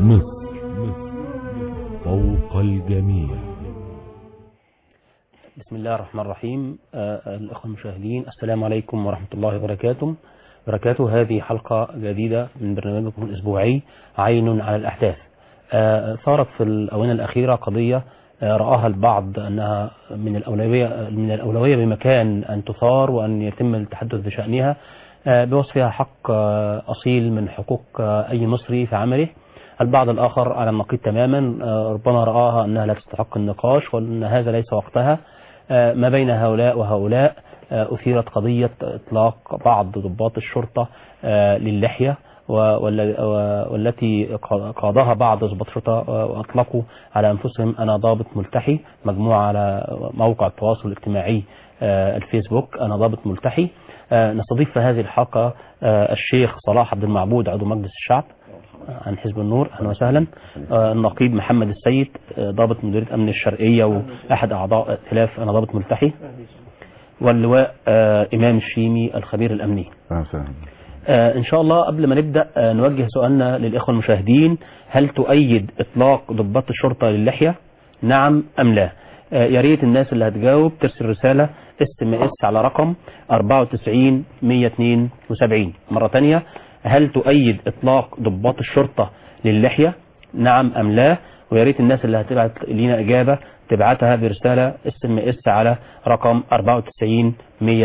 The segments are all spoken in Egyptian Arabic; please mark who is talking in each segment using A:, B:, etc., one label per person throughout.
A: مصر فوق الجميع
B: بسم الله الرحمن الرحيم آه، الأخوة المشاهدين السلام عليكم ورحمة الله وبركاته بركاته هذه حلقة جديدة من برنامجكم الأسبوعي عين على الأحداث آه، صارت في الآونة الأخيرة قضية آه، رآها البعض أنها من الأولوية من الأولوية بمكان أن تثار وأن يتم التحدث بشأنها آه، بوصفها حق آه، أصيل من حقوق آه، أي مصري في عمله البعض الآخر على النقيض تماما آه، ربما رآها أنها لا تستحق النقاش وأن هذا ليس وقتها آه، ما بين هؤلاء وهؤلاء آه، أثيرت قضية إطلاق بعض ضباط الشرطة آه، للحية و- وال- و- والتي قا- قادها بعض ضباط الشرطة آه، وأطلقوا على أنفسهم أنا ضابط ملتحي مجموعة على موقع التواصل الاجتماعي آه، الفيسبوك أنا ضابط ملتحي آه، نستضيف في هذه الحلقة آه، الشيخ صلاح عبد المعبود عضو مجلس الشعب عن حزب النور اهلا وسهلا آه، النقيب محمد السيد آه، ضابط مديريه امن الشرقيه واحد اعضاء ائتلاف انا ضابط ملتحي واللواء آه، امام الشيمي الخبير الامني
C: اهلا وسهلا
B: آه، ان شاء الله قبل ما نبدا آه، نوجه سؤالنا للاخوه المشاهدين هل تؤيد اطلاق ضباط الشرطه للحيه نعم ام لا آه، يا ريت الناس اللي هتجاوب ترسل رساله اس ام اس على رقم 94 172 مره ثانيه هل تؤيد اطلاق ضباط الشرطه للحيه نعم ام لا ويا ريت الناس اللي هتبعت لينا اجابه تبعتها برساله اس ام اس على رقم 94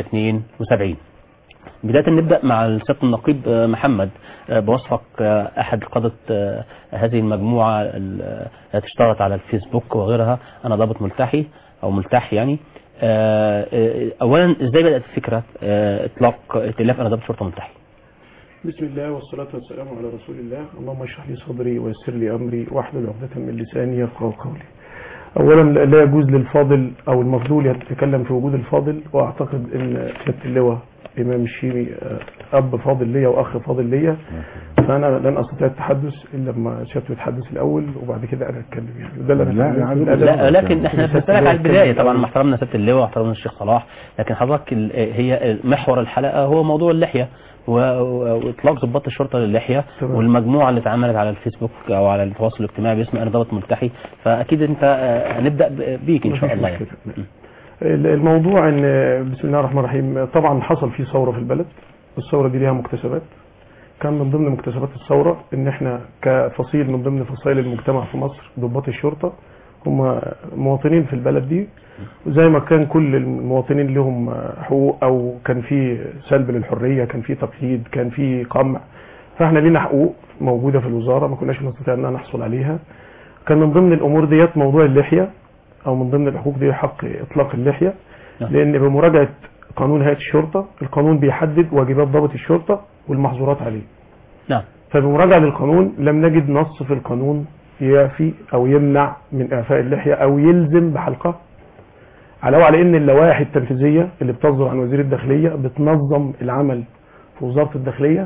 B: 172 بداية نبدأ مع السيادة النقيب آه، محمد آه، بوصفك آه، أحد قادة آه، هذه المجموعة ال- التي اشتهرت على الفيسبوك وغيرها أنا ضابط ملتحي أو ملتح يعني آه، آه، أولا إزاي بدأت الفكرة آه، إطلاق ائتلاف أنا ضابط شرطة ملتحي
D: بسم الله والصلاة والسلام على رسول الله اللهم اشرح لي صدري ويسر لي أمري واحلل عقدة من لساني يفقهوا قولي أولا لا يجوز للفاضل أو المفضول يتكلم في وجود الفاضل وأعتقد أن سيادة اللواء إمام الشيمي آه، أب فاضل ليا وأخ فاضل ليا فأنا لن أستطيع التحدث إلا لما سيادته يتحدث الأول وبعد كده أنا أتكلم يعني وده اللي
C: لا،
D: أنا
C: لا،
D: اتعلمته
C: عادي.
D: بالأدب.
B: لا لكن احنا
D: سيادة
B: بنسألك على
D: اللواء
B: البداية
D: يتكلم
B: طبعا
D: الأول.
B: مع احترامنا سيادة اللواء واحترامنا الشيخ صلاح لكن حضرتك ال- هي محور الحلقة هو موضوع اللحية و- و- واطلاق ضباط الشرطه للحيه
D: تمام.
B: والمجموعه اللي اتعملت على الفيسبوك او على التواصل الاجتماعي باسم انا ضابط ملتحي فاكيد انت آه، هنبدا ب- بيك ان شاء
D: مفيش
B: الله يعني
D: مشكلة. الموضوع ان بسم الله الرحمن الرحيم طبعا حصل فيه ثوره في البلد الثوره دي ليها مكتسبات كان من ضمن مكتسبات الثوره ان احنا كفصيل من ضمن فصائل المجتمع في مصر ضباط الشرطه هم مواطنين في البلد دي وزي ما كان كل المواطنين لهم حقوق او كان في سلب للحريه كان في تقييد كان في قمع فاحنا لينا حقوق موجوده في الوزاره ما كناش نستطيع ان نحصل عليها كان من ضمن الامور ديت موضوع اللحيه او من ضمن الحقوق دي حق اطلاق اللحيه
B: نعم.
D: لان بمراجعه قانون هيئه الشرطه القانون بيحدد واجبات ضابط الشرطه والمحظورات عليه
B: نعم
D: فبمراجعه للقانون لم نجد نص في القانون يعفي او يمنع من اعفاء اللحيه او يلزم بحلقها علاوه على ان اللوائح التنفيذيه اللي بتصدر عن وزير الداخليه بتنظم العمل في وزاره الداخليه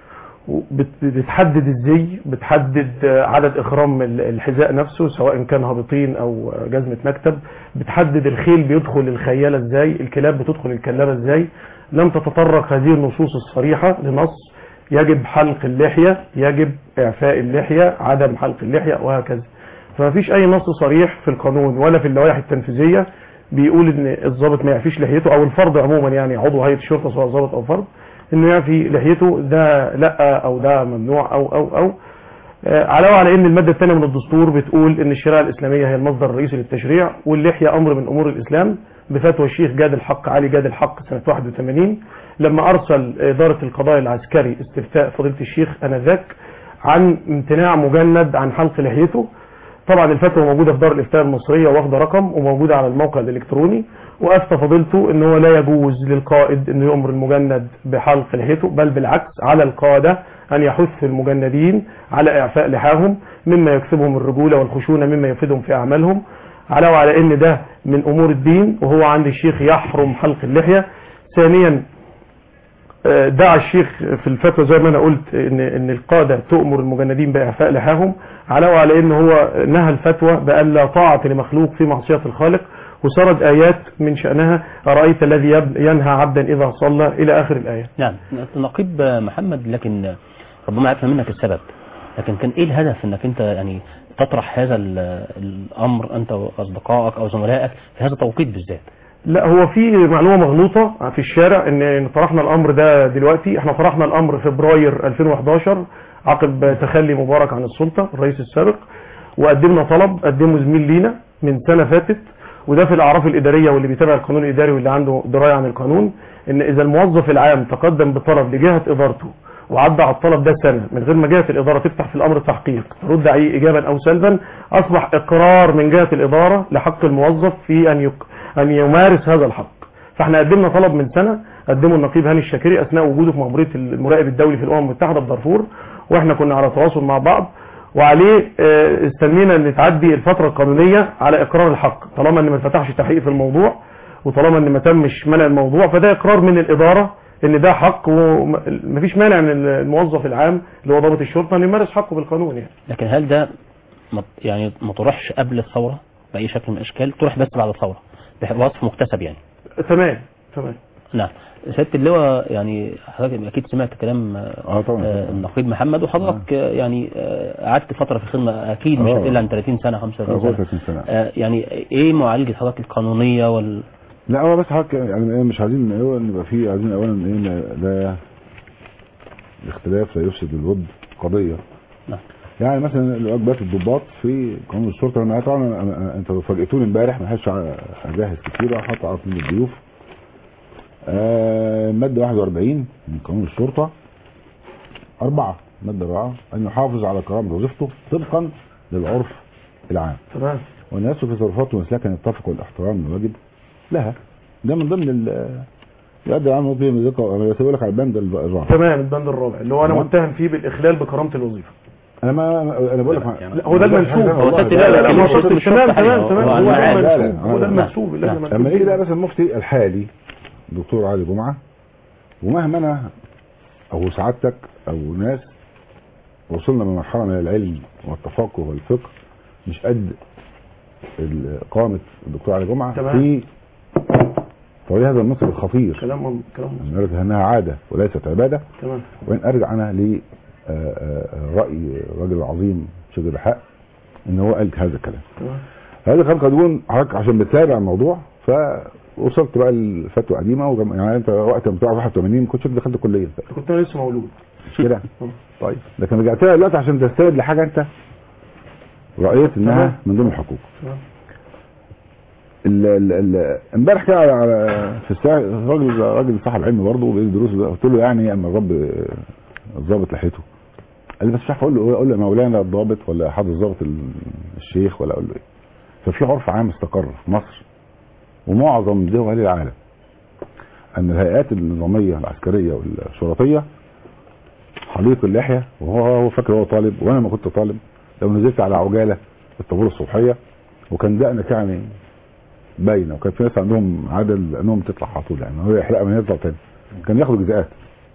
D: وبت- بتحدد الزي بتحدد آه، عدد اخرام ال- الحذاء نفسه سواء كان هابطين او آه، جزمه مكتب بتحدد الخيل بيدخل الخياله ازاي الكلاب بتدخل الكلابه ازاي لم تتطرق هذه النصوص الصريحه لنص يجب حلق اللحيه يجب اعفاء اللحيه عدم حلق اللحيه وهكذا فما فيش اي نص صريح في القانون ولا في اللوائح التنفيذيه بيقول ان الضابط ما يعفيش لحيته او الفرد عموما يعني عضو هيئه الشرطه سواء ضابط او فرد انه يعفي لحيته ده لا او ده ممنوع او او او آه، علاوه على ان الماده الثانيه من الدستور بتقول ان الشريعه الاسلاميه هي المصدر الرئيسي للتشريع واللحيه امر من امور الاسلام بفتوى الشيخ جاد الحق علي جاد الحق سنه 81 لما ارسل اداره القضاء العسكري استفتاء فضيله الشيخ انذاك عن امتناع مجند عن حلق لحيته طبعا الفتوى موجوده في دار الافتاء المصريه واخده رقم وموجوده على الموقع الالكتروني وافتى فضيلته ان هو لا يجوز للقائد انه يامر المجند بحلق لحيته بل بالعكس على القاده ان يحث المجندين على اعفاء لحاهم مما يكسبهم الرجوله والخشونه مما يفيدهم في اعمالهم علاوه على ان ده من امور الدين وهو عند الشيخ يحرم حلق اللحيه ثانيا آه، دعا الشيخ في الفتوى زي ما انا قلت ان ان القاده تؤمر المجندين باعفاء لحاهم علاوه على ان هو نهى الفتوى بان لا طاعه لمخلوق في معصيه الخالق وسرد ايات من شانها ارايت الذي يب- ينهى عبدا اذا صلى الى اخر الايه
B: نعم نقيب محمد لكن ربما عرفنا منك السبب لكن كان ايه الهدف انك انت يعني تطرح هذا ال- الامر انت واصدقائك او زملائك في هذا التوقيت بالذات
D: لا هو في معلومه مغلوطه في الشارع ان إن طرحنا الامر ده دلوقتي احنا طرحنا الامر فبراير 2011 عقب تخلي مبارك عن السلطه الرئيس السابق وقدمنا طلب قدمه زميل لينا من سنه فاتت وده في الاعراف الاداريه واللي بيتابع القانون الاداري واللي عنده درايه عن القانون ان اذا الموظف العام تقدم بطلب لجهه ادارته وعدى على الطلب ده سنه من غير ما جهه الاداره تفتح في الامر تحقيق ترد عليه ايجابا او سلبا اصبح اقرار من جهه الاداره لحق الموظف في ان يق... ان يمارس هذا الحق فاحنا قدمنا طلب من سنه قدمه النقيب هاني الشاكري اثناء وجوده في مخبريه المراقب الدولي في الامم المتحده بدارفور واحنا كنا على تواصل مع بعض وعليه آه، استنينا ان تعدي الفتره القانونيه على اقرار الحق طالما ان ما اتفتحش تحقيق في الموضوع وطالما ان ما تمش منع الموضوع فده اقرار من الاداره ان ده حق ومفيش مانع من الموظف العام اللي هو ضابط الشرطه انه يمارس حقه بالقانون يعني
B: لكن هل ده ما- يعني ما طرحش قبل الثوره باي شكل من الاشكال طرح بس بعد الثوره بوصف مكتسب يعني
D: تمام تمام
B: نعم سياده اللواء يعني حضرتك اكيد سمعت كلام آه،
A: اه طبعا
B: آه، النقيب محمد وحضرتك آه، يعني آه، قعدت فتره في الخدمه اكيد مش
A: آه.
B: هتقل عن 30 سنه 35 سنه
A: 30 سنه
B: آه، يعني ايه معالجه حضرتك القانونيه وال
A: لا هو بس حضرتك يعني إيه مش عايزين هو نبقى في عايزين اولا ايه لا- لا الاختلاف لا يفسد الود قضيه
B: نعم.
A: يعني مثلا الواجبات الضباط في قانون الشرطه انا طبعا أنا- أنا- انتوا فاجئتوني امبارح ما حدش اجهز كتير حط على من الضيوف آه ماده 41 من قانون الشرطه أربعة مادة أربعة أن يحافظ على كرامة وظيفته طبقا للعرف العام
D: تمام
A: وأن يسلك في تصرفاته ومسلكا يتفق والاحترام الواجب لها ده من ضمن ال يؤدي العام الوظيفي من ذكر انا بقول لك على البند الرابع
D: تمام البند الرابع اللي هو انا
A: تمام.
D: متهم فيه بالاخلال بكرامه الوظيفه
A: انا ما انا بقول لك ما-
D: لا هو ده المنسوب
B: هو
D: لا
B: ست-
D: لا لا
B: لا،
D: ما
B: مش
D: قصدت
B: مش
D: تمام
B: شرط
D: تمام
B: حاجة.
D: تمام
B: هو
D: هو ده
B: المعاد.
A: لا، لا،
D: المنسوب هو ده
A: لا.
D: المنسوب اللي
B: نعم.
D: احنا
A: لما
D: مكتوب
A: يجي
D: فيه.
A: بقى مثلا المفتي الحالي دكتور علي جمعه ومهما انا او سعادتك او ناس وصلنا لمرحله من العلم والتفقه والفقه مش قد ال- قامه الدكتور علي جمعه
D: تمام.
A: في تولي هذا المنصب الخطير
D: كلام من- كلام من-
A: أن نرد انها عاده وليست عباده
D: تمام
A: وان ارجع انا ل آه، آه، راي الراجل العظيم شيخ الحق ان هو قال هذا الكلام
D: تمام
A: هذا كان قانون حضرتك عشان بتتابع الموضوع فوصلت بقى لفتوى قديمه وجم... يعني انت وقت ما بتوع 81 ما كنتش دخلت الكليه
D: كنت انا لسه مولود
A: مش كده
D: آه.
A: طيب لكن رجعت لها دلوقتي عشان تستند لحاجه انت رايت انها
D: تمام.
A: من ضمن الحقوق
D: تمام
A: ال- ال- ال- امبارح كده على- على في الساعه راجل راجل صاحب علم برضه بيدي دروس ده. قلت له يعني اما الرب الضابط لحيته قال لي بس مش عارف اقول له ايه اقول له يا مولانا الضابط ولا حد الضابط ال- الشيخ ولا اقول له ايه ففي عرف عام استقر في مصر ومعظم دول العالم ان الهيئات النظاميه العسكريه والشرطيه حليق اللحيه وهو هو فاكر هو طالب وانا ما كنت طالب لو نزلت على عجاله في الطابور الصبحيه وكان دقنك يعني باينه وكان في ناس عندهم عاده انهم تطلع على طول يعني هو يحرقها من يطلع تاني كان ياخدوا جزاءات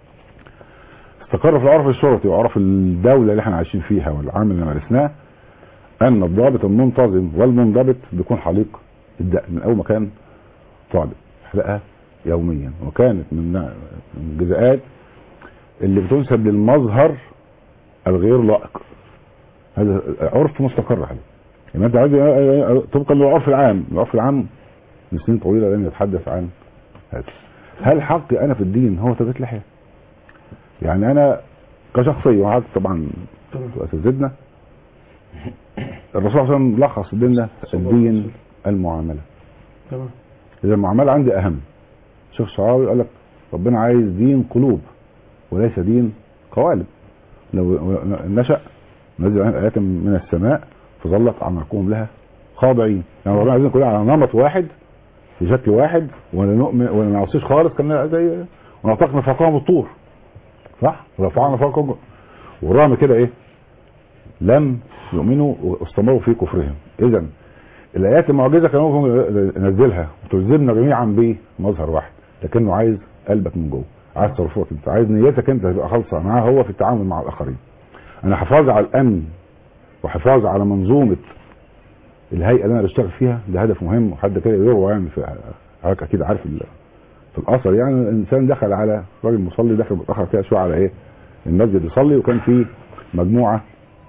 A: استقر في العرف الشرطي وعرف الدوله اللي احنا عايشين فيها والعمل اللي مارسناه ان الضابط المنتظم والمنضبط بيكون حليق الدقن من اول ما كان طالب يحرقها يوميا وكانت من من الجزاءات اللي بتنسب للمظهر الغير لائق هذا عرف مستقر عليه يعني انت عايز طبقا للعرف العام العرف العام من سنين طويله لم يتحدث عن هذا هل حقي انا في الدين هو تربيه لحيه يعني انا كشخصيه وقعدت طبعا
D: تمام
A: اساتذتنا الرسول صلى الله عليه وسلم لخص لنا
D: صلى الله عليه
A: الدين
D: وسلم.
A: المعامله
D: تمام
A: اذا المعامله عندي اهم شيخ شعراوي قال لك ربنا عايز دين قلوب وليس دين قوالب لو نشا نزل عليهم ايات من السماء فظلت اعناقهم لها خاضعين يعني ربنا عايزين كلنا على نمط واحد في شكل واحد ولا نؤمن ولا نعصيش خالص كان زي ونطقنا فوقهم الطور صح ورفعنا فوقهم ورغم كده ايه لم يؤمنوا واستمروا في كفرهم اذا الايات المعجزه كان ممكن ينزلها وتلزمنا جميعا بمظهر واحد لكنه عايز قلبك من جوه عايز تصرفاتك انت عايز نيتك انت تبقى خالصه معاه هو في التعامل مع الاخرين انا حفاظ على الامن وحفاظ على منظومه الهيئه اللي انا بشتغل فيها ده هدف مهم وحد كده يروى يعني في حضرتك اكيد عارف ال- في الاثر يعني الانسان دخل على راجل مصلي دخل متاخر كده شويه على ايه المسجد يصلي وكان في مجموعه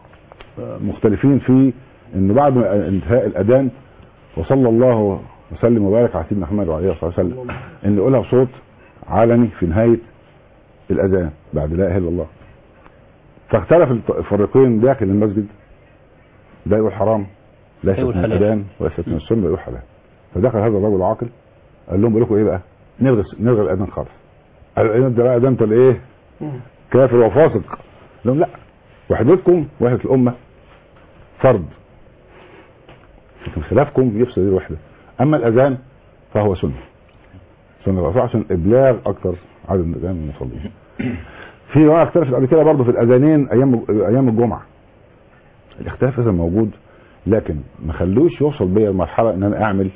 A: مختلفين في ان بعد ما انتهاء الاذان وصلى الله وسلم وبارك على سيدنا محمد وعليه الصلاه والسلام ان يقولها بصوت علني في نهايه الاذان بعد لا اله الا الله فاختلف الط- الفريقين داخل المسجد ده يقول حرام ليست
B: يقول
A: من
B: حلال.
A: الاذان وليست من السنه يقول حلال فدخل هذا الرجل العاقل قال لهم بقول لكم ايه بقى نلغي نلغي الاذان خالص قالوا انت بقى ده انت الايه كافر وفاسق قال لهم لا وحدتكم وحده الامه فرض لكن خلافكم يفسد الوحده اما الاذان فهو سنه سنه الرسول عشان ابلاغ اكثر عدد من الاذان المصلين في روايه اختلفت قبل كده برضه في الاذانين ايام ايام الجمعه الاختلاف اذا موجود لكن ما خلوش يوصل بيا المرحله ان انا اعمل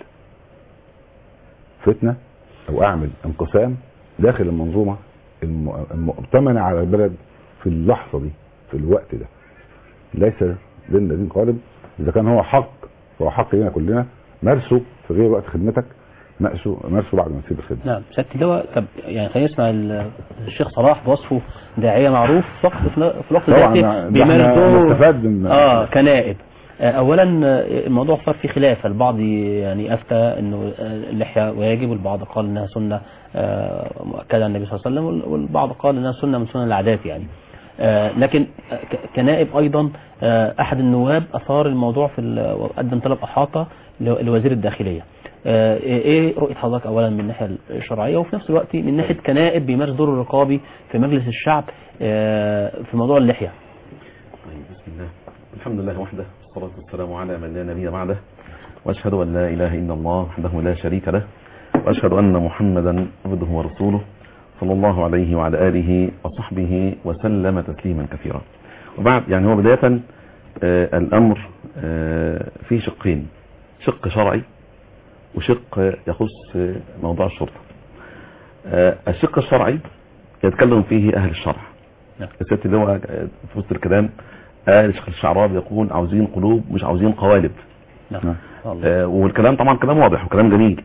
A: فتنه او اعمل انقسام داخل المنظومه الم- المؤتمنه على البلد في اللحظه دي في الوقت ده ليس دين دين قادم اذا كان هو حق فهو حق لنا كلنا مارسه في غير وقت خدمتك مارسه مارسه بعد ما تسيب الخدمه
B: نعم سيادة اللواء طب يعني خلينا نسمع ال- الشيخ صلاح بوصفه داعية معروف فقط في ن- في الوقت
A: طبعا
B: ذاته
A: ده
B: بيمارس
A: احنا
B: دور
A: نستفاد من
B: اه كنائب آه، اولا آه، الموضوع صار فيه خلاف البعض يعني افتى انه آه، اللحيه واجب والبعض قال انها سنه آه، مؤكده عن النبي صلى الله عليه وسلم وال- والبعض قال انها سنه من سنن العادات يعني آه، لكن آه، ك- كنائب ايضا آه، احد النواب اثار الموضوع في ال- وقدم طلب احاطه ل- لوزير الداخليه آه، ايه رؤيه حضرتك اولا من الناحيه الشرعيه وفي نفس الوقت من ناحيه كنائب بيمارس دور الرقابي في مجلس الشعب آه، في موضوع اللحيه
C: طيب بسم الله الحمد لله وحده والصلاة والسلام على من لا نبي بعده وأشهد أن لا إله إلا الله وحده لا شريك له وأشهد أن محمدا عبده ورسوله صلى الله عليه وعلى آله وصحبه وسلم تسليما كثيرا وبعد يعني هو بداية آه الأمر آه في شقين شق شرعي وشق يخص آه، موضوع الشرطة آه الشق الشرعي يتكلم فيه أهل الشرع
B: نعم.
C: الست اللي هو آه، في وسط الكلام قال الشيخ الشعراوي يقول عاوزين قلوب مش عاوزين قوالب
B: نعم
A: نعم.
B: الله.
C: آه والكلام طبعا كلام واضح وكلام جميل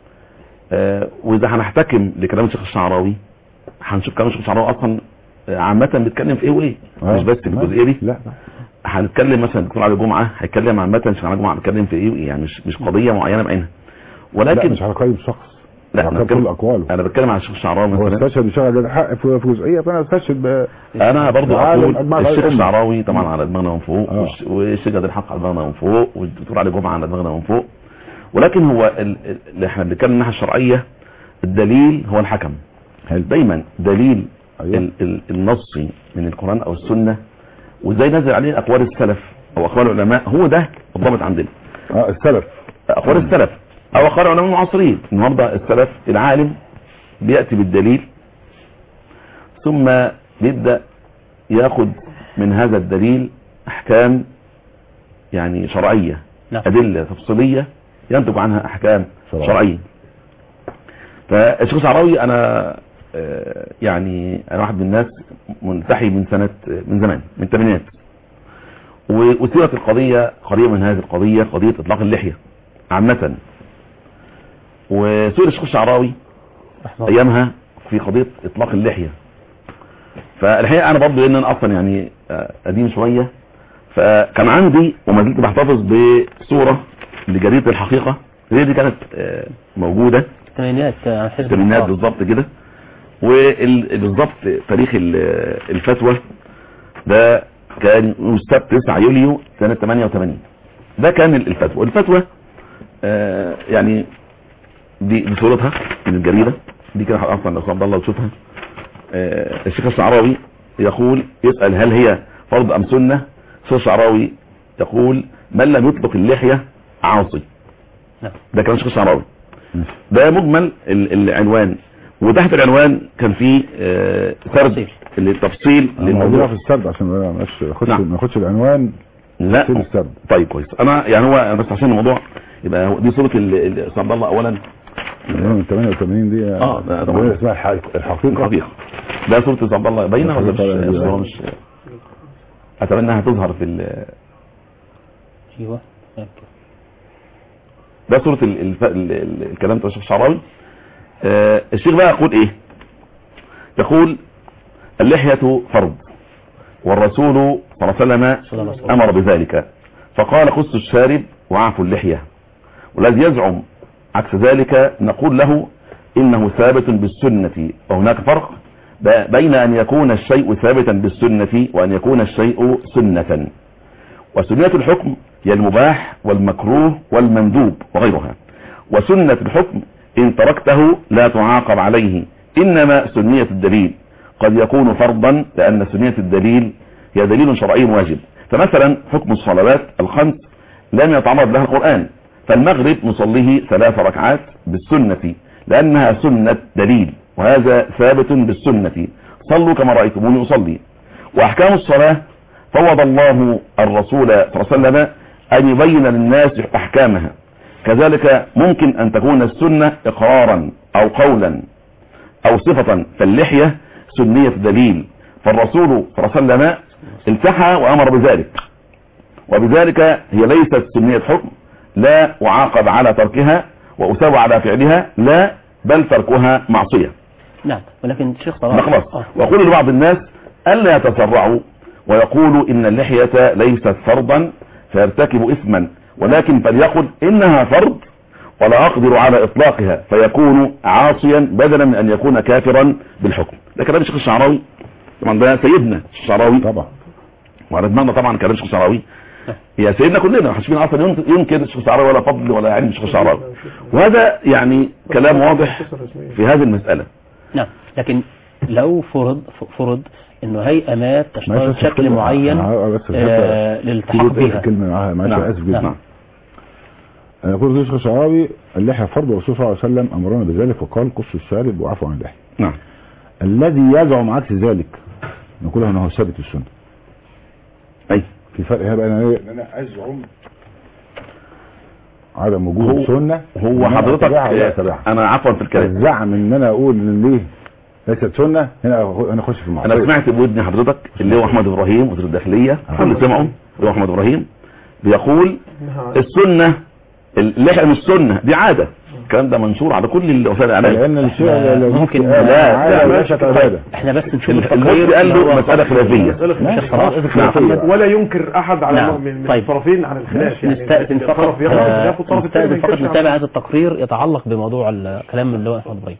C: آه واذا هنحتكم لكلام الشيخ الشعراوي هنشوف كلام الشيخ الشعراوي اصلا آه، عامة بيتكلم في ايه وايه مش بس في الجزئية دي
A: لا
C: هنتكلم مثلا دكتور علي جمعة هيتكلم عامة الشيخ علي جمعة بيتكلم في ايه وايه يعني مش مش قضية معينة بعينها
A: لا
C: ولكن
A: مش على قيم شخص
C: لا
A: على
C: انا
A: قيم كل
C: بتكلم
A: اقواله
C: انا بتكلم على الشيخ الشعراوي
A: هو
C: مثلا
A: استشهد بشرع ده حق في في جزئيه فانا استشهد ب-
C: انا برضو
A: عالم
C: اقول
A: أجمع
C: الشيخ
A: الأمة.
C: الشعراوي طبعا على دماغنا من فوق
A: آه.
C: والش- والشيخ عبد الحق على دماغنا من فوق والدكتور علي جمعه على دماغنا من فوق ولكن هو ال- ال- اللي احنا بنتكلم من الناحيه الشرعيه الدليل هو الحكم
A: حلو
C: دايما دليل
A: أيوة.
C: ال- ال- النصي من القران او السنه وازاي نزل عليه اقوال السلف او اقوال العلماء هو ده الضابط عندنا
A: اه السلف
C: اقوال السلف او اقوال العلماء المعاصرين النهارده السلف العالم بياتي بالدليل ثم يبدا ياخد من هذا الدليل احكام يعني شرعيه
B: نعم.
C: ادله تفصيليه ينتج عنها احكام
A: شرعية.
C: شرعيه فالشيخ الشعراوي انا آه، يعني انا واحد من الناس منتحي من سنه من زمان من الثمانينات و- وسيره القضيه قريبه من هذه القضيه قضيه اطلاق اللحيه عامه وسئل الشيخ الشعراوي
B: رحمه الله.
C: ايامها في قضيه اطلاق اللحيه فالحقيقه انا برضه لان انا اصلا يعني آه، قديم شويه فكان عندي وما زلت بحتفظ بصوره لجريده الحقيقه هي دي كانت آه، موجوده
B: الثمانينات عن حزب
C: الثمانينات
B: النقاب.
C: بالظبط كده وبالظبط تاريخ ال- الفتوى ده كان يوم السبت 9 يوليو سنه 88 ده كان الفتوى الفتوى آه، يعني دي دي صورتها من الجريده دي كده اصلا لو عبد الله تشوفها آه، الشيخ الشعراوي يقول يسال هل هي فرض ام سنه الشيخ الشعراوي يقول من لم يطلق اللحيه عاصي
B: نعم.
C: ده كلام الشيخ الشعراوي ده مجمل ال- العنوان وتحت العنوان كان فيه آه، سرد
B: تفصيل.
C: التفصيل
A: موضوع
C: للموضوع
A: في السرد عشان ما ناخدش- ناخدش
C: نعم.
A: ما ناخدش العنوان
C: لا
A: تفصيل السرد
C: طيب كويس انا يعني هو بس عشان الموضوع يبقى هو- دي صوره ال- ال- أستاذ عبد الله اولا
A: من 88 دي
C: آه، ده طبعا.
A: طبعا اسمها الحقيقة- الحقيقه
C: الحقيقه ده صوره أستاذ عبد الله باينه ولا مش
A: الحقيقة دي
C: الصوره
A: باينة.
C: مش اتمنى انها تظهر في ال-
B: ايوه
C: ده صوره ال- الف- ال- ال- الكلام بتاع الشيخ الشعراوي آه، الشيخ بقى يقول ايه يقول اللحيه فرض والرسول صلى الله عليه وسلم أمر بذلك فقال قص الشارب وعفوا اللحية والذي يزعم عكس ذلك نقول له إنه ثابت بالسنة وهناك فرق ب- بين أن يكون الشيء ثابتا بالسنة وأن يكون الشيء سنة وسنية الحكم هي المباح والمكروه والمندوب وغيرها وسنة الحكم إن تركته لا تعاقب عليه إنما سنية الدليل قد يكون فرضا لأن سنية الدليل هي دليل شرعي واجب فمثلا حكم الصلوات الخمس لم يتعرض لها القرآن فالمغرب نصليه ثلاث ركعات بالسنة لأنها سنة دليل وهذا ثابت بالسنة صلوا كما رأيتموني أصلي وأحكام الصلاة فوض الله الرسول صلى الله عليه وسلم أن يبين للناس أحكامها كذلك ممكن أن تكون السنة إقرارا أو قولا أو صفة فاللحية سنية دليل فالرسول صلى الله عليه وسلم التحى وأمر بذلك وبذلك هي ليست سنية حكم لا أعاقب على تركها وأثاب على فعلها لا بل تركها معصية
B: نعم ولكن شيخ
C: لا
B: صلاح
C: خلاص
B: آه.
C: وأقول لبعض الناس ألا يتسرعوا ويقولوا إن اللحية ليست فرضا فيرتكب إثما ولكن فليقل إنها فرض ولا أقدر على إطلاقها فيكون عاصيا بدلا من أن يكون كافرا بالحكم ده كلام الشيخ الشعراوي طبعا ده سيدنا الشعراوي
A: طبعا
C: ونتمنى طبعا كلام الشيخ الشعراوي يا سيدنا كلنا محدش فينا اصلا ينك- ينكر الشيخ الشعراوي ولا فضل ولا علم الشيخ الشعراوي وهذا يعني كلام واضح في هذه المسألة
B: نعم لكن لو فرض فرض انه هيئة تشترط
A: معلش
B: شكل
A: كلمة.
B: معين
A: أنا بس
B: آه
A: في
B: للالتحاق
A: جزء
B: بها
A: كلمة معاها معلش
B: نعم.
A: أنا آسف جدا
B: نعم.
A: أنا يقول الشيخ الشعراوي اللحية فرض والرسول صلى الله عليه وسلم أمرنا بذلك وقال قصوا الشارب وعفوا عن اللحية
C: نعم
A: الذي يزعم عكس ذلك نقول له انه ثابت السنه
C: أي
A: في فرق هنا بقى انا ايه ان انا ازعم عدم وجود
C: هو-
A: سنه
C: هو
A: إن أنا
C: حضرتك
A: أتبعها ولا أتبعها.
C: أنا عفوا في الكلام
A: الزعم ان انا اقول ان ليه ليست سنه هنا أخ- انا اخش في المعصيه
C: انا سمعت بودني حضرتك اللي هو احمد ابراهيم وزير الداخليه كل سمعه اللي هو احمد ابراهيم بيقول السنه اللحيه مش سنه دي عاده الكلام ده منشور على كل وسائل الاعلام
A: لان الشيء
B: لا،
A: لو
B: ممكن-
A: قلت
C: لا،
A: لا
C: لا،
A: لا
C: ماشي.
A: ليست عباده
B: احنا بس نشوف
C: المفتي
B: التقرير
C: قال
B: اللي
C: له
B: هو-
C: مساله خلافيه
A: ماشي
B: خلاص.
A: خلاص
C: نعم.
A: خلافية.
D: ولا ينكر احد على
B: نعم.
D: نوع من من
B: طيب.
D: الطرفين على الخلاف يعني
B: نستأذن
D: الطرف
B: فقط
D: ياخد
B: آه،
D: ياخد الطرف الثاني ما
B: نستأذن فقط
D: ينكرش
B: نتابع
D: على-
B: هذا التقرير يتعلق بموضوع الكلام اللي هو احمد ابراهيم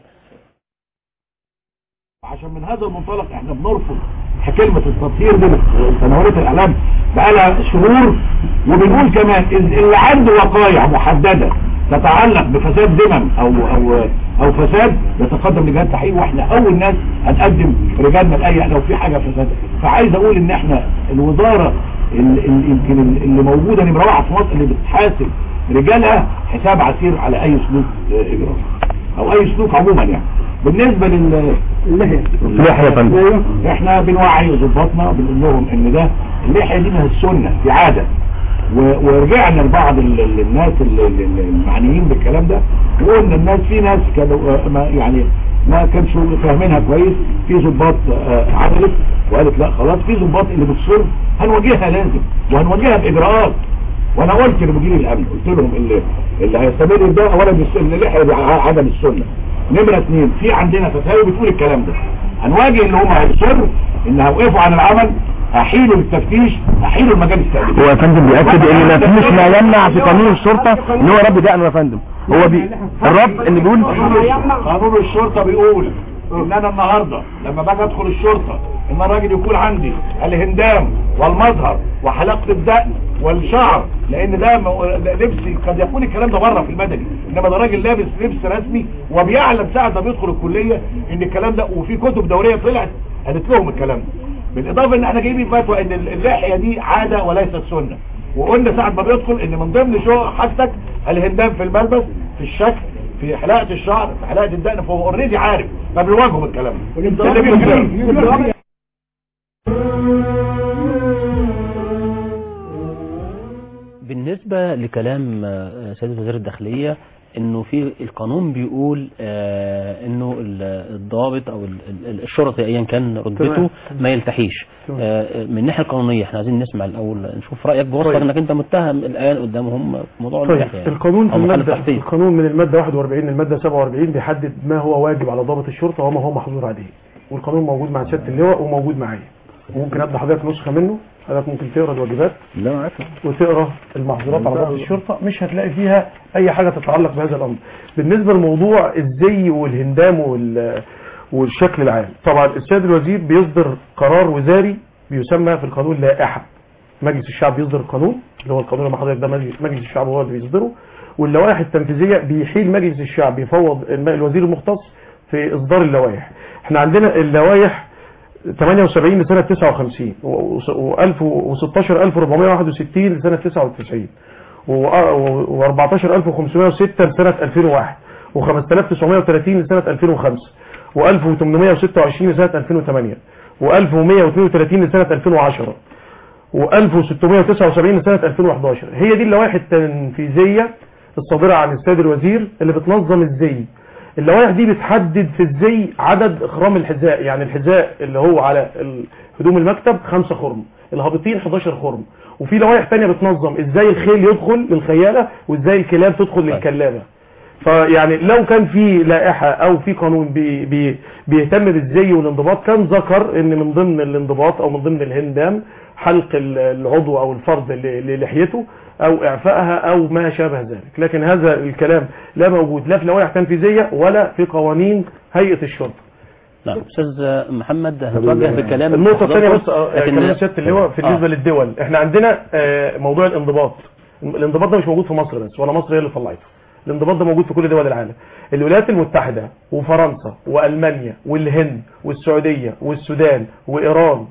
E: عشان من هذا المنطلق احنا بنرفض كلمة التطهير دي سنوات الاعلام بقالها شهور وبنقول كمان إن اللي عنده وقائع محددة تتعلق بفساد ذمم او او او فساد يتقدم لجهات تحقيق واحنا اول ناس هنقدم رجالنا لاي لو في حاجه فساد فعايز اقول ان احنا الوزاره ال- ال- يمكن ال- اللي موجوده نمره واحد في مصر اللي بتحاسب رجالها حساب عسير على اي سلوك آه، اجرامي او اي سلوك عموما يعني بالنسبه لل اللحيه يا فندم احنا بنوعي ظباطنا بنقول لهم ان ده اللحيه دي من السنه دي عاده و- ورجعنا لبعض ال- ال- الناس ال- ال- ال- المعنيين بالكلام ده وقلنا الناس في ناس كانوا آه، ما يعني ما كانش فاهمينها كويس في ظباط آه، عملت وقالت لا خلاص في ظباط اللي بتصر هنواجهها لازم وهنواجهها باجراءات وانا قلت لمدير الامن قلت لهم اللي, اللي هيستمر ده اولا بالس- اللحيه دي ع- عدم السنه نمره اثنين في عندنا فتاوي بتقول الكلام ده هنواجه اللي هم هيصر ان هيوقفوا عن العمل هحيلوا بالتفتيش هحيلوا المجال التأديبي
F: هو يا فندم بيأكد ان ما فيش ما يمنع في قانون الشرطة ان هو رب دقن يا فندم هو بي الرب اللي بيقول
E: قانون الشرطة بيقول ان انا النهاردة لما باجي ادخل الشرطة ان الراجل يكون عندي الهندام والمظهر وحلقة الدقن والشعر لان ده م- لبسي قد يكون الكلام ده بره في المدني انما ده راجل لابس لبس رسمي وبيعلم ساعة ما بيدخل الكلية ان الكلام ده وفي كتب دورية طلعت قالت لهم الكلام ده بالاضافة ان احنا جايبين فتوى ان اللحية دي عادة وليست سنة وقلنا ساعة ما بيدخل ان من ضمن شو حاجتك الهندام في الملبس في الشكل في حلاقة الشعر في حلاقة الدقن فهو اوريدي عارف فبنواجهه بالكلام ده اللي بيقول
B: بالنسبة لكلام آه، سيد وزير الداخلية انه في القانون بيقول آه انه ال- الضابط او ال- ال- الشرطي ايا كان رتبته
D: تمام.
B: ما يلتحيش
D: تمام.
B: آه من الناحيه القانونيه احنا عايزين نسمع الاول نشوف رايك بوصلك
D: طيب.
B: انك انت متهم الان قدامهم في موضوع
D: طيب
B: اللحية يعني.
D: القانون في
B: أو محل
D: المادة
B: التحقيق.
D: القانون من المادة 41 للمادة 47 بيحدد ما هو واجب على ضابط الشرطة وما هو محظور عليه والقانون موجود مع سيادة اللواء وموجود معايا ممكن ادي حضرتك نسخه منه حضرتك ممكن تقرا الواجبات
A: لا ما عارف
D: وتقرا المحظورات على ضبط الشرطه مش هتلاقي فيها اي حاجه تتعلق بهذا الامر بالنسبه لموضوع الزي والهندام وال والشكل العام طبعا السيد الوزير بيصدر قرار وزاري بيسمى في القانون لائحه مجلس الشعب بيصدر القانون اللي هو القانون اللي حضرتك ده مجلس مجلس الشعب هو اللي بيصدره واللوائح التنفيذيه بيحيل مجلس الشعب يفوض الم- الوزير المختص في اصدار اللوائح احنا عندنا اللوائح 78 لسنة 59 و16461 لسنة 99 و14506 لسنة 2001 و5930 لسنة 2005 و1826 لسنة 2008 و1132 لسنة 2010 و1679 لسنة 2011 هي دي اللوائح التنفيذية الصادرة عن السيد الوزير اللي بتنظم الزي اللوائح دي بتحدد في الزي عدد اخرام الحذاء يعني الحذاء اللي هو على ال- هدوم المكتب خمسة خرم الهابطين 11 خرم وفي لوائح تانية بتنظم ازاي الخيل يدخل للخيالة وازاي الكلاب تدخل للكلابة فيعني لو كان في لائحة او في قانون بي بي بيهتم بالزي والانضباط كان ذكر ان من ضمن الانضباط او من ضمن الهندام حلق ال- العضو او الفرد ل- للحيته او اعفائها او ما شابه ذلك لكن هذا الكلام لا موجود لا في لوائح تنفيذية ولا في قوانين هيئة الشرطة
B: نعم استاذ محمد هنتوجه بالكلام
D: النقطة الثانية بس
B: لكن-
D: كلام سيادة اللواء في بالنسبة
B: آه.
D: للدول احنا عندنا آه، موضوع الانضباط الانضباط ده مش موجود في مصر بس ولا مصر هي اللي طلعته الانضباط ده موجود في كل دول العالم الولايات المتحدة وفرنسا والمانيا والهند والسعودية والسودان وايران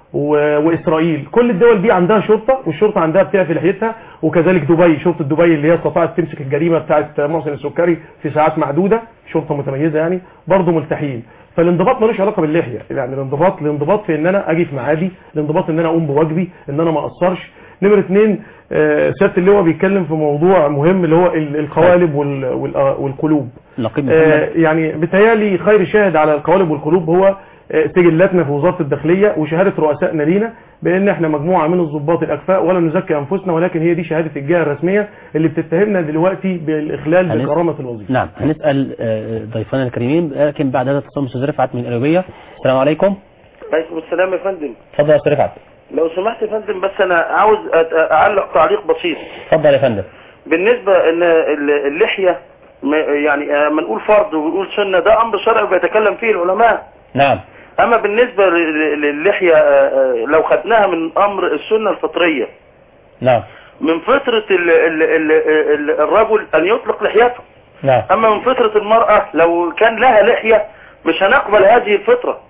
D: و- واسرائيل كل الدول دي عندها شرطه والشرطه عندها بتعفي لحيتها وكذلك دبي شرطه دبي اللي هي استطاعت تمسك الجريمه بتاعت محسن السكري في ساعات معدوده شرطه متميزه يعني برضه ملتحين فالانضباط ملوش علاقه باللحيه يعني الانضباط الانضباط في ان انا اجي في ميعادي الانضباط ان انا اقوم بواجبي ان انا ما اقصرش نمره اثنين آه، سياده اللواء بيتكلم في موضوع مهم اللي هو ال- القوالب وال- وال- آه، والقلوب
B: نقيب
D: آه،
B: محمد
D: يعني بتهيالي خير شاهد على القوالب والقلوب هو آه، سجلاتنا في وزارة الداخلية وشهادة رؤسائنا لينا بان احنا مجموعة من الضباط الاكفاء ولا نزكي انفسنا ولكن هي دي شهادة الجهة الرسمية اللي بتتهمنا دلوقتي بالاخلال
B: هنس-
D: بكرامة الوظيفة
B: نعم هنسأل آه، ضيفنا الكريمين لكن بعد هذا اتصال استاذ رفعت من القليوبية السلام عليكم
G: عليكم السلام يا فندم
B: اتفضل يا استاذ رفعت
G: لو سمحت يا فندم بس انا عاوز أت- اعلق تعليق بسيط
B: اتفضل يا فندم
G: بالنسبة ان ال- اللحية م- يعني آه، ما نقول فرض ونقول سنة ده امر شرعي بيتكلم فيه العلماء
B: نعم
G: اما بالنسبة لل- للحية آه، آه، لو خدناها من امر السنة الفطرية
B: نعم
G: من فطرة ال ال ال ال الرجل ان يطلق لحيته
B: نعم
G: اما من فطرة المرأة لو كان لها لحية مش هنقبل هذه الفطرة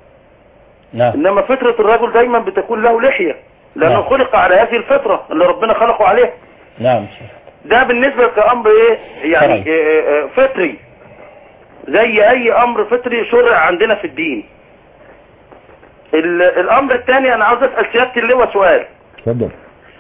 B: نعم
G: انما فطرة الرجل دايما بتكون له لحية لانه
B: نعم.
G: خلق على هذه الفطرة اللي ربنا خلقه عليها
B: نعم
G: ده بالنسبة كأمر ايه يعني
B: شرعي.
G: إيه إيه فطري زي اي امر فطري شرع عندنا في الدين ال- الامر الثاني انا عاوز اسأل سيادة اللواء سؤال
A: اتفضل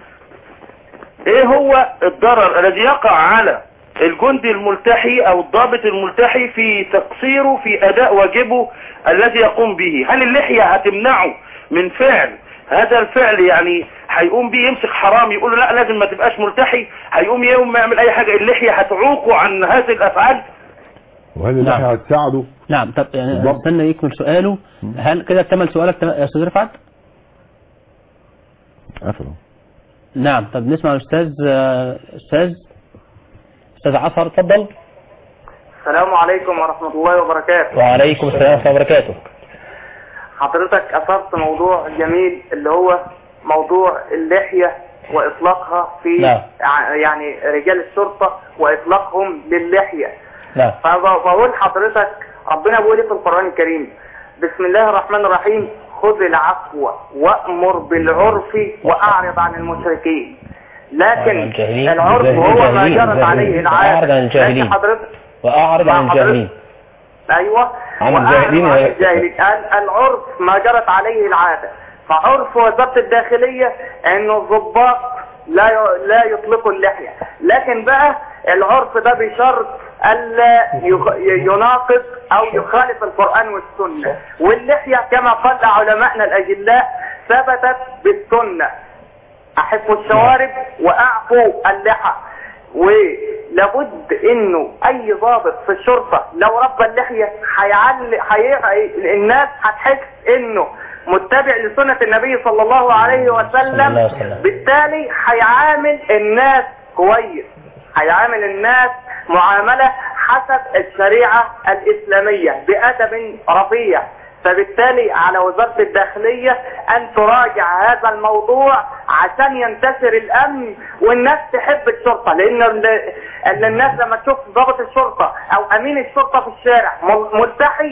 G: ايه هو الضرر الذي يقع على الجندي الملتحي او الضابط الملتحي في تقصيره في اداء واجبه الذي يقوم به هل اللحية هتمنعه من فعل هذا الفعل يعني هيقوم بيه يمسك حرام يقول له لا لازم ما تبقاش ملتحي هيقوم يوم ما يعمل اي حاجة اللحية هتعوقه عن هذه الافعال
A: وهل
B: نعم.
A: اللحية هتساعده
B: نعم طب يعني
A: بالضبط.
B: استنى يكمل سؤاله هل كده اكتمل سؤالك تم- يا استاذ رفعت
A: قفله
B: نعم طب نسمع الاستاذ آه، استاذ استاذ عفر اتفضل
H: السلام عليكم ورحمة الله وبركاته
B: وعليكم السلام ورحمه الله وبركاته
H: حضرتك أثرت موضوع جميل اللي هو موضوع اللحية وإطلاقها في
B: نعم.
H: ع- يعني رجال الشرطة وإطلاقهم للحية
B: نعم
H: فبقول حضرتك ربنا بيقول إيه في القرآن الكريم بسم الله الرحمن الرحيم خذ العفو وأمر بالعرف وأعرض عن المشركين
B: وأعرض عن
H: لكن
B: الجاهلين.
H: العرف هو ما
B: الجاهلين.
H: جرت
B: الجاهلين.
H: عليه
B: وأعرض عن
H: العادة
B: الجاهلين.
H: لكن حضرتك
B: واعرض عن
H: مع حضرتك.
B: الجاهلين
H: ايوه
F: عن
H: وأعرض
F: الجاهلين
H: عن
F: يا-
H: الجاهلين قال العرف ما جرت عليه العاده فعرف وزاره الداخليه انه الضباط لا ي- لا يطلقوا اللحيه لكن بقى العرف ده بشرط الا يخ- يناقض او يخالف القران والسنه واللحيه كما قال علماءنا الاجلاء ثبتت بالسنه احفوا الشوارب واعفوا اللحى ولابد انه اي ضابط في الشرطة لو ربى اللحية هيعل حي... الناس هتحس انه متبع لسنة النبي صلى الله عليه
B: صلى الله
H: وسلم
B: عليه وسلم.
H: بالتالي هيعامل الناس كويس هيعامل الناس معاملة حسب الشريعة الإسلامية بأدب رفيع فبالتالي على وزارة الداخلية أن تراجع هذا الموضوع عشان ينتشر الأمن والناس تحب الشرطة لأن ال- أن الناس لما تشوف ضابط الشرطة أو أمين الشرطة في الشارع مل- ملتحي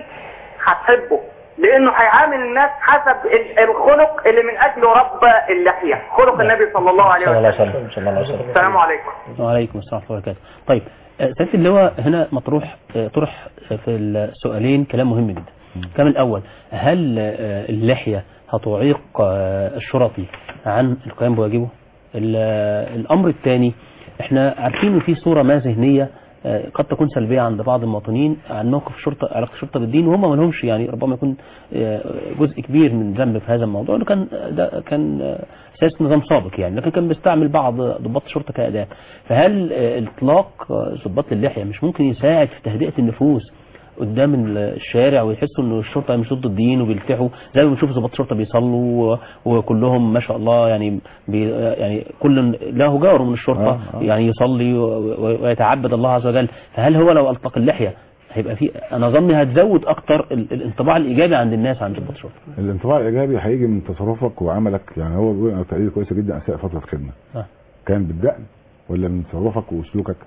H: هتحبه لأنه هيعامل الناس حسب ال- الخلق اللي من أجله رب اللحية خلق النبي صلى الله عليه
B: صلى الله عليه
H: وسلم
B: وسلم صلى الله عليه وسلم
H: السلام عليكم
B: وعليكم السلام ورحمة الله وبركاته طيب آه، سيادة اللواء هنا مطروح آه، طرح في السؤالين كلام مهم جدا الكلام الأول هل آه، اللحية هتعيق آه، الشرطي عن القيام بواجبه ال- آه، الأمر الثاني احنا عارفين ان في صورة ما ذهنية آه، قد تكون سلبية عند بعض المواطنين عن موقف الشرطة علاقة الشرطة بالدين وهم ما لهمش يعني ربما يكون آه، جزء كبير من ذنب في هذا الموضوع انه كان ده كان آه، اساس نظام سابق يعني لكن كان بيستعمل بعض ضباط الشرطة كأداة فهل آه، اطلاق آه، ضباط اللحية مش ممكن يساعد في تهدئة النفوس قدام ال- الشارع ويحسوا ان الشرطه مش ضد الدين وبيلتحوا زي ما بنشوف ضباط الشرطه بيصلوا و- وكلهم ما شاء الله يعني بي يعني كل له جار من الشرطه
A: آه، آه.
B: يعني يصلي و- و- ويتعبد الله عز وجل فهل هو لو الطق اللحيه هيبقى في انا ظني هتزود اكتر ال- الانطباع الايجابي عند الناس عن ضباط الشرطه
A: الانطباع الايجابي هيجي من تصرفك وعملك يعني هو بيقول أنا تقرير كويسه جدا اثناء فتره الخدمه
B: آه.
A: كان بالدقن ولا من تصرفك وسلوكك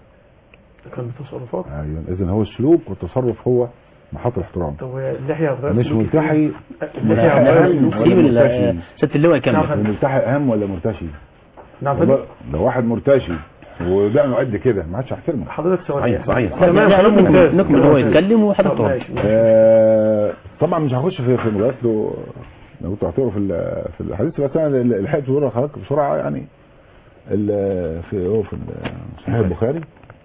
D: كان بتصرفات
A: ايوه اذا هو السلوك والتصرف هو محط الاحترام
D: طب هي اللحية هتغير
A: مش
D: سلوكي
A: ملتحي
D: اللحية
A: أهم
D: هتغير
A: ولا
D: سلوكي
B: سيب ال-
A: مرتشي؟
B: ست اللواء يكمل
D: نعم.
A: الملتحي اهم ولا مرتشي
D: نعم
A: والله لو واحد مرتشي ودقنه قد كده ما حدش هيحترمه
D: حضرتك سؤال
C: صحيح صحيح
B: لا،
D: تمام
B: لا،
D: حضرتك
B: نكمل-
D: ممتاز
B: نكمل هو يتكلم وحضرتك
D: طب
B: ترد.
D: ماشي ماشي.
A: آه، طبعا مش هخش في في مجالته لو كنت هتقرا في ال- في الحديث بس انا ال- لحقت اقول لحضرتك بسرعه يعني ال- في هو في ال- صحيح البخاري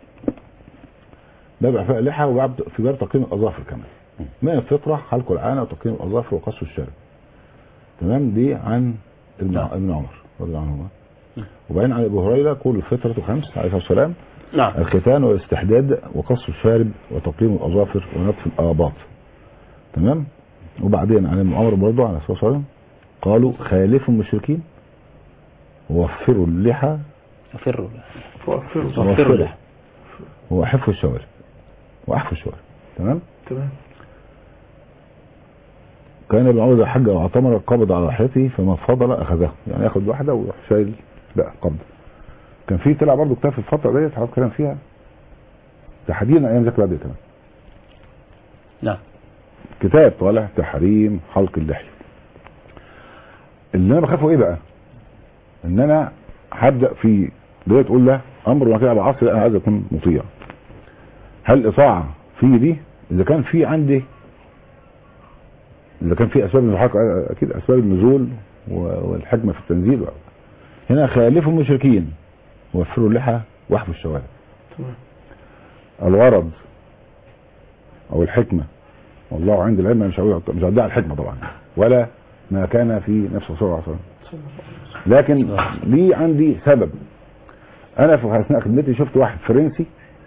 A: باب اعفاء اللحى وباب في باب تقييم الاظافر كمان من الفطره حلق العانه وتقييم الاظافر وقص الشارب تمام دي عن ابن
B: نعم.
A: ابن عمر رضي الله عنهما وبعدين عن ابي هريره كل الفطره خمس عليه الصلاه والسلام
B: نعم
A: الختان والاستحداد وقص الشارب وتقليم الاظافر ونطف الاباط تمام وبعدين عن ابن عمر برضه عليه الصلاه والسلام قالوا خالفوا المشركين ووفروا اللحى
B: فروا
D: وفروا
B: وفروا
A: ووفروا
B: اللحى.
A: وحفوا الشوارب وأحفوا الشوارب تمام
D: تمام
A: كان ابن عمر اذا حج او اعتمر قبض على راحلته فما فضل اخذه يعني ياخد واحده ويروح شايل بقى قبض كان في طلع برضه كتاب في الفتره ديت حضرتك كلام فيها تحديدا ايام زكي بدري كمان
B: نعم
A: كتاب طالع تحريم حلق اللحيه اللي انا بخافه ايه بقى ان انا هبدا في بدايه تقول له امر وما كده على العصر لا انا عايز اكون مطيع هل الاطاعه في دي اذا كان في عندي اذا كان في اسباب النزول اكيد اسباب النزول و- والحكمه في التنزيل و- هنا خالفوا المشركين وفروا اللحى واحفوا الشوارع
D: تمام.
A: الغرض او الحكمه والله عند العلم مش هقول مش هدعي الحكمه طبعا ولا ما كان في نفس صلى الله عليه وسلم لكن ليه عندي سبب انا في اثناء خدمتي شفت واحد فرنسي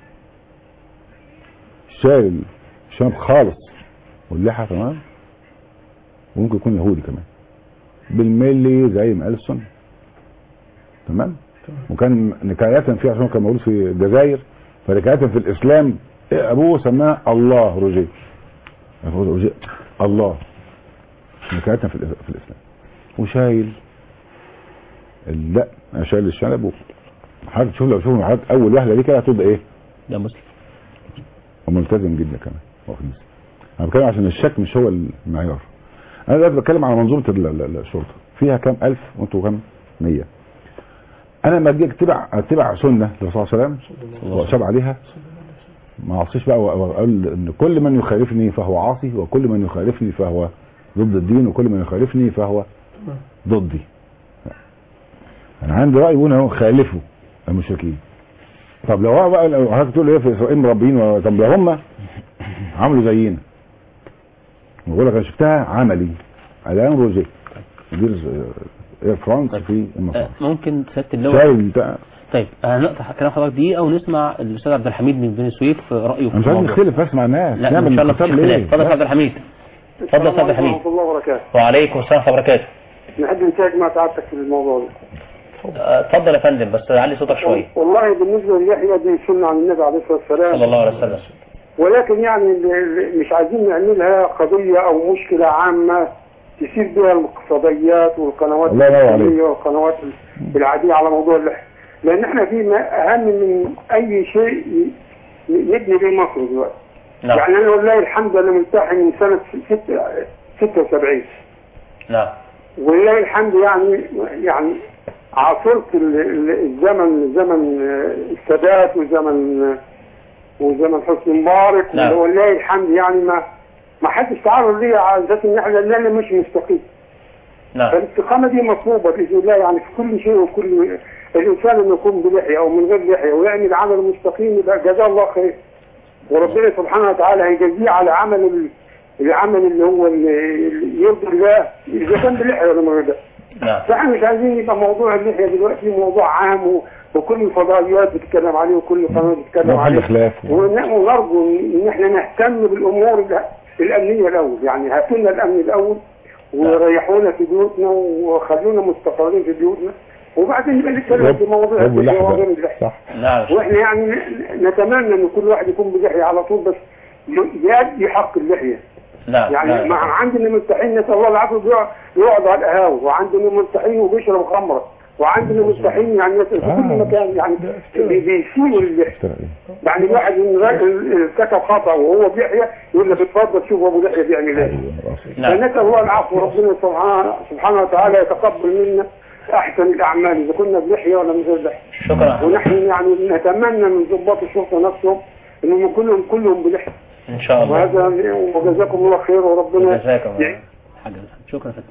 A: شايل شنب خالص واللحى تمام وممكن يكون يهودي كمان بالملي زي ما قال السنه تمام وكان نكاية فيه عشان كان مولود في الجزائر فنكاية في الاسلام إيه ابوه سماه الله روجيه أبوه روجيه الله نكاية في, الإس- في الاسلام وشايل ال- لا انا شايل الشنب و- حضرتك تشوف لو شوف حضرتك اول واحده دي كده هتبقى ايه
B: ده مسلم
A: وملتزم جدا كمان واخد بالك. انا بتكلم عشان الشك مش هو المعيار انا دلوقتي بتكلم على منظومه ال- ال- الشرطه فيها كام الف وانتوا كام 100 انا لما اجي اتبع اتبع سنه للرسول صلى الله عليه وسلم واشاب عليها ما اعصيش بقى واقول ان كل من يخالفني فهو عاصي وكل من يخالفني فهو ضد الدين وكل من يخالفني فهو ضدي انا عندي راي بيقول اهو خالفوا المشركين طب لو هو بقى لو حضرتك تقول ايه في اسرائيل مربيين و- طب لو هم عملوا زينا بقول لك انا شفتها عملي الان روجيه مدير ز- اير فرانس في
B: آه،
A: المطار
B: ممكن سياده اللواء
A: شايل بتاع
B: طيب هنقطع كلام حضرتك دقيقه ونسمع الاستاذ عبد الحميد من بني سويف رايه في
A: انا مش عايز
B: الموضوع
A: نختلف بس مع الناس
B: لا
A: نعمل
B: ان شاء الله في
A: انقسام
B: اختلاف
A: ليه؟
B: اتفضل يا
A: لا.
B: عبد الحميد اتفضل يا استاذ حميد
I: ورحمة الله وبركاته
B: وعليكم السلام ورحمه الله وبركاته
I: نحب نشارك مع سعادتك في الموضوع ده
B: آه، اتفضل يا فندم بس علي صوتك شويه
I: والله بالنسبة للحية دي سنة عن النبي عليه الصلاة والسلام
B: صلى الله عليه وسلم
I: ولكن يعني ال- ال- مش عايزين نعملها قضية أو مشكلة عامة تسير بها الاقتصاديات والقنوات
A: الله ينور عليك.
I: الإسلامية والقنوات العادية على موضوع اللحية لأن احنا في ما- أهم من أي شيء ي- نبني به مصر دلوقتي
B: نعم
I: يعني أنا والله الحمد لله ملتحي من سنة ست- 76
B: نعم
I: ولله الحمد يعني يعني عاصرت ال- ال- الزمن زمن السادات وزمن وزمن حسني مبارك
B: نعم.
I: ولله الحمد يعني ما ما حدش تعرض لي على اساس ان احنا لا لا مش مستقيم
B: نعم
I: فالاستقامه دي مطلوبه باذن الله يعني في كل شيء وكل الانسان انه يكون بلحيه او من غير لحيه ويعمل عمل مستقيم يبقى جزاه الله خير وربنا سبحانه وتعالى هيجازيه على عمل ال- العمل اللي هو اللي اللي يرضي الله اذا كان بلحيه ولا من غير ده
B: نعم
I: فاحنا مش عايزين يبقى موضوع اللحيه دلوقتي موضوع عام و- وكل الفضائيات بتتكلم عليه وكل قناه بتتكلم
A: محل
I: عليه
A: خلاف
I: ون- ونرجو ان احنا نهتم بالامور ال- الامنيه الاول يعني هاتوا لنا الامن الاول وريحونا في بيوتنا وخلونا مستقرين في بيوتنا وبعدين نبقى نتكلم في مواضيع
A: رب
I: اللحية وغير
A: اللحظة
I: اللحية.
A: صح
B: نعم
I: واحنا يعني ن- نتمنى ان كل واحد يكون بلحيه على طول بس ي- يأدي حق اللحيه
B: نعم
I: يعني
B: نعم.
I: مع عندنا ملتحين نسال الله العافيه بيقعد يقعد على القهاوي وعندنا ملتحين وبيشرب خمره وعندنا ملتحين يعني في
A: آه.
I: كل مكان يعني بي- بيسيئوا اللحيه
A: اشترى ايه
I: يعني الواحد من راجل ارتكب خطا وهو بيحيى يقول لك اتفضل شوف ابو لحيه بيعمل ايه
A: ايوه راسي
B: نعم
I: فنسال الله العفو ربنا سبحانه سبحانه وتعالى يتقبل منا احسن الاعمال اذا كنا بلحيه ولا من غير لحيه
B: شكرا
I: ونحن يعني نتمنى من ضباط الشرطه نفسهم انهم كلهم كلهم بلحيه
B: ان شاء الله
I: وهذا وجزاكم الله خير وربنا
B: جزاكم الله
I: يعني
B: حاجة شكرا فندم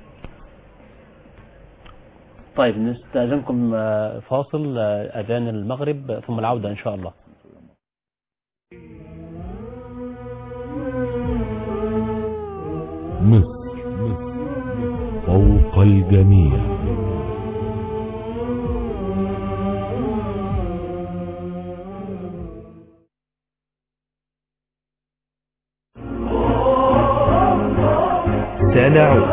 B: طيب نستأذنكم آه، فاصل آه، أذان المغرب ثم العودة إن شاء الله
J: مصر فوق الجميع
F: سنعود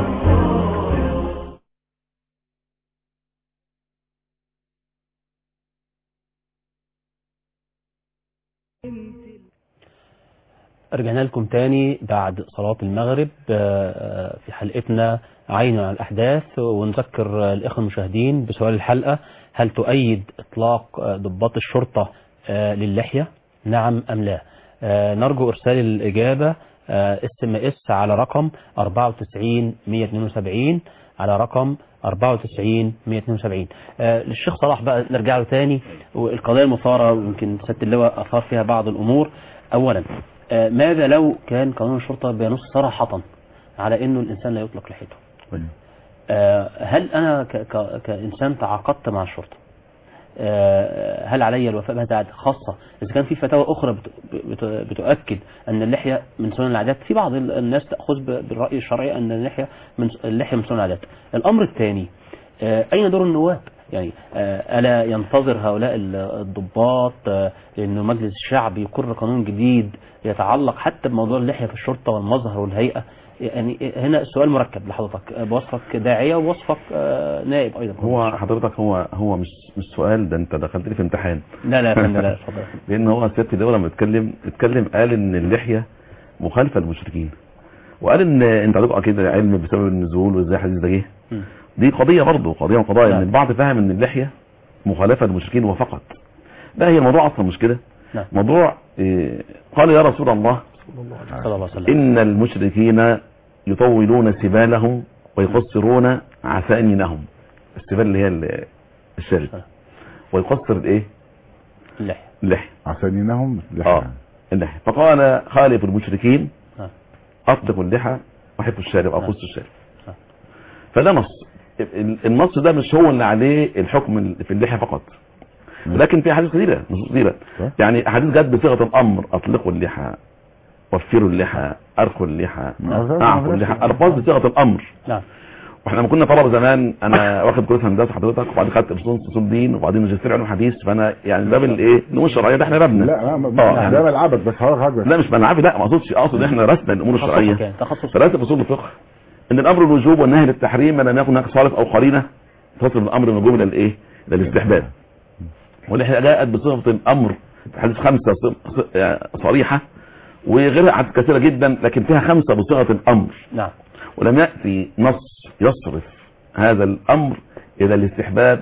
B: رجعنا لكم تاني بعد صلاة المغرب آه، آه، في حلقتنا عين على الأحداث ونذكر آه، الإخوة المشاهدين بسؤال الحلقة هل تؤيد إطلاق آه، ضباط الشرطة آه، للحية نعم أم لا آه، نرجو إرسال الإجابة اس ام اس على رقم 94 172 على رقم 94 172 آه، للشيخ صلاح بقى نرجع له تاني والقضايا المثارة ويمكن سيادة اللواء أثار فيها بعض الأمور أولا آه، ماذا لو كان قانون الشرطة بينص صراحة على انه الانسان لا يطلق لحيته آه، هل انا ك- ك- كانسان تعاقدت مع الشرطة آه، هل علي الوفاء بهذا العهد خاصة إذا كان في فتاوى أخرى بت- بت- بتؤكد أن اللحية من سنن العادات في بعض ال- الناس تأخذ ب- بالرأي الشرعي أن اللحية من اللحية من سنن العادات الأمر الثاني آه، أين دور النواب يعني آه، ألا ينتظر هؤلاء ال- الضباط آه، أنه مجلس الشعب يقر قانون جديد يتعلق حتى بموضوع اللحية في الشرطة والمظهر والهيئة يعني هنا السؤال مركب لحضرتك آه، بوصفك داعية ووصفك آه، نائب أيضا
C: هو حضرتك هو هو مش مش سؤال ده انت دخلت لي في امتحان
B: لا لا يا فندم لا اتفضل
C: لان هو سياده الدوله لما اتكلم اتكلم قال ان اللحيه مخالفه للمشركين وقال ان انت عندكم اكيد علم بسبب النزول وازاي حديث ده جه
B: م.
C: دي قضيه برضه قضيه من القضايا
B: نعم.
C: ان البعض فاهم ان اللحيه مخالفه للمشركين وفقط لا هي الموضوع اصلا مش كده
B: نعم.
C: موضوع إيه قال يا رسول الله
B: صلى الله عليه وسلم
C: ان المشركين يطولون سبالهم ويقصرون عسانينهم السبال اللي هي ال- الشارب
B: آه.
C: ويقصر الايه
B: اللحية
C: اللحيه
A: عسانينهم
C: اه
A: لحية
C: اللحية فقال خالف المشركين
B: آه.
C: اطلقوا اللحى وحفوا الشارب او
B: آه.
C: قصوا الشارب
B: آه.
C: فده نص ال- النص ده مش هو اللي عليه الحكم ال- في اللحية فقط لكن في احاديث كثيره نصوص كثيره
A: صح.
C: يعني احاديث جت بصيغه الامر اطلقوا اللحى وفروا اللحى ارخوا اللحى
A: نعم.
C: اعفوا اللحى الفاظ بصيغه الامر
B: نعم
C: واحنا لما كنا طلبه زمان انا واخد كورس هندسه حضرتك وبعدين خدت اصول اصول دين وبعدين ماجستير علوم حديث فانا يعني باب الايه الامور الشرعيه ده احنا بابنا
A: لا لا ما-
C: اه
A: ده
C: يعني
A: ملعبك بس هقول حاجه
C: لا مش ملعبي لا ما اقصدش اقصد احنا درسنا الامور الشرعيه
B: كان تخصص
C: دراسه اصول الفقه ان الامر الوجوب والنهي للتحريم ما لم يكن هناك صارف او قرينه تصل الامر الوجوب الى الايه؟ الى الاستحباب واللي جاءت بصفه الامر في حديث خمسه ص- ص- يعني صريحه وغيرها عدد كثيره جدا لكن فيها خمسه بصيغه الامر
B: نعم
C: ولم ياتي نص يصرف هذا الامر الى الاستحباب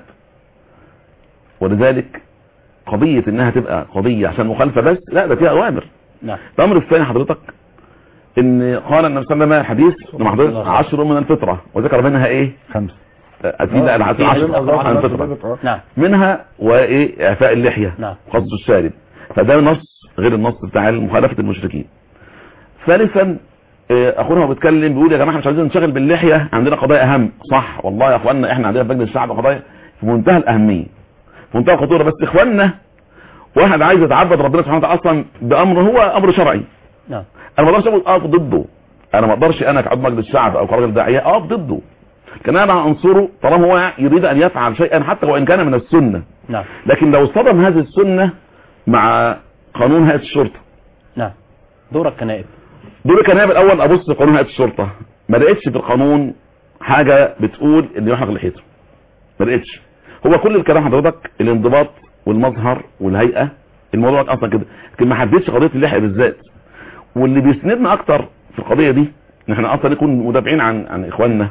C: ولذلك قضيه انها تبقى قضيه عشان مخالفه بس لا ده فيها اوامر
B: نعم
C: الامر الثاني حضرتك ان قال النبي صلى الله عليه وسلم حديث لما حضرتك عشر من الفطره وذكر منها ايه
A: خمسه
C: اكيد لا العشر عشر عن الفطره
B: نعم
C: منها وايه اعفاء اللحيه
B: نعم
C: قص الشارب فده نص غير النص بتاع مخالفه المشركين ثالثا آه، اخونا هو بيتكلم بيقول يا جماعه احنا مش عايزين نشغل باللحيه عندنا قضايا اهم صح والله يا اخواننا احنا عندنا في مجلس الشعب قضايا في منتهى الاهميه في منتهى الخطوره بس اخواننا واحد عايز يتعبد ربنا سبحانه وتعالى اصلا بامر هو امر شرعي
B: نعم
C: انا ما اقدرش اقول اقف ضده انا ما اقدرش انا كعضو مجلس الشعب او كراجل داعيه اقف ضده لكن انا انصره طالما هو يريد ان يفعل شيئا حتى وان كان من السنه
B: نعم
C: لكن لو اصطدم هذه السنه مع قانون هيئه الشرطه
B: نعم دورك كنائب
C: دول كان أنا الاول ابص في قانون هيئه الشرطه ما لقيتش في القانون حاجه بتقول ان يحرق لحيته ما لقيتش هو كل الكلام حضرتك الانضباط والمظهر والهيئه الموضوع ده اصلا كده لكن ما حددش قضيه اللحيه بالذات واللي بيسندنا اكتر في القضيه دي ان احنا اصلا نكون مدافعين عن عن اخواننا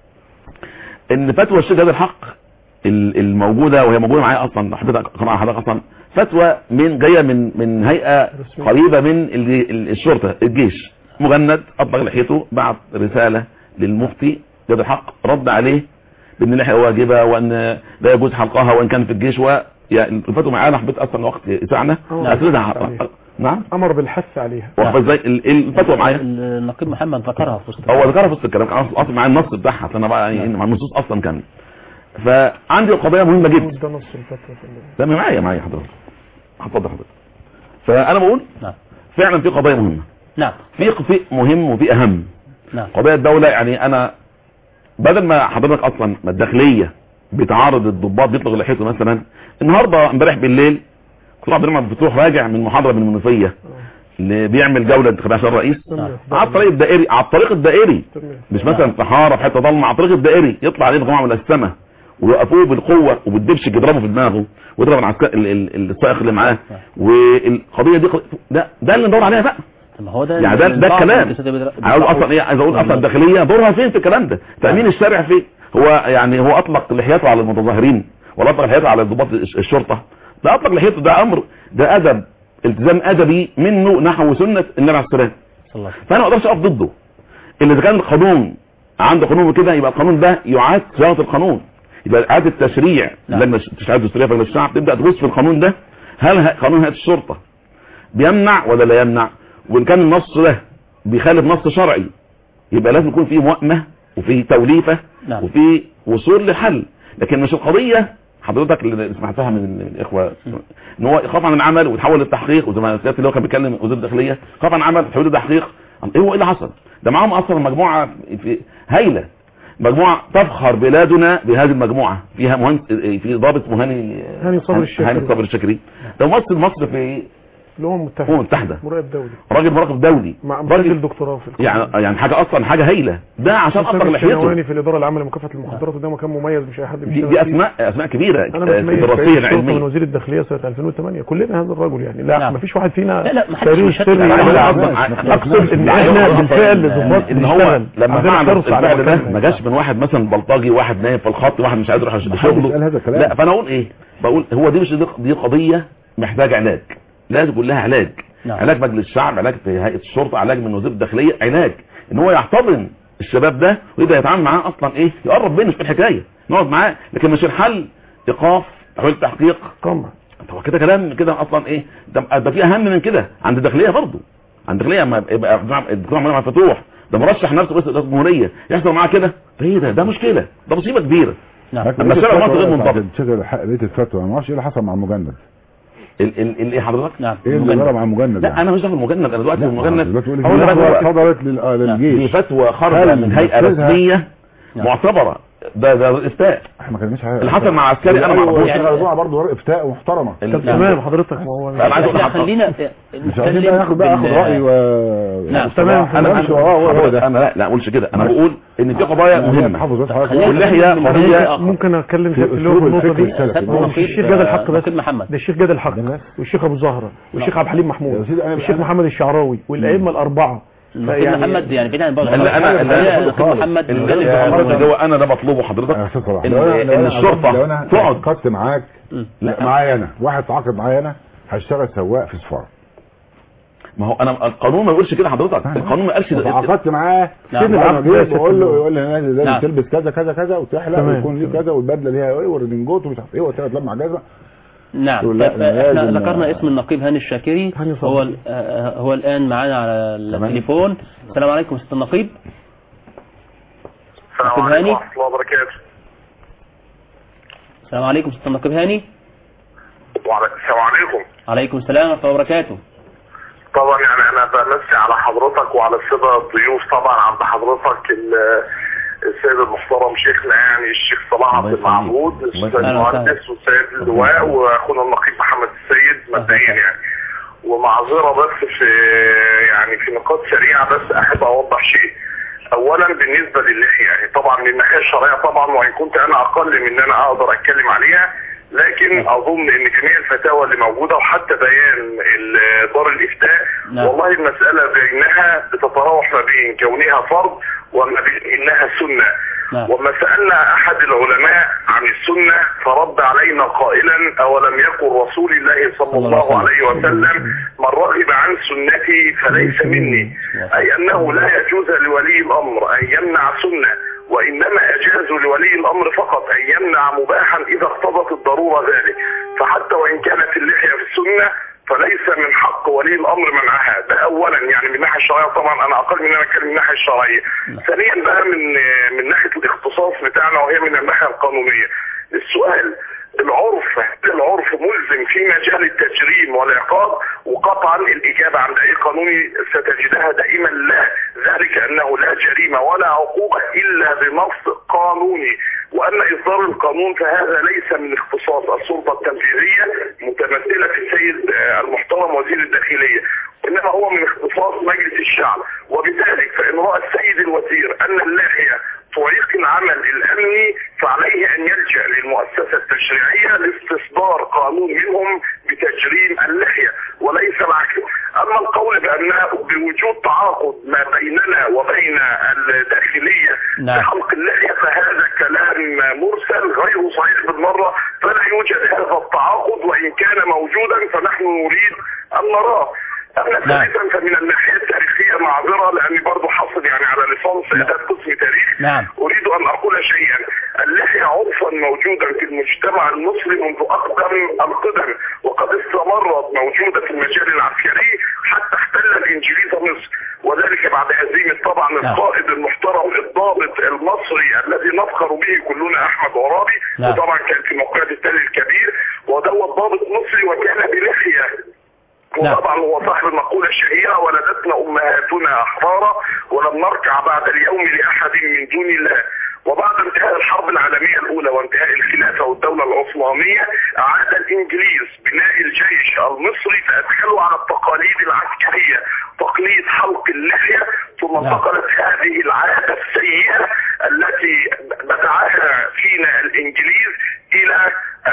C: ان فتوى الشيخ هذا الحق ال- الموجوده وهي موجوده معايا اصلا حضرتك قناه حضرتك اصلا فتوى من جايه من من هيئه قريبه من ال- ال- الشرطه الجيش مجند اطلق لحيته بعت رساله للمفتي جاد الحق رد عليه بان اللحيه واجبه وان لا يجوز حلقها وان كان في الجيش و يعني الفتوى معانا حبيت اصلا وقت يسعنا
D: نعم.
C: اسردها نعم
D: امر بالحث عليها
C: واخد ازاي ال- الفتوى معايا
B: النقيب محمد ذكرها في وسط
C: هو ذكرها في وسط الكلام كان اصلا معايا النص بتاعها عشان انا بقى يعني مع النصوص اصلا كامله فعندي قضيه مهمه جدا
D: ده نص الفتوى في ال-
C: ده معايا معايا حضرتك هتفضل حضرتك فانا بقول
B: نعم
C: فعلا في قضايا مهمه
B: نعم
C: في في مهم وفي اهم
B: نعم
C: قضايا الدوله يعني انا بدل ما حضرتك اصلا ما الداخليه بتعارض الضباط بيطلق لحيته مثلا النهارده امبارح بالليل دكتور عبد الرحمن فتوح راجع من محاضره من المنوفيه اللي بيعمل جوله انتخابيه عشان الرئيس على الطريق الدائري على الطريق الدائري مش مثلا في حاره في حته ضلمه على الطريق الدائري يطلع عليه مجموعه من السماء ويوقفوه بالقوه وبالدبش يضربه في دماغه ويضرب العسكر ال- ال- السائق اللي معاه والقضيه دي ق- ده ده اللي ندور عليها بقى
B: طب ما هو ده
C: يعني ده ده
B: البعض
C: الكلام
B: اللي بيدر-
C: عاوز اصلا ايه عايز اقول اصلا الداخليه دورها فين في الكلام ده تامين الشارع فين هو يعني هو اطلق لحيته على المتظاهرين ولا اطلق لحيته على ضباط الش- الشرطه ده اطلق لحيته ده امر ده ادب التزام ادبي منه نحو سنه النبي عليه السلام
B: صلى الله عليه وسلم.
C: فانا ما اقدرش اقف ضده اللي اذا كان القانون عنده قانون كده يبقى القانون ده يعاد صياغه القانون يبقى اعاده التشريع
B: نعم.
C: لجنه التشريعات الدستوريه في مجلس الشعب تبدا تبص في القانون ده هل ه- قانون هيئه الشرطه بيمنع ولا لا يمنع وان كان النص ده بيخالف نص شرعي يبقى لازم يكون فيه موائمه وفي توليفه
B: نعم.
C: وفي وصول لحل لكن مش القضيه حضرتك اللي سمعتها من من الاخوه ان هو يخاف عن العمل ويتحول للتحقيق وزي ما سيادة اللي هو كان بيتكلم وزير الداخليه خاف عن عمل تحويل لتحقيق ايه هو ايه اللي حصل؟ ده معاهم اصلا مجموعه في هايله مجموعه تفخر بلادنا بهذه المجموعه فيها مهندس في ضابط مهني
D: هاني صبري الشاكري.
C: هاني صبري الشاكري ده ممثل مصر في
D: الامم
C: الامم
D: المتحده
C: المتحده
D: مراقب دولي
C: راجل مراقب دولي
D: مع
C: راجل
D: مسجل دكتوراه في القانون.
C: يعني يعني حاجه اصلا حاجه هايله ده عشان
D: أستاذ
C: اطلق لحيته
D: الشنواني في الاداره العامه لمكافحه المخدرات وده مكان مميز مش اي حد
C: دي,
D: بيشتغل
C: دي
D: فيه.
C: اسماء اسماء كبيره
D: انا متميز في
C: دراسيا
D: عيد الشرطه من
C: علميا
D: وزير الداخليه سنه 2008 كلنا هذا الرجل يعني لا
B: نعم.
D: ما فيش واحد فينا
B: لا لا ما حدش
D: سرير
B: بيشكك
D: سري
B: على
D: ولا
B: هذا.
D: عبد. اقصد ان احنا بالفعل ضباط
C: ان هو
D: بنشتغل.
C: لما
D: عندنا
C: فعل
D: حرص على
C: الفعل ده
D: مكاننا.
C: ما جاش من واحد مثلا بلطجي واحد نايم في الخط واحد مش عايز يروح
A: محدش
C: شغله
A: قال هذا الكلام.
C: لا فانا اقول ايه بقول هو دي مش دي, دي قضيه محتاجه علاج لازم يكون لها علاج
B: نعم.
C: علاج مجلس الشعب علاج في هيئه الشرطه علاج من وزير الداخليه علاج ان هو يحتضن الشباب ده ويبدا يتعامل معاه اصلا ايه يقرب بينه في الحكايه نقعد معاه لكن مش الحل ايقاف تحويل تحقيق
D: قمع
C: طب كده كلام كده اصلا ايه ده ده في اهم من كده عند الداخليه برضه عند الداخليه اما يبقى الدكتور عمال فتوح ده مرشح نفسه رئيس الجمهوريه يحصل معاه كده ايه ده ده مشكله ده مصيبه كبيره
B: نعم
A: لكن
C: أما
A: بقية
C: الشارع
A: الفتوى
C: المصري غير
A: بتاعت
C: منضبط.
A: الشغل الحق بقيه الفتوى انا ما اعرفش ايه اللي حصل مع المجند
C: ال ال ال ايه حضرتك
B: نعم
A: ايه اللي جرى مع المجند
C: لا انا مش داخل المجند انا دلوقتي في المجند
A: دلوقتي بيقول
C: أقول
A: لك
C: لك
A: فتوى
C: هو-
A: صدرت لل- آه،
C: دي
A: للجيش
C: فتوى خارجه
A: هل
C: من هيئه
A: نفذها؟
C: رسميه
B: نعم.
C: معتبره ده ده افتاء
A: احنا ما كناش حاجه
C: اللي حصل مع عسكري انا ما اعرفوش
B: يعني-
A: يعني برضه برضه افتاء محترمه
D: طب تمام حضرتك ما هو
C: انا عايز اقول
B: لا
C: لحضرتك
B: خلينا
A: مش عايزين بقى ناخد بقى اخد
B: بال-
A: راي و
B: نعم.
D: تمام.
C: انا
A: انا مش وراه هو هو ده
C: انا لا لا اقولش كده انا بقول ان في قضايا مهمه
A: حافظ بس حضرتك
B: خلينا
C: واللحية
B: من
C: قضية
B: برنامج آخر.
D: ممكن اتكلم في
A: في
D: اللي هو
A: أسلوب
D: النقطه
A: الفكر
D: دي
A: السلفي.
B: سيادة
A: هو
D: مش
B: النقيب،
D: الشيخ جاد الحق بس
B: نقيب محمد
D: ده الشيخ جاد الحق والشيخ ابو زهره والشيخ عبد الحليم
A: يا
D: محمود
A: سيدي أنا-
D: والشيخ
A: أنا-
D: محمد الشعراوي والائمه الاربعه
B: نقيب
D: يعني-
B: محمد يعني بعيد عن بعض
C: اللي انا
B: خلينا
C: اللي
B: نقيب محمد
C: اللي
B: نتكلم في
C: يا
B: أمر
C: حضرتك هو انا ده بطلبه حضرتك
A: يا استاذ صلاح
C: إن-
A: لو انا لو
C: إن
A: انا
C: الشرطة
A: لو انا
C: تقعد.
A: تعاقدت معاك
B: مم.
A: لا معايا انا واحد تعاقد معايا انا هشتغل سواق في سفاره
C: ما هو انا القانون ما يقولش كده حضرتك القانون ما قالش ده
A: تعاقدت معاه
B: نعم.
A: سن العقد
D: نعم.
A: بقول له يقول لي لازم لازم
B: نعم.
A: تلبس كذا كذا كذا وتحلق
D: تمام.
A: ويكون ليه كذا والبدله ليها ايه والرينجوت ومش عارف ايه وثلاث لمع جزمه
B: نعم
A: يقول لا،
B: طيب، احنا
A: لازم-
B: ذكرنا اسم النقيب هاني الشاكري
D: هاني صبري.
B: هو ال- آه، هو الان معانا على
C: تمام.
B: التليفون السلام عليكم ست النقيب
K: السلام
B: نقيب
K: عليكم
B: هاني
K: ورحمة الله وبركاته
B: السلام عليكم ست النقيب هاني
K: وعليكم السلام عليكم
B: عليكم السلام ورحمه الله وبركاته
K: طبعا يعني انا بمسي على حضرتك وعلى السادة الضيوف طبعا عند حضرتك ال- السيد المحترم شيخنا يعني الشيخ صلاح عبد
C: الله يخليك.
K: المعبود
C: الله
K: الاستاذ
B: يخليك.
K: المهندس والسيد اللواء واخونا النقيب محمد السيد مبدئيا يعني ومعذره بس في يعني في نقاط سريعه بس احب اوضح شيء اولا بالنسبه للحيه يعني طبعا من الناحيه الشرعيه طبعا وان كنت انا اقل من ان انا اقدر اتكلم عليها لكن اظن ان جميع الفتاوى اللي موجوده وحتى بيان ال- دار الافتاء
B: نعم.
K: والله المساله بينها بتتراوح ما بين كونها فرض وما بين انها سنه
B: نعم.
K: وما سالنا احد العلماء عن السنه فرد علينا قائلا اولم يكن رسول الله صلى الله عليه وسلم من رغب عن سنتي فليس مني اي انه لا يجوز لولي الامر ان يمنع سنه وانما يجوز لولي الامر فقط ان يمنع مباحا اذا اقتضت الضروره ذلك فحتى وان كانت اللحيه في السنه فليس من حق ولي الامر منعها ده اولا يعني من الناحيه الشرعيه طبعا انا اقل من ان انا اتكلم من الناحيه الشرعيه ثانيا بقى من من ناحيه الاختصاص بتاعنا وهي من الناحيه القانونيه السؤال العرف هل العرف ملزم في مجال التجريم والعقاب وقطعا الاجابه عند اي قانوني ستجدها دائما لا ذلك انه لا جريمه ولا عقوبه الا بنص قانوني واما اصدار القانون فهذا ليس من اختصاص السلطه التنفيذيه متمثله في السيد آه، المحترم وزير الداخليه انما هو من اختصاص مجلس الشعب وبذلك فان راى السيد الوزير ان اللحيه تعيق العمل الامني فعليه ان يلجا للمؤسسه التشريعيه لاستصدار قانون منهم بتجريم اللحيه وليس العكس اما القول بانها بوجود تعاقد ما بيننا وبين الداخليه
B: نعم.
K: بحلق اللحيه فهذا كلام مرسل غير صحيح بالمره فلا يوجد هذا التعاقد وان كان موجودا فنحن نريد ان نراه اما
B: نعم.
K: ثالثا فمن الناحيه التاريخيه معذره لاني برضو حاصل يعني على ليسانس اداب قسم تاريخ
B: نعم.
K: اريد ان اقول شيئا اللحيه عرفا موجودا في المجتمع المصري منذ اقدم القدم وقد استمرت موجوده في المجال العسكري حتى احتل الانجليز مصر وذلك بعد هزيمه طبعا
B: نعم.
K: القائد المحترم الضابط المصري الذي نفخر به كلنا احمد عرابي
B: نعم.
K: وطبعا كان في موقعة التل الكبير ودوت ضابط مصري وكان بلحيه
B: نعم.
K: وطبعا هو صاحب المقولة الشهيرة ولدتنا أمهاتنا أحرارا ولم نركع بعد اليوم لأحد من دون الله وبعد انتهاء الحرب العالمية الأولى وانتهاء الخلافة والدولة العثمانية أعاد الإنجليز بناء الجيش المصري فأدخلوا على التقاليد العسكرية تقليد حلق اللحية ثم
B: نعم.
K: انتقلت هذه العادة السيئة التي بدعها فينا الإنجليز إلى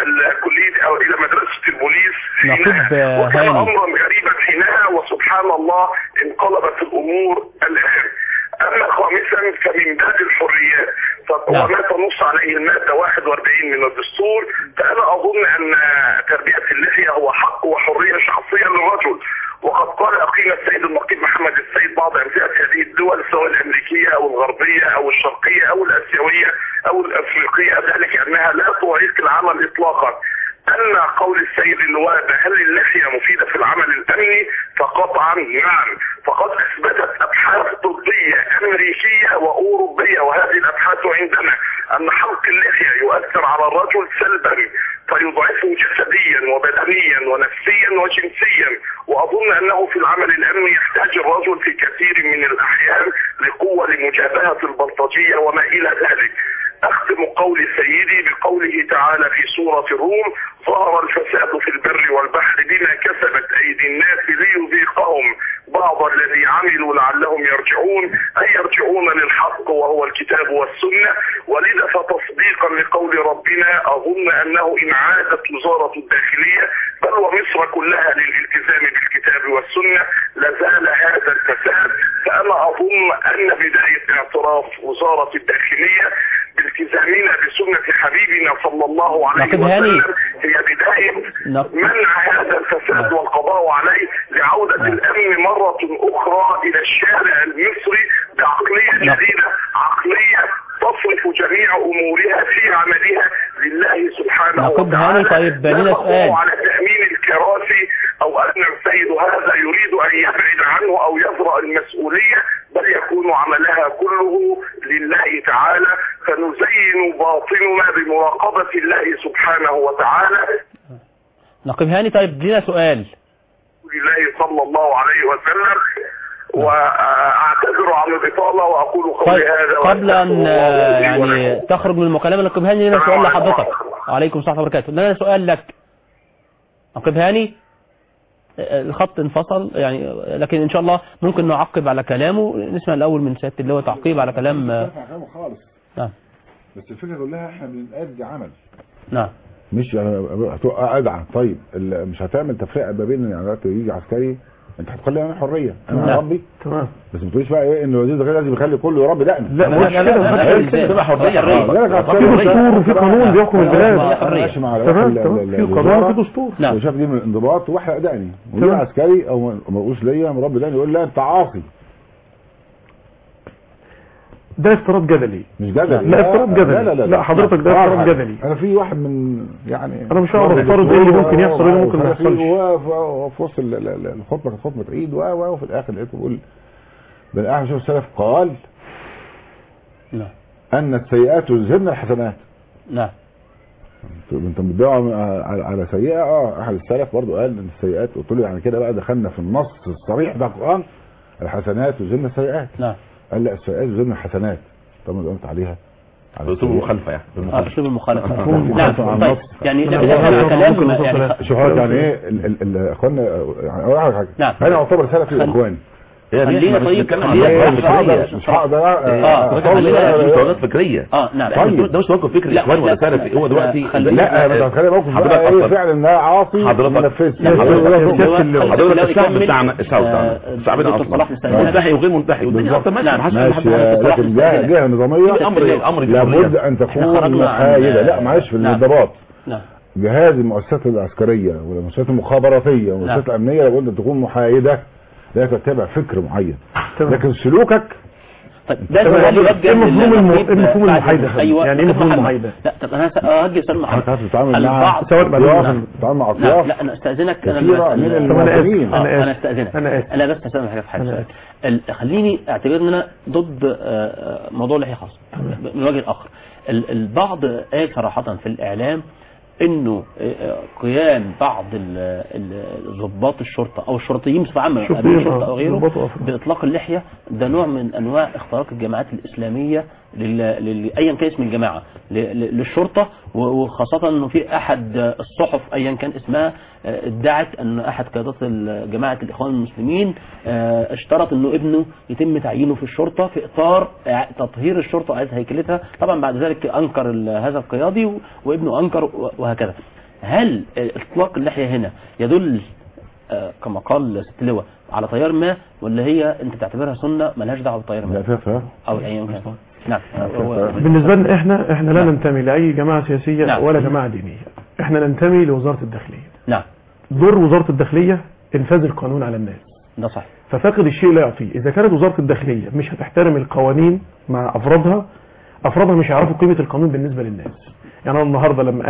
K: الكلية أو إلى مدرسة البوليس
B: نقيب،
K: حينها
B: آه،
K: وكان
B: هاني.
K: أمرا غريبا حينها وسبحان الله انقلبت الأمور الآن أما خامسا فمن باب الحريات ف-
B: نعم.
K: وما تنص عليه المادة 41 من الدستور فأنا أظن أن تربية اللحية هو حق وحرية شخصية للرجل وقد قال أخينا السيد النقيب محمد السيد بعض أمثلة هذه الدول سواء الأمريكية أو الغربية أو الشرقية أو الآسيوية أو الأفريقية ذلك أنها لا تعيق العمل إطلاقا أن قول السيد اللواء هل اللحية مفيدة في العمل الأمني فقطعا نعم فقد أثبتت أبحاث طبية أمريكية وأوروبية وهذه الأبحاث عندنا أن حلق اللحية يؤثر على الرجل سلبا فيضعفه جسديا وبدنيا ونفسيا وجنسيا وأظن أنه في العمل الأمني يحتاج الرجل في كثير من الأحيان لقوة لمجابهة البلطجية وما إلى ذلك أختم قول سيدي بقوله تعالى في سورة الروم ظهر الفساد في البر والبحر بما كسبت أيدي الناس ليذيقهم بعض الذي عملوا لعلهم يرجعون أي يرجعون للحق وهو الكتاب والسنة ولذا فتصديقا لقول ربنا أظن أنه إن عادت وزارة الداخلية بل ومصر كلها للالتزام بالكتاب والسنة لزال هذا الفساد فأنا أظن أن بداية اعتراف وزارة الداخلية بالتزامنا بسنة حبيبنا صلى الله عليه
B: لكن هاني-
K: وسلم هي بداية
B: نعم.
K: منع هذا الفساد والقضاء عليه لعودة الأمن مرة أخرى إلى الشارع المصري بعقلية
B: نعم.
K: جديدة عقلية تصرف جميع أمورها في عملها لله سبحانه
B: نعقب
K: وتعالى
B: هاني طيب
K: لا
B: لنا
K: تقوم
B: سؤال
K: على تأمين الكراسي أو أن السيد هذا يريد أن يبعد عنه أو يزرع المسؤولية بل يكون عملها كله لله تعالى فنزين باطننا بمراقبة الله سبحانه وتعالى
B: نقيب هاني طيب لنا سؤال
K: لله صلى الله عليه وسلم واعتذر عن الاطاله واقول قولي
B: طيب
K: هذا
B: قبل ان
K: وأستغفر الله لي
B: يعني
K: ولكم.
B: تخرج من المكالمة نقيب هاني لنا
K: السلام
B: سؤال
K: عليكم
B: لحضرتك
K: ورحمة الله.
B: وعليكم السلام ورحمة الله وبركاته لنا سؤال لك نقيب هاني الخط انفصل يعني لكن ان شاء الله ممكن نعقب على كلامه نسمع الاول من سيادة اللي هو تعقيب على كلام
A: كلامه خالص
B: نعم
A: بس الفكره كلها احنا بنأدي عمل
B: نعم
A: مش يعني هتبقى ادعى طيب ال- مش هتعمل تفرقه ما بين يعني دلوقتي يجي عسكري انت هتخلي انا حريه انا
B: نعم.
A: ربي
D: تمام
A: بس ما تقوليش بقى ايه ان وزير الداخليه لازم يخلي كله يربي دقن
D: لا ما قلتش كده ما قلتش كده
C: تبقى حرية
D: في دستور وفي قانون بيحكم البلاد
A: انا ماشي مع
D: تمام
A: ال-
D: تمام
A: ال-
D: في
A: الوزارة
D: قانون وفي دستور
B: نعم.
A: وشاف دي من الانضباط واحرق دقني ويجي
D: تمام.
A: عسكري او ما مرقوش ليا مربي دقني يقول لا انت عاصي
D: ده افتراض جدلي
A: مش جدلي
D: لا، افتراض جدلي.
A: لا لا لا,
D: لا، حضرتك ده
A: صراحة.
D: افتراض جدلي.
A: انا في واحد من يعني
D: أنا مش هقدر أفترض إيه اللي ممكن يحصل وإيه اللي ممكن ما يحصلش.
A: وفي وسط ال- ال- ال- الخطبه كانت خطبه عيد و و وفي الاخر لقيته بيقول بل احمد شوف السلف قال
B: نعم
A: ان السيئات يذهبن الحسنات
B: نعم
A: طب انت بتدور على على سيئه اه احد السلف برضه قال ان السيئات قلت له يعني كده بقى دخلنا في النص الصريح بتاع القران الحسنات يذهبن السيئات
B: نعم
A: قال لا السيئات يذهبن الحسنات طب ما قلت عليها على
C: اسلوب
A: السيئات.
C: المخالفة يعني
B: اه
C: بالمخالفة.
B: اسلوب المخالفة
A: ممكن
B: نعم
A: نحكم على
B: طيب
A: النص.
B: يعني
D: لا،
B: لكن
D: لا،
B: احنا
D: لا،
B: كلام
D: ممكن نوصل
B: يعني
D: لها.
A: شوف هقول يعني ايه ال- ال- ال- اخوانا يعني اقول لك حاجه
B: نعم.
A: انا اعتبر سلفي
B: خل-
A: اخواني
C: هي دي
B: خلينا
C: احنا مش
B: طيب،
C: بنتكلم عن
B: خلينا-
C: حاجة
A: مش
C: فكرية.
A: هقدر مش هقدر
B: آه،
A: أصلي-
B: خلينا-
C: دي مش توجهات فكرية
B: اه نعم
A: طيب.
C: ده مش توجه فكري
B: لا،
C: اخوان ولا
B: لا،
C: سلفي هو دلوقتي
B: خلينا-
A: لا ما انت خلي موقف
C: حضرتك
A: بقى ايه
C: أصلاً.
A: فعلا انها عاصي
C: حضرتك-
A: منفذ
C: لا، حضرتك- حضرتك الشعب بتاعنا الشعب بتاعنا شعبنا
B: دكتور صلاح
C: اصلا
B: نستأذنك.
C: منتهي وغير منتهي والدنيا اصلا ماشيه ما حدش
B: نعم.
C: ما حدش
A: ماشي
B: صلاح
A: لكن جهه
B: نستأذنك.
A: جهه نظاميه
C: امر امر في
A: لابد
C: الحرية.
A: ان
B: احنا
A: تكون
B: خرجنا عن-
A: محايده لا معلش في
B: نعم.
A: الانضباط
B: نعم
A: جهاز المؤسسات العسكريه والمؤسسات المخابراتيه والمؤسسات
B: نعم.
A: الامنيه لابد ان تكون محايده لا تتبع فكر معين
D: تمام.
A: لكن سلوكك
B: طيب ده
D: طب
B: سؤال
D: إيه
B: يوجه
D: مفهوم الم-
B: للنقيب
D: إيه مفهوم
B: بعد-
D: المحايدة يا فندم؟
B: ايوه
D: يعني إيه
B: نقيب
D: مفهوم
B: محمد.
D: المحايدة؟
B: لا طب انا هوجه سؤال محمد
A: حضرتك بتتعامل مع
B: البعض
D: سواء بعدين
A: أطياف،
D: نعم.
A: بتتعامل مع
B: لا
A: اطياف
B: لا انا استاذنك انا
A: كثيرة
B: بس-
A: من
B: آه،
A: المواطنين.
B: آه،
D: أنا آسف.
B: انا استاذنك
D: أنا آسف.
B: انا بس استاذنك حاجه في حاجه
D: أنا
B: سؤال.
D: آسف.
B: ال- خليني اعتبر ان انا ضد آه، آه، موضوع اللحيه خاص من وجه اخر ال- البعض قال صراحه في الاعلام انه آه، قيام بعض ال- ال- ضباط الشرطه او الشرطيين بصفه عامه
D: شرطيين،
B: أمين الشرطه
D: آه،
B: او غيره
D: ضباط وأفراد.
B: باطلاق اللحيه ده نوع من انواع اختراق الجماعات الاسلاميه لل... لل... ايا كان اسم الجماعه ل... ل- للشرطه و- وخاصه انه في احد الصحف ايا كان اسمها آه، ادعت ان احد قيادات ال- جماعه الاخوان المسلمين آه، اشترط انه ابنه يتم تعيينه في الشرطه في اطار إع- تطهير الشرطه واعاده هيكلتها طبعا بعد ذلك انكر ال- هذا القيادي و- وابنه انكر و- وهكذا هل آه، اطلاق اللحيه هنا يدل آه، كما قال ست لواء على تيار ما ولا هي انت تعتبرها سنه ملهاش دعوه بتيار
A: لا
B: ما
A: فيها فيها
B: او ايا كان نعم هو-
D: بالنسبة لنا احنا احنا لا
B: نعم.
D: ننتمي لأي جماعة سياسية
B: نعم.
D: ولا جماعة دينية احنا ننتمي لوزارة الداخلية
B: نعم
D: دور وزارة الداخلية انفاذ القانون على الناس
B: ده صح
D: ففاقد الشيء لا يعطيه اذا كانت وزارة الداخلية مش هتحترم القوانين مع افرادها افرادها مش هيعرفوا قيمة القانون بالنسبة للناس يعني انا النهاردة لما انا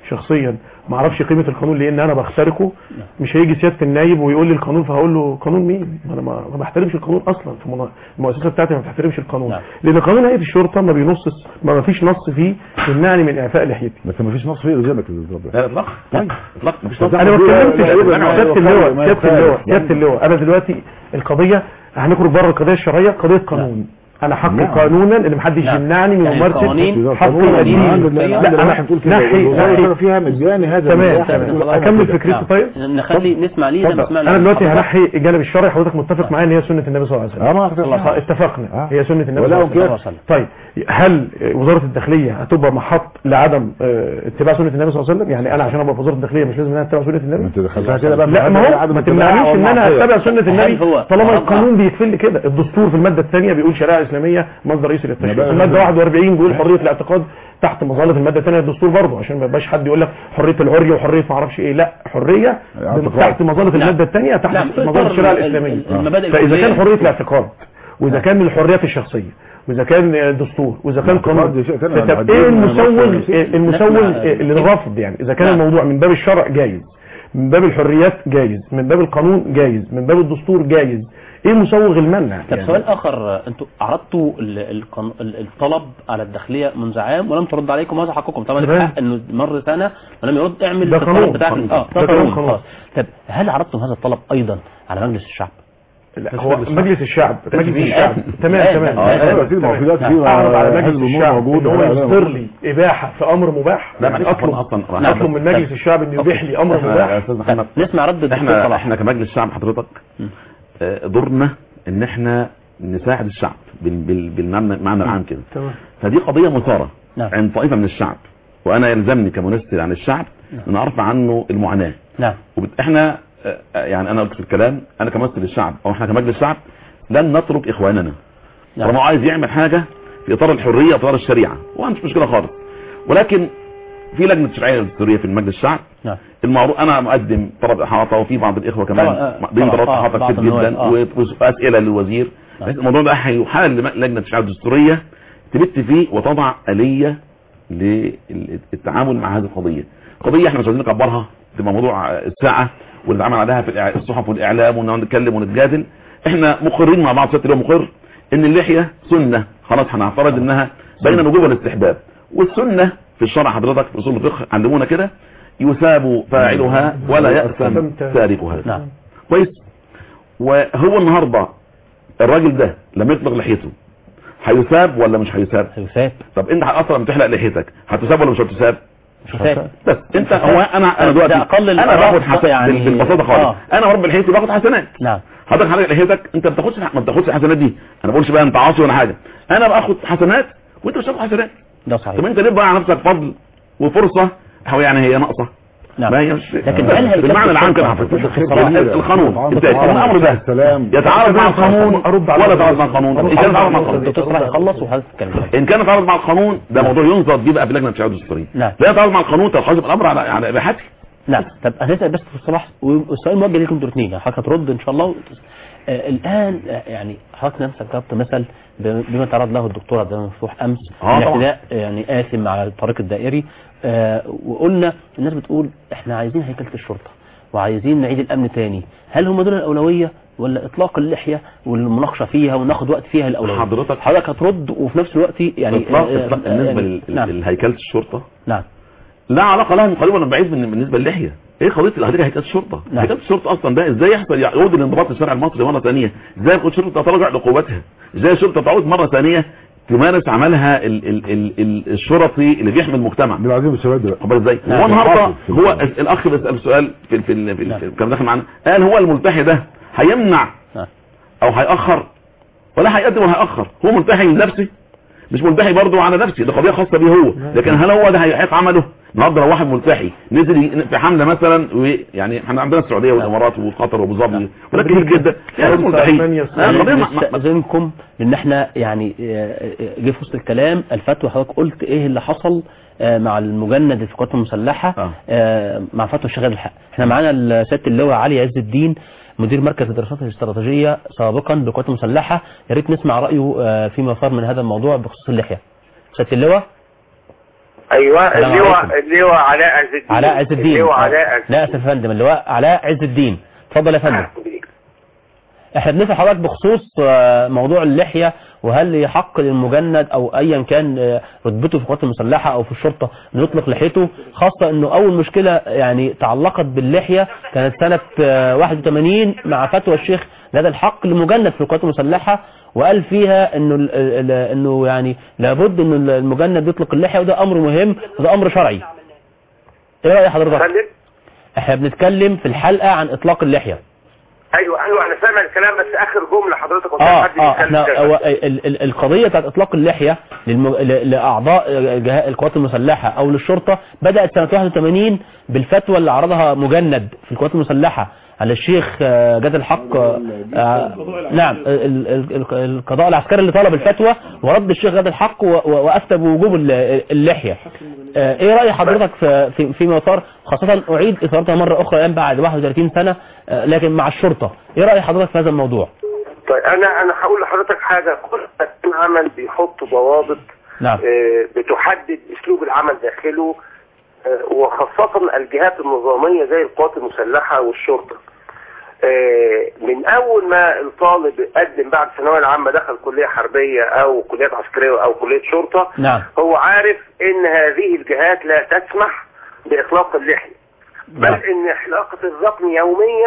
D: شخصيا ما اعرفش قيمه القانون لان انا بخترقه مش هيجي سياده النايب ويقول لي القانون فهقول له قانون مين ما انا ما ما بحترمش القانون اصلا في منا- المؤسسه بتاعتي ما بتحترمش القانون
B: نعم.
D: لان قانون هيئه الشرطه ما بينص ما فيش نص فيه يمنعني من اعفاء لحيتي
A: بس ما فيش نص فيه الزامك بالظبط
C: لا اطلاق
A: طيب.
C: اطلاق مفيش نص.
D: انا ما اتكلمتش
A: لا، لا، لا،
D: سياده اللواء
A: ما
D: سياده
A: يخالف.
D: اللواء سياده اللواء انا دلوقتي القضيه هنخرج بره القضيه الشرعيه قضيه قانون انا حقي
A: نعم.
D: قانونا اللي محدش
B: نعم.
D: يمنعني من
B: يعني
D: ممارسه
B: القوانين-
D: حقي
A: قانون
B: قوانين
D: الديني.
B: الملكية.
D: لا انا
A: بتقول كده
D: نحي
A: والله
D: نحي
A: فيها مجاني هذا
D: تمام
A: النجاح.
D: تمام
A: يقول
D: اكمل فكرتي طيب
B: نخلي نسمع ليه زي ما
D: اتفضل.
B: سمعنا
D: انا دلوقتي
B: حضرتك.
D: هنحي الجانب الشرعي حضرتك متفق معايا ان هي سنه النبي صلى الله عليه وسلم
A: اه ما أعتقد.
D: اتفقنا
A: آه.
D: هي سنه النبي
A: ولا
D: صلى الله عليه
A: أنكر.
D: وسلم طيب هل وزاره الداخليه هتبقى محط لعدم آه، اتباع سنه النبي صلى الله عليه وسلم يعني انا عشان ابقى في وزاره الداخليه مش لازم ان انا اتبع سنه النبي
A: انت دخلتها كده بقى
D: لا ما هو ما تمنعنيش ان انا اتبع سنه النبي
B: هو
D: طالما
B: رفع-
D: القانون بيكفل لي كده الدستور في الماده الثانيه بيقول شريعه اسلاميه مصدر رئيسي للتشريع
A: ما
D: في
A: بقى-
D: الماده 41 بيقول حريه الاعتقاد تحت مظله الماده الثانيه للدستور برضه عشان ما يبقاش حد يقول لك حريه العري وحريه ما اعرفش ايه لا حريه
A: اعتقاد.
D: تحت مظله
B: نعم.
D: الماده الثانيه تحت
B: نعم، في
D: مظله
B: إطار
D: الشريعه
B: ال-
D: الاسلاميه
B: ال- المبادئ
D: فاذا
B: الكلية.
D: كان حريه الاعتقاد واذا كان الحريات الشخصيه واذا كان دستور واذا كان
A: الاعتقاد
D: قانون
A: دي شيء تاني.
D: طب
A: بعدين
D: ايه
A: أنا
D: المسوغ
A: بس-
D: المسوغ
B: نسمع-
D: للرفض يعني اذا كان
B: نعم.
D: الموضوع من باب الشرع جايز من باب الحريات جايز من باب القانون جايز من باب الدستور جايز ايه مسوغ المنع
B: طب
D: يعني؟
B: سؤال اخر انتوا عرضتوا ال- القن- ال- الطلب على الداخليه منذ عام ولم ترد عليكم هذا حقكم طبعا
D: تمام.
B: الحق انه مر سنه ولم يرد اعمل
D: ده
B: الطلب
D: قانون.
B: بتاعك
D: قانون.
B: اه
D: ده
B: ده
D: قانون
B: قانون
D: خلاص.
B: خلاص طب هل عرضتم هذا الطلب ايضا على مجلس الشعب؟
D: لا، هو مجلس الشعب مجلس
B: الآن.
D: الشعب تمام
B: الآن.
D: تمام
B: آه،
A: ايوه اكيد ما هو في دلوقتي في
D: اعرض على
A: حزب
D: مجلس
A: النور
D: الشعب
A: موجود
D: ان هو
A: ولا-
D: يصدر لي اباحه في امر مباح
C: لا
D: يعني
C: معلش
D: اطلب
C: اصلا
D: اطلب من مجلس الشعب انه يبيح لي امر
C: احنا
D: مباح
C: يا استاذ محمد
B: نسمع رد الدكتور
C: احنا
B: صلاح
C: احنا كمجلس شعب حضرتك آه، دورنا ان احنا نساعد الشعب بال- بال- بالمعنى المعنى العام كده
D: تمام
C: فدي قضيه مثاره
B: نعم.
C: عند طائفه من الشعب وانا يلزمني كممثل عن الشعب ان ارفع عنه المعاناه
B: نعم
C: وبت- احنا آه، آه، يعني انا قلت في الكلام انا كممثل الشعب او احنا كمجلس شعب لن نترك اخواننا
B: نعم.
C: طالما هو عايز يعمل حاجه في اطار الحريه اطار الشريعه وما عنديش مشكله خالص ولكن في لجنه شرعيه دستوريه في المجلس الشعب
B: نعم
C: المعروف انا مقدم طلب احاطه وفي بعض الاخوه كمان
B: طبعا، آه،
C: مقدمين
B: طبعا،
C: طلبات
B: آه،
C: احاطه
B: بعض
C: كتير
B: النواب،
C: جدا
B: آه.
C: واسئله للوزير
B: نعم.
C: الموضوع ده هيحال لجنه الشعب الدستوريه تبت فيه وتضع اليه للتعامل مع هذه القضيه قضيه احنا مش عايزين نكبرها تبقى موضوع الساعه ونتعامل عليها في الإع- الصحف والاعلام ونقعد نتكلم ونتجادل احنا مقرين مع بعض سياده اليوم مقر ان اللحيه سنه خلاص هنعترض انها بين الوجوب والاستحباب والسنه في الشرع حضرتك في اصول الفقه علمونا كده يثاب فاعلها ولا يأثم تاركها
B: نعم
C: كويس وهو النهارده الراجل ده لما يطلق لحيته هيثاب ولا مش هيثاب
B: هيثاب
C: طب انت اصلا بتحلق لحيتك هتثاب ولا مش هتثاب
B: مش هيثاب
C: بس انت هو انا انا
B: ده
C: دلوقتي
B: أقل
C: انا
B: الآراء
C: باخد حسنات
B: يعني-
C: يعني بالبساطه خالص
B: آه.
C: انا برب لحيتي باخد حسنات
B: نعم
C: حضرتك حضرتك لحيتك انت ما بتاخدش ما بتاخدش الحسنات دي انا ما بقولش بقى انت عاصي ولا حاجه انا باخد حسنات وانت مش هتاخد حسنات
B: ده
C: طب
B: صحيح
C: انت ليه بقى على نفسك فضل وفرصه هو يعني هي ناقصه
B: نعم
C: ما هي مش
B: لكن هل هيكفي
C: بالمعنى العام كده
B: الشرطة؟
C: حضرتك
B: باختصار.
C: القانون انت الامر ده
A: السلام
C: يتعارض مع القانون
D: أرد على
C: ولا
D: الرد.
C: يتعارض مع القانون
D: أرد
C: ان كان
D: على
C: يتعارض مع
D: الرد.
C: القانون
B: الدكتور صلاح يخلص وحضرتك تتكلم
C: ان كان يتعارض مع القانون ده موضوع ينظر بيه بقى في لجنه الشهاده الدستوريه
B: نعم.
C: لا يتعارض مع القانون تلخص الامر على على اباحته
B: نعم طب هنسال بس في صلاح والسؤال موجه ليكم انتوا الاثنين حضرتك هترد ان شاء الله وتس- آه الان آه يعني حضرتك نفسك ضربت مثل ب- بما تعرض له الدكتور عبد المنعم مفتوح امس
C: آه طبعا.
B: الاعتداء يعني اثم على الطريق الدائري آه وقلنا الناس بتقول احنا عايزين هيكله الشرطه وعايزين نعيد الامن تاني هل هم دول الاولويه ولا اطلاق اللحيه والمناقشه فيها وناخد وقت فيها الاولويه
C: حضرتك
B: حضرتك هترد وفي نفس الوقت يعني
C: اطلاق
B: آه،
C: اطلاق
B: آه،
C: بالنسبه
B: يعني-
C: لل-
B: نعم
C: لهيكله الشرطه
B: نعم
C: لا علاقه لها من قريب ولا من بعيد من بالنسبه للحيه ايه قضيه الهديه هيكله الشرطه
B: نعم.
C: هيكله الشرطه اصلا ده ازاي يحصل يعود الانضباط الشرعي المصري مره ثانيه ازاي يكون الشرطه تراجع لقوتها ازاي الشرطه تعود مره ثانيه تمارس عملها ال ال ال ال الشرطي اللي بيحمي المجتمع
A: بالعظيم بالشباب ده
C: خد بالك ازاي
A: نعم.
C: هو النهارده
A: حافظ في
C: هو
A: الكلام.
C: الاخ بيسال سؤال في في ال- في
B: نعم.
C: ال- كان داخل معانا قال هو الملتحي ده هيمنع
B: نعم.
C: او هيأخر ولا هيقدم ولا هيأخر هو ملتحي لنفسه مش ملتحي برضه على نفسه ده قضيه خاصه بيه هو لكن هل هو ده هيحق عمله النهارده لو واحد ملتحي نزل ي- في حمله مثلا ويعني احنا عندنا السعوديه والامارات وقطر وابو ظبي ولا كتير جدا يعني
D: فرنسا،
C: ملتحي
D: ألمانيا،
C: آه، القضيه ما- ما-
B: نستأذنكم لان احنا يعني آه، آه، جه في وسط الكلام الفتوى حضرتك قلت ايه اللي حصل آه، مع المجند في القوات المسلحه
C: آه.
B: آه، مع فتوى الشغال الحق احنا معانا سياده اللواء علي عز الدين مدير مركز الدراسات الاستراتيجيه سابقا بالقوات المسلحه يا ريت نسمع رايه آه، فيما صار من هذا الموضوع بخصوص اللحيه سياده اللواء
L: ايوه
B: السلام
L: اللي هو
B: عليكم.
L: اللي هو علاء عز الدين
B: علاء عز الدين
L: اللي هو علاء عز
B: لا اسف يا فندم اللواء علاء عز الدين اتفضل يا فندم احنا بنسال حضرتك بخصوص آه، موضوع اللحيه وهل يحق للمجند او ايا كان آه، رتبته في القوات المسلحه او في الشرطه انه يطلق لحيته خاصه انه اول مشكله يعني تعلقت باللحيه كانت سنه آه، 81 مع فتوى الشيخ نادى الحق لمجند في القوات المسلحه وقال فيها انه ال- ال- انه يعني لابد انه المجند يطلق اللحيه وده امر مهم وده امر شرعي ايه راي حضرتك احنا بنتكلم في الحلقه عن اطلاق اللحيه
L: ايوه ايوه انا سامع الكلام بس اخر جمله حضرتك قلت
B: اه
L: حد
B: اه
L: بيتكلم
B: احنا
L: كده.
B: هو ال- ال- القضيه بتاعت اطلاق اللحيه للم... ل- لاعضاء جهاز القوات المسلحه او للشرطه بدات سنه 81 بالفتوى اللي عرضها مجند في القوات المسلحه على الشيخ آه، جاد الحق آه، آه، نعم ال- ال- ال- القضاء العسكري اللي طلب الفتوى ورد الشيخ جاد الحق و- و- وافتى بوجوب ال- اللحيه آه، ايه راي حضرتك في في فيما صار خاصه اعيد اثارتها مره اخرى الان بعد 31 سنه آه، لكن مع الشرطه ايه راي حضرتك في هذا الموضوع
L: طيب انا انا هقول لحضرتك حاجه كل تقسيم عمل بيحط ضوابط
B: نعم
L: آه، بتحدد اسلوب العمل داخله آه، وخاصة الجهات النظامية زي القوات المسلحة والشرطة آه، من اول ما الطالب قدم بعد الثانويه العامه دخل كليه حربيه او كليات عسكريه او كليه شرطه
B: نعم
L: هو عارف ان هذه الجهات لا تسمح باطلاق اللحيه بل
B: نعم
L: ان احلاقه الرقم يوميا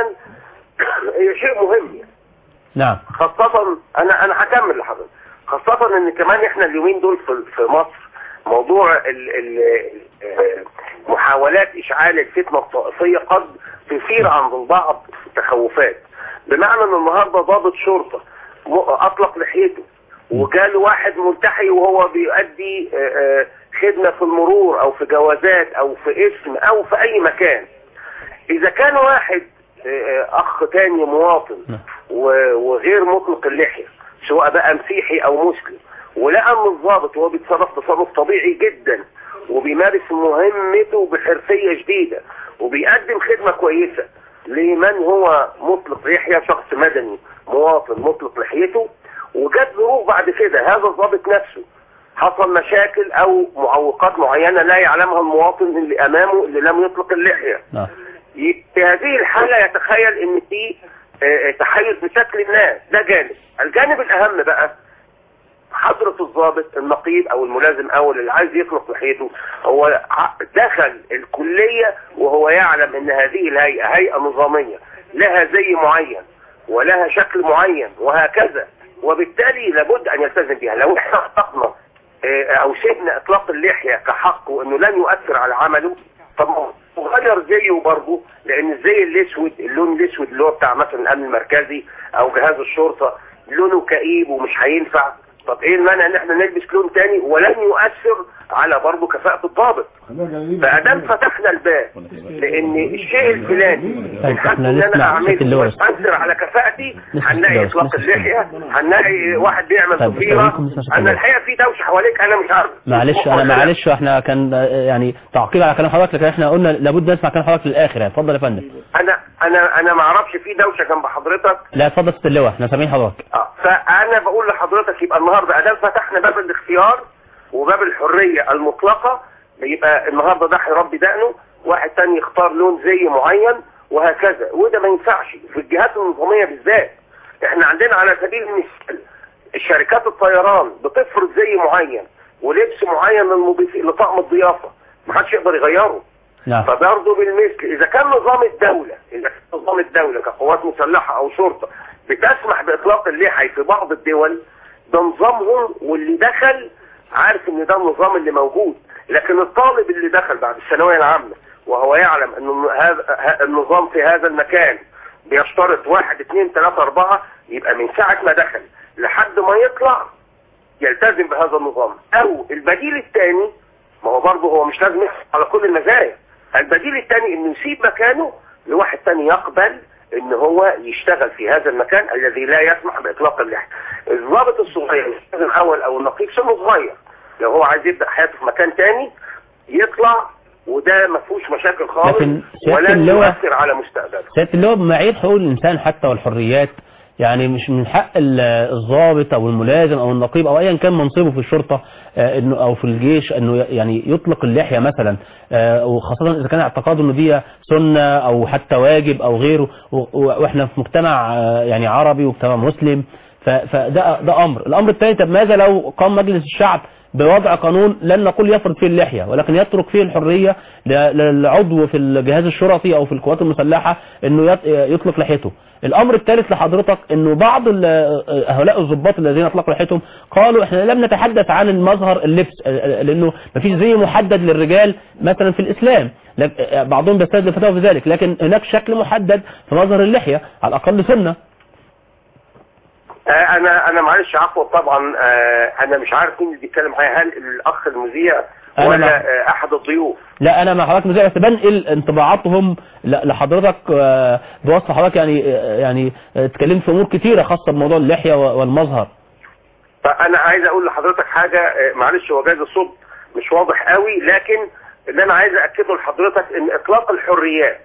L: هي شيء مهم يعني.
B: نعم
L: خاصة أنا أنا هكمل لحضرتك خاصة إن كمان إحنا اليومين دول في في مصر موضوع ال ال آه، محاولات إشعال الفتنة الطائفية قد تثير عند البعض تخوفات بمعنى إن النهاردة ضابط شرطة م- أطلق لحيته وجاله واحد ملتحي وهو بيؤدي آه، آه، خدمة في المرور أو في جوازات أو في اسم أو في أي مكان إذا كان واحد آه، آه، أخ تاني مواطن و- وغير مطلق اللحية سواء بقى مسيحي او مسلم ولقى ان الضابط وهو بيتصرف تصرف طبيعي جدا وبيمارس مهمته بحرفية شديدة وبيقدم خدمة كويسة لمن هو مطلق لحية شخص مدني مواطن مطلق لحيته وجات ظروف بعد كده هذا الضابط نفسه حصل مشاكل او معوقات معينة لا يعلمها المواطن اللي امامه اللي لم يطلق اللحية
B: نعم
L: في هذه الحالة يتخيل ان في آه، تحيز بشكل الناس ده جانب الجانب الاهم بقى حضرة الضابط النقيب او الملازم اول اللي عايز يطلق لحيته هو ع- دخل الكلية وهو يعلم ان هذه الهيئة هيئة نظامية لها زي معين ولها شكل معين وهكذا وبالتالي لابد ان يلتزم بها لو احنا اطلقنا آه، او سيبنا اطلاق اللحية كحق وانه لن يؤثر على عمله طب ما هو غير زيه برضه لان الزي الاسود اللون الاسود اللي هو بتاع مثلا الامن المركزي او جهاز الشرطة لونه كئيب ومش هينفع طب ايه المانع ان احنا نلبس لون تاني ولن يؤثر على برضه كفاءة الضابط فادام فتحنا الباب لان الشيء الفلاني
B: طيب
L: الحد
B: احنا
L: اللي انا
B: نسمع ست
L: اعمله
B: اللورس
L: يؤثر على كفاءتي
B: نسمع
L: هنلاقي
B: ست
L: اطلاق
B: اللورس، نسمع
L: اللحية هنلاقي واحد بيعمل
B: طيب،
L: ضفيرة
B: خليكم نسمع ست
L: انا
B: اللورس.
L: الحقيقة في دوشة حواليك انا مش عارف
B: معلش انا معلش احنا كان آه، يعني تعقيب على كلام حضرتك لكن احنا قلنا لابد نسمع كلام حضرتك للاخر يعني اتفضل يا فندم
L: انا انا انا ما اعرفش في دوشة جنب حضرتك
B: لا اتفضل ست اللواء احنا سامعين حضرتك
L: آه، فانا بقول لحضرتك يبقى النهارده ادام فتحنا باب الاختيار وباب الحريه المطلقه يبقى النهارده ده هيربي دقنه واحد تاني يختار لون زي معين وهكذا وده ما ينفعش في الجهات النظاميه بالذات احنا عندنا على سبيل المثال الشركات الطيران بتفرض زي معين ولبس معين للمضيفين لطقم الضيافه ما حدش يقدر يغيره
B: نعم
L: فبرضه بالمثل اذا كان نظام الدولة اذا كان نظام الدولة كقوات مسلحة او شرطة بتسمح باطلاق اللحي في بعض الدول ده نظامهم واللي دخل عارف ان ده النظام اللي موجود لكن الطالب اللي دخل بعد الثانوية العامة وهو يعلم ان هذا ه- النظام في هذا المكان بيشترط واحد اثنين ثلاثة اربعة يبقى من ساعة ما دخل لحد ما يطلع يلتزم بهذا النظام او البديل الثاني ما هو برضه هو مش لازم يحصل على كل المزايا البديل الثاني انه يسيب مكانه لواحد ثاني يقبل ان هو يشتغل في هذا المكان الذي لا يسمح باطلاق اللحية الضابط الصغير الاستاذ الاول او النقيب سنه صغير لو هو عايز يبدا حياته في مكان ثاني يطلع وده ما فيهوش مشاكل خالص
B: لكن سيادة
L: ولن
B: اللواء-
L: يؤثر على مستقبله
B: سيادة اللواء بمعايير حقوق الإنسان حتى والحريات يعني مش من حق ال- الضابط او الملازم او النقيب او ايا كان منصبه في الشرطه آه، انه او في الجيش انه ي- يعني يطلق اللحيه مثلا آه، وخاصه اذا كان اعتقاده انه دي سنه او حتى واجب او غيره و- و- واحنا في مجتمع آه، يعني عربي ومجتمع مسلم ف- فده ده امر الامر الثاني طب ماذا لو قام مجلس الشعب بوضع قانون لن نقول يفرض فيه اللحية ولكن يترك فيه الحرية ل- للعضو في الجهاز الشرطي او في القوات المسلحة انه يط- يطلق لحيته الامر الثالث لحضرتك انه بعض ال- هؤلاء الضباط الذين اطلقوا لحيتهم قالوا احنا لم نتحدث عن المظهر اللبس لانه مفيش زي محدد للرجال مثلا في الاسلام لك- بعضهم بيستند الفتاوى في ذلك لكن هناك شكل محدد في مظهر اللحية على الاقل سنة
L: آه، انا انا معلش عفوا طبعا آه، انا مش عارف مين اللي بيتكلم معايا هل الاخ المذيع
B: أنا
L: ولا
B: مع-
L: آه، احد الضيوف
B: لا انا مع حضرتك مذيع بس بنقل انطباعاتهم ل- لحضرتك آه، بوصف حضرتك يعني آه، يعني آه، اتكلمت في امور كتيره خاصه بموضوع اللحيه و- والمظهر
L: فانا عايز اقول لحضرتك حاجه آه، معلش هو جايز الصوت مش واضح قوي لكن اللي انا عايز اكده لحضرتك ان اطلاق الحريات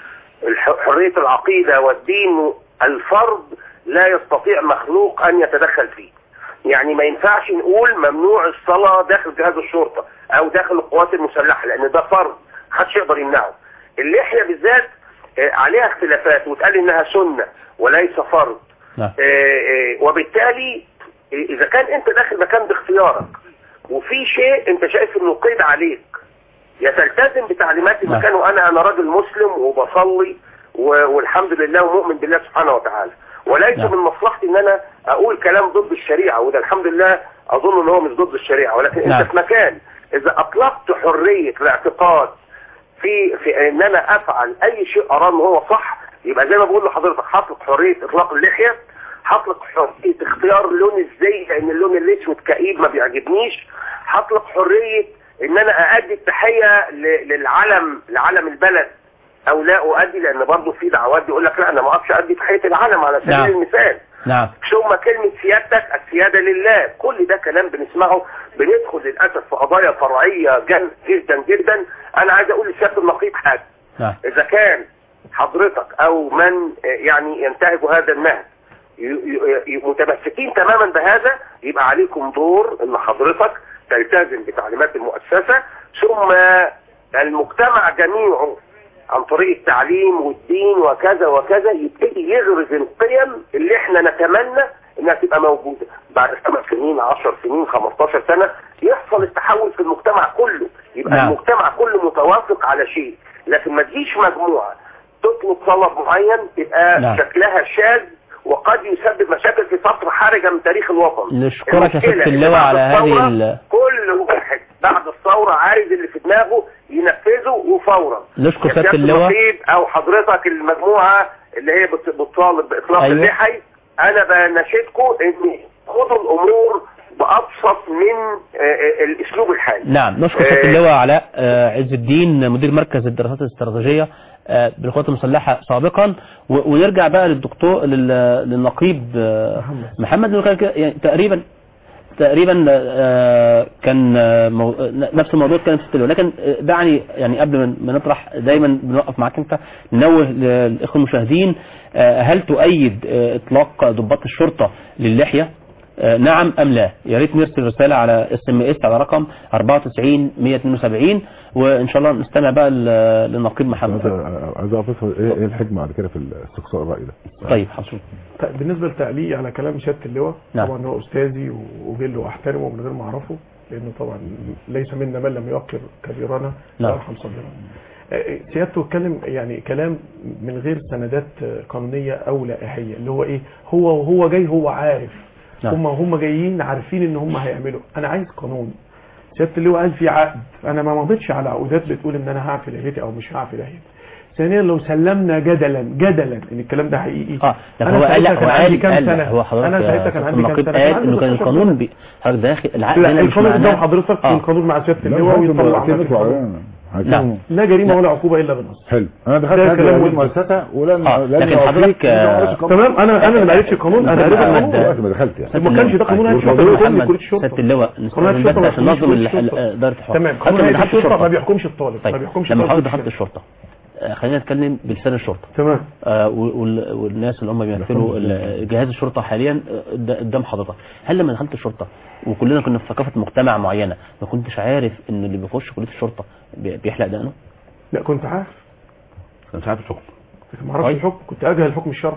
L: الح- حريه العقيده والدين الفرد لا يستطيع مخلوق ان يتدخل فيه يعني ما ينفعش نقول ممنوع الصلاه داخل جهاز الشرطه او داخل القوات المسلحه لان ده فرض محدش يقدر يمنعه اللحيه بالذات آه، عليها اختلافات وتقال انها سنه وليس فرض
B: نعم.
L: آه، آه، وبالتالي آه، اذا كان انت داخل مكان باختيارك وفي شيء انت شايف انه قيد عليك يا تلتزم بتعليمات
B: نعم.
L: المكان وانا انا راجل مسلم وبصلي و- والحمد لله ومؤمن بالله سبحانه وتعالى وليس
B: نعم.
L: من مصلحتي ان انا اقول كلام ضد الشريعه وده الحمد لله اظن ان هو مش ضد الشريعه ولكن
B: نعم.
L: انت في مكان اذا اطلقت حريه الاعتقاد في في ان انا افعل اي شيء اراه ان هو صح يبقى زي ما بقول لحضرتك هطلق حريه اطلاق اللحيه هطلق حريه اختيار لون الزي لان اللون الاسود كئيب ما بيعجبنيش هطلق حريه ان انا اادي التحيه ل- للعلم لعلم البلد او لا اؤدي لان برضه في دعوات بيقول لك لا انا ما اقفش ادي تحيه العلم على سبيل
B: نعم.
L: المثال
B: نعم
L: ثم كلمة سيادتك السيادة لله كل ده كلام بنسمعه بندخل للأسف في قضايا فرعية جن- جدا جدا أنا عايز أقول لسيادة النقيب حاجة
B: نعم
L: إذا كان حضرتك أو من آه، يعني ينتهج هذا النهج ي- ي- ي- متمسكين تماما بهذا يبقى عليكم دور ان حضرتك تلتزم بتعليمات المؤسسة ثم المجتمع جميعه عن طريق التعليم والدين وكذا وكذا يبتدي يغرز القيم اللي احنا نتمنى انها تبقى موجودة بعد خمس سنين 10 سنين 15 سنة يحصل التحول في المجتمع كله يبقى
B: نعم.
L: المجتمع كله متوافق على شيء لكن ما تجيش مجموعة تطلب طلب معين يبقى
B: نعم.
L: شكلها شاذ وقد يسبب مشاكل في سطر حرجة من تاريخ الوطن
B: نشكرك يا
L: المشكلة
B: سيادة
L: إن
B: اللواء
L: بعد
B: على هذه
L: الثورة
B: ال-
L: كل واحد بعد الثورة عايز اللي في دماغه ينفذه وفورا
B: نشكر
L: يا
B: سيادة
L: سيادة
B: اللواء.
L: النقيب او حضرتك المجموعة اللي هي بت- بتطالب باطلاق
B: أيوة.
L: اللحي انا بناشدكم ان خدوا الامور بابسط من آه، آه، الاسلوب الحالي
B: نعم نشكر سيادة
L: آه،
B: اللواء علاء آه، عز الدين مدير مركز الدراسات الاستراتيجية آه، بالقوات المسلحة سابقا و- ونرجع بقى للدكتور لل- للنقيب آه، محمد لأنه كان كده- يعني تقريبا تقريبا آه، كان آه، مو- نفس الموضوع كان في التلوين لكن آه، دعني يعني قبل ما- ما نطرح دايما بنوقف معاك انت ننوه للاخوه المشاهدين آه، هل تؤيد آه، اطلاق ضباط الشرطه للحيه آه، نعم ام لا يا ريت نرسل رساله على اس ام اس على رقم 94 172 وان شاء الله نستمع بقى ل- للنقيب محمد
A: عايز اعرف بس ايه ايه الحكمه على كده في استقصاء الراي ده
B: طيب حصل
D: طيب بالنسبه لتعليقي على كلام سياده اللواء
B: نعم.
D: طبعا هو استاذي وجل واحترمه من غير ما اعرفه لانه طبعا ليس منا من لم يوقر كبيرنا
B: نعم.
D: لا يرحم صغيرنا آه، سيادته اتكلم يعني كلام من غير سندات آه، قانونيه او لائحيه اللي هو ايه هو وهو جاي هو عارف
B: نعم.
D: هم هم جايين عارفين ان هم هيعملوا انا عايز قانون سياده اللواء قال في عقد انا ما مضيتش على عقودات بتقول ان انا هعفي لحيتي او مش هعفي لحيتي ثانيا لو سلمنا جدلا جدلا ان الكلام ده حقيقي
B: اه لكن
D: أنا
B: هو قال
D: ساعتها
B: لا
D: كان
B: هو
D: عندي
B: قال
D: كام
B: قال
D: سنة؟
B: لا، هو حضرتك
D: أنا
B: يا
D: ساعتها كان
B: أستاذ
D: عندي كام
B: النقيب
D: سنة؟
B: قال
D: كان عندي
B: انه كان
D: 16
B: القانون بي- حضرتك داخل العقد
D: لا
B: هنا مش
D: القانون قدام
B: معناه
D: حضرتك في
B: آه.
D: القانون مع سياده
A: لا
D: اللواء
A: ممكن
D: ويطلع
A: اكيد
D: عمل في
A: نطلع
D: القانون.
B: نعم.
D: لا جريمه ولا عقوبه الا بالنص
A: حلو انا دخلت
D: ده
A: هذه
D: كلام
A: هذه
D: مهم.
A: المؤسسه ولن
B: آه،
A: لن
B: لكن
A: يعطيك
B: حضرتك،
A: إلا
B: آه،
A: معرفش القانون.
D: تمام انا انا اللي ما قريتش القانون انا قريت
B: محمد،
D: القانون
A: وقت ما دخلت يعني
D: ما كانش ده قانون هيئة
B: دكتور
D: الشرطة،
B: محمد
D: كل الشرطة.
B: سيادة اللواء
D: قانون
B: نستخدم
D: الشرطة
B: بس عشان
D: ما
B: ننظم
D: فيهوش
B: ال-
D: شرطة.
B: ال- إدارة الحوار
D: تمام
B: حتى
D: قانون
B: ما
D: هيئة
B: دخلتش
D: الشرطة ما
B: الشرطة
D: بيحكمش الطالب ما
B: طيب
D: بيحكمش
B: لما
D: الطالب
B: حضرتك
D: في
B: دخلت
D: الشارع.
B: الشرطة آه، خلينا نتكلم بلسان الشرطه
D: تمام
B: آه، وال- والناس اللي هم بيمثلوا ال- جهاز الشرطه حاليا آه، قد- قدام حضرتك هل لما دخلت الشرطه وكلنا كنا في ثقافه مجتمع معينه ما كنتش عارف ان اللي بيخش كليه الشرطه بي- بيحلق دقنه
D: لا كنت عارف
C: مش عارف الحكم
D: ما اعرفش الحكم كنت اجهل الحكم الشرعي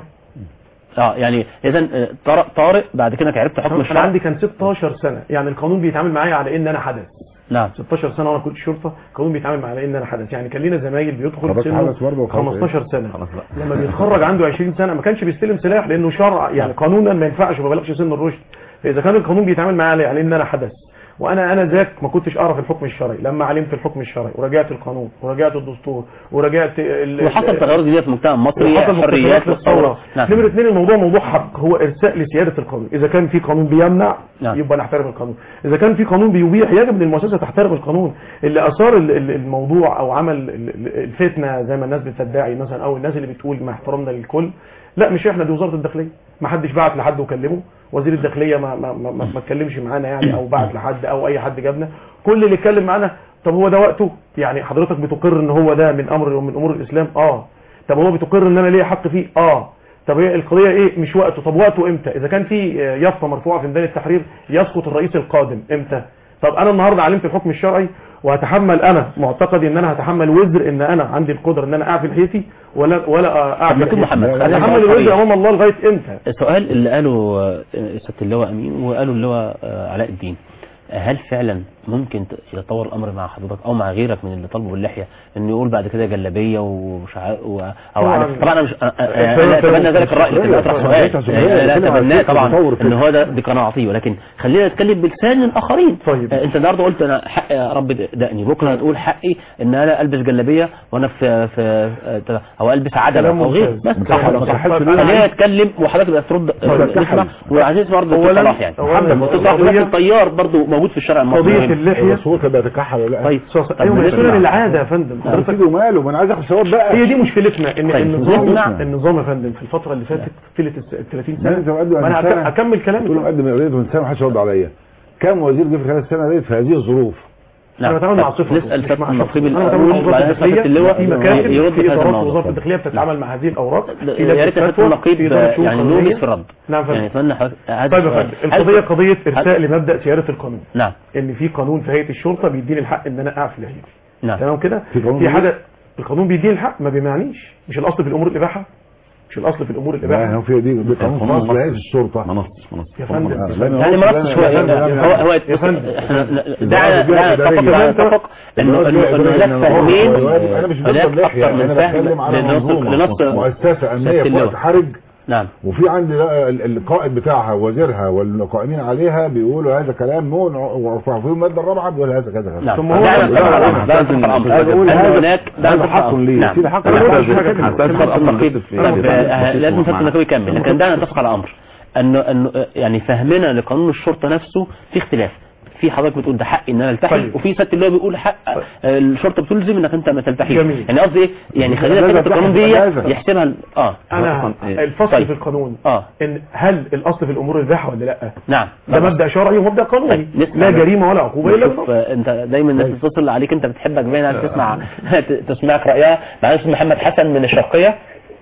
B: اه يعني اذا طارق طارق بعد كده عرفت حكم
D: انا
B: الشرع
D: عندي كان 16 سنه يعني القانون بيتعامل معايا على ان انا حدث
B: نعم
D: 16 سنه وانا كنت شرطه القانون بيتعامل معايا على ان انا حدث يعني كان لينا زمايل بيدخل
A: خلاص
D: سنه
A: حدث برضه وخلاص
D: 15
A: إيه؟
D: سنه
C: خلاص لا
D: لما بيتخرج عنده 20 سنه ما كانش بيستلم سلاح لانه شرع يعني قانونا ما ينفعش ما بلغش سن الرشد فاذا كان القانون بيتعامل معايا على ان انا حدث وانا انا ذاك ما كنتش اعرف الحكم الشرعي لما علمت الحكم الشرعي وراجعت القانون وراجعت الدستور وراجعت ال-
B: وحصل
D: ال-
B: تغيرات جديده في المجتمع المصري
D: وحصل
B: حريات
D: مختصرات للثوره
B: نعم
D: نمرة اثنين الموضوع موضوع حق هو ارساء لسياده القانون اذا كان في قانون بيمنع
B: نعم.
D: يبقى نحترم القانون اذا كان في قانون بيبيح يجب ان المؤسسه تحترم القانون اللي اثار ال- ال- الموضوع او عمل ال- ال- الفتنه زي ما الناس بتدعي مثلا او الناس اللي بتقول مع احترامنا للكل لا مش احنا دي وزاره الداخليه ما حدش بعت لحد وكلمه وزير الداخليه ما ما ما, ما, ما اتكلمش معانا يعني او بعت لحد او اي حد جابنا كل اللي اتكلم معانا طب هو ده وقته يعني حضرتك بتقر ان هو ده من امر من امور الاسلام اه طب هو بتقر ان انا ليا حق فيه اه طب هي القضيه ايه مش وقته طب وقته امتى اذا كان في آه، يافطه مرفوعه في ميدان التحرير يسقط الرئيس القادم امتى طب انا النهارده علمت الحكم الشرعي وهتحمل انا معتقدي ان انا هتحمل وزر ان انا عندي القدره ان انا اعفي لحيتي ولا ولا
B: طب
D: اعفي
B: ما تكون
D: لحيتي.
B: محمد خلينا
D: هتحمل
B: نكون
D: الوزر
B: صريح.
D: امام الله لغايه امتى
B: السؤال اللي قاله آه، سياده اللواء امين وقاله اللواء آه، علاء الدين آه، هل فعلا ممكن ت- يتطور الامر مع حضرتك او مع غيرك من اللي طالبه باللحيه انه يقول بعد كده جلابيه وشعاع و... او
D: طبعاً.
B: عارف طبعا انا مش آه، آه،
D: الفرق
B: لا اتبنى
D: بين
B: ذلك الراي لكن
A: الشخصية
B: اطرح
A: والشخصية
B: سؤال
A: الشخصية
B: آه، لا
A: بتتكلم عن
B: اتبناه
A: فكرة
B: طبعا
A: تطور
B: ان هو ده دي قناعتي ولكن خلينا نتكلم بلسان الاخرين
D: طيب.
B: آه، انت النهارده قلت انا حق يا رب دقني بكره هتقول حقي ان انا البس جلابيه وانا في في آه، او البس عدله
D: كلام
B: او غير
D: ممتاز.
B: بس
D: كلام
B: صح ولا
D: ممتاز.
B: صح
D: طيب، أنا
B: خلينا
D: عايز-
B: نتكلم وحضرتك بقى ترد
A: طيب،
B: نسمع وعايز برضه
D: أولاً-
B: صلاح يعني
D: أولاً
B: محمد صلاح
D: قضية-
B: دلوقتي الطيار برضه موجود في الشارع المصري
D: قضيه اللحيه
A: الرسول كان بيتكحل ولا لا
B: طيب
D: صح-
B: طب
D: ايوه ما هي
B: نسمع.
D: سنن العاده يا فندم حضرتك
A: حضرتك وماله ما انا عايز اخد ثواب بقى
D: هي دي مشكلتنا ان
B: طيب،
D: النظام
B: نسمع.
D: النظام يا فندم في الفتره اللي فاتت طيله ال 30 سنه
A: لازم تقدم
D: ما انا
A: عن سنة.
D: أك- اكمل
A: تقول له
D: كلامي
A: مقدم قضيه من سنه محدش رد عليا كم وزير جه في خلال السنه ديت في هذه الظروف
D: انا بتعامل مع
B: طب
D: صفته
B: نسال
D: مش
B: سياده
D: مع
B: النقيب
D: شخصه. انا بتعامل
B: الاول
D: مع وزاره
B: وبعدين
D: الداخليه
B: سياده اللواء
D: في مكاتب
B: يرد
D: في
B: في هذا
D: ادارات
B: الموضوع
D: وزاره الداخليه بتتعامل مع هذه الاوراق في
B: يا ريت
D: لجنة
B: سياده
D: فتوى،
B: النقيب
D: في إدارة شؤون
B: يعني
D: قانونية.
B: نومس في الرد
D: نعم فندم.
B: يعني اتمنى حضرتك هذا
D: طيب يا
B: السؤال.
D: فندم
B: هل-
D: القضيه قضيه ارساء
B: هل-
D: لمبدا سياده القانون
B: نعم
D: ان في قانون في هيئه الشرطه بيديني الحق ان انا اعفي لحيتي
B: نعم
D: تمام كده
A: في قانون
D: في
A: بيدي-
D: حاجه القانون بيديني الحق ما بيمعنيش مش الاصل في الامور الاباحه مش الاصل في الامور
A: لا
D: الاباحه
A: هو في دي دي قانون
C: قانون
A: خاص لهيئه الشرطه
C: ما نصش ما نصش
D: يا فندم.
A: آه، لا، أنا
B: يعني
A: قلت-
B: ما
A: لا،
B: نصش
A: لا،
B: هو
A: لا، لا، لا،
B: هو هو
D: يا فندم.
B: احنا
A: الجواب
B: دعنا
A: الجواب
B: دعنا
A: الإدارية.
B: نتفق دعنا نتفق انه
A: الجواب
B: انه
A: الإدارية
B: هناك
A: إن أنا بقول
B: فهمين
A: الواجب. انا مش
B: هناك
A: بضرب لحيه
B: اكثر من
A: انا
B: فهم
A: بتكلم على
B: لنص
A: منظومه
B: لنص
A: مؤسسه امنيه
B: سيادة
A: في
B: اللواء.
A: وقت حرج
B: نعم
A: وفي عندي لا- ال- القائد بتاعها وزيرها والقائمين عليها بيقولوا هذا كلام مو وفي الماده الرابعه بيقول هذا كذا كذا
B: نعم
D: ثم هو-
B: دعنا
D: لا،
B: نتفق على
A: لا،
B: الامر دعنا نتفق على الامر
A: عايز أقول
B: أن
A: هذا-
B: هناك دعنا
A: هذا
B: نتفق على
A: حق
B: الأمر.
A: لي
B: نعم
A: سيدي حق
D: أنا
A: لي.
D: ما قلتش حاجة كده.
B: سيادة النقيب طيب آه، لازم سيادة النقيب يكمل لكن دعنا نتفق على امر انه انه آه، يعني فهمنا لقانون الشرطه نفسه في اختلاف في حضرتك بتقول ده حقي ان انا التحي
D: طيب.
B: وفي سياده اللي هو بيقول حق آه، الشرطه بتلزم انك انت ما تلتحيش
D: جميل.
B: يعني قصدي ايه يعني خلينا
A: لازم
B: كلمه القانون دي
A: لازم.
B: يحسبها ال- اه
D: انا
C: أصلاً إيه؟
D: الفصل
B: طيب.
D: في القانون
B: اه
D: ان هل الاصل في الامور الاباحه ولا لا
B: نعم
D: ده مبدا شرعي ومبدا قانوني
B: طيب، نسمع
D: لا
B: بس.
D: جريمه ولا عقوبه الا
B: شوف
D: بالنص
B: آه، انت دايما الناس بتتصل عليك انت بتحبك باين عليك تسمع تسمعك رايها معانا اسمه محمد حسن من الشرقيه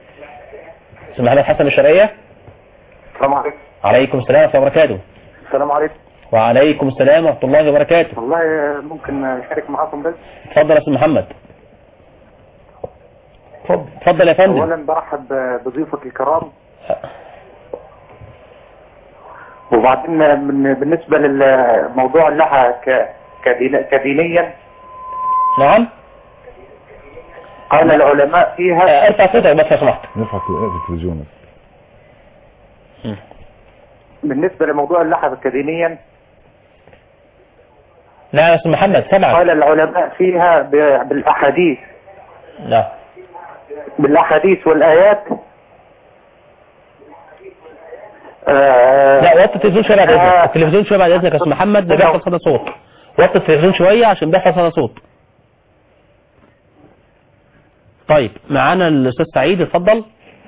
B: اسمه محمد حسن من الشرقيه
H: السلام عليكم
B: عليكم السلام ورحمه الله وبركاته
H: السلام عليكم
B: وعليكم السلام ورحمه الله وبركاته
H: والله ممكن اشارك معاكم بس
B: اتفضل يا استاذ محمد
D: اتفضل
B: اتفضل يا فندم
H: اولا برحب بضيوفك الكرام وبعدين من بالنسبه للموضوع اللحى ك- كدين- كدينيا
B: نعم
H: قال العلماء فيها
B: آه، ارفع صوتك بس لو سمحت
A: نرفع في التلفزيون بس.
H: بالنسبه لموضوع اللحى كدينيا
B: نعم يا استاذ محمد سمعك
H: قال العلماء فيها ب- بالاحاديث
B: نعم
H: بالاحاديث والايات آه،
B: لا وطي التلفزيون شويه بعد اذنك التلفزيون شويه بعد اذنك يا استاذ محمد ده بيحصل صدى صوت وطي التلفزيون شويه عشان بيحصل صدى صوت طيب معانا الاستاذ سعيد اتفضل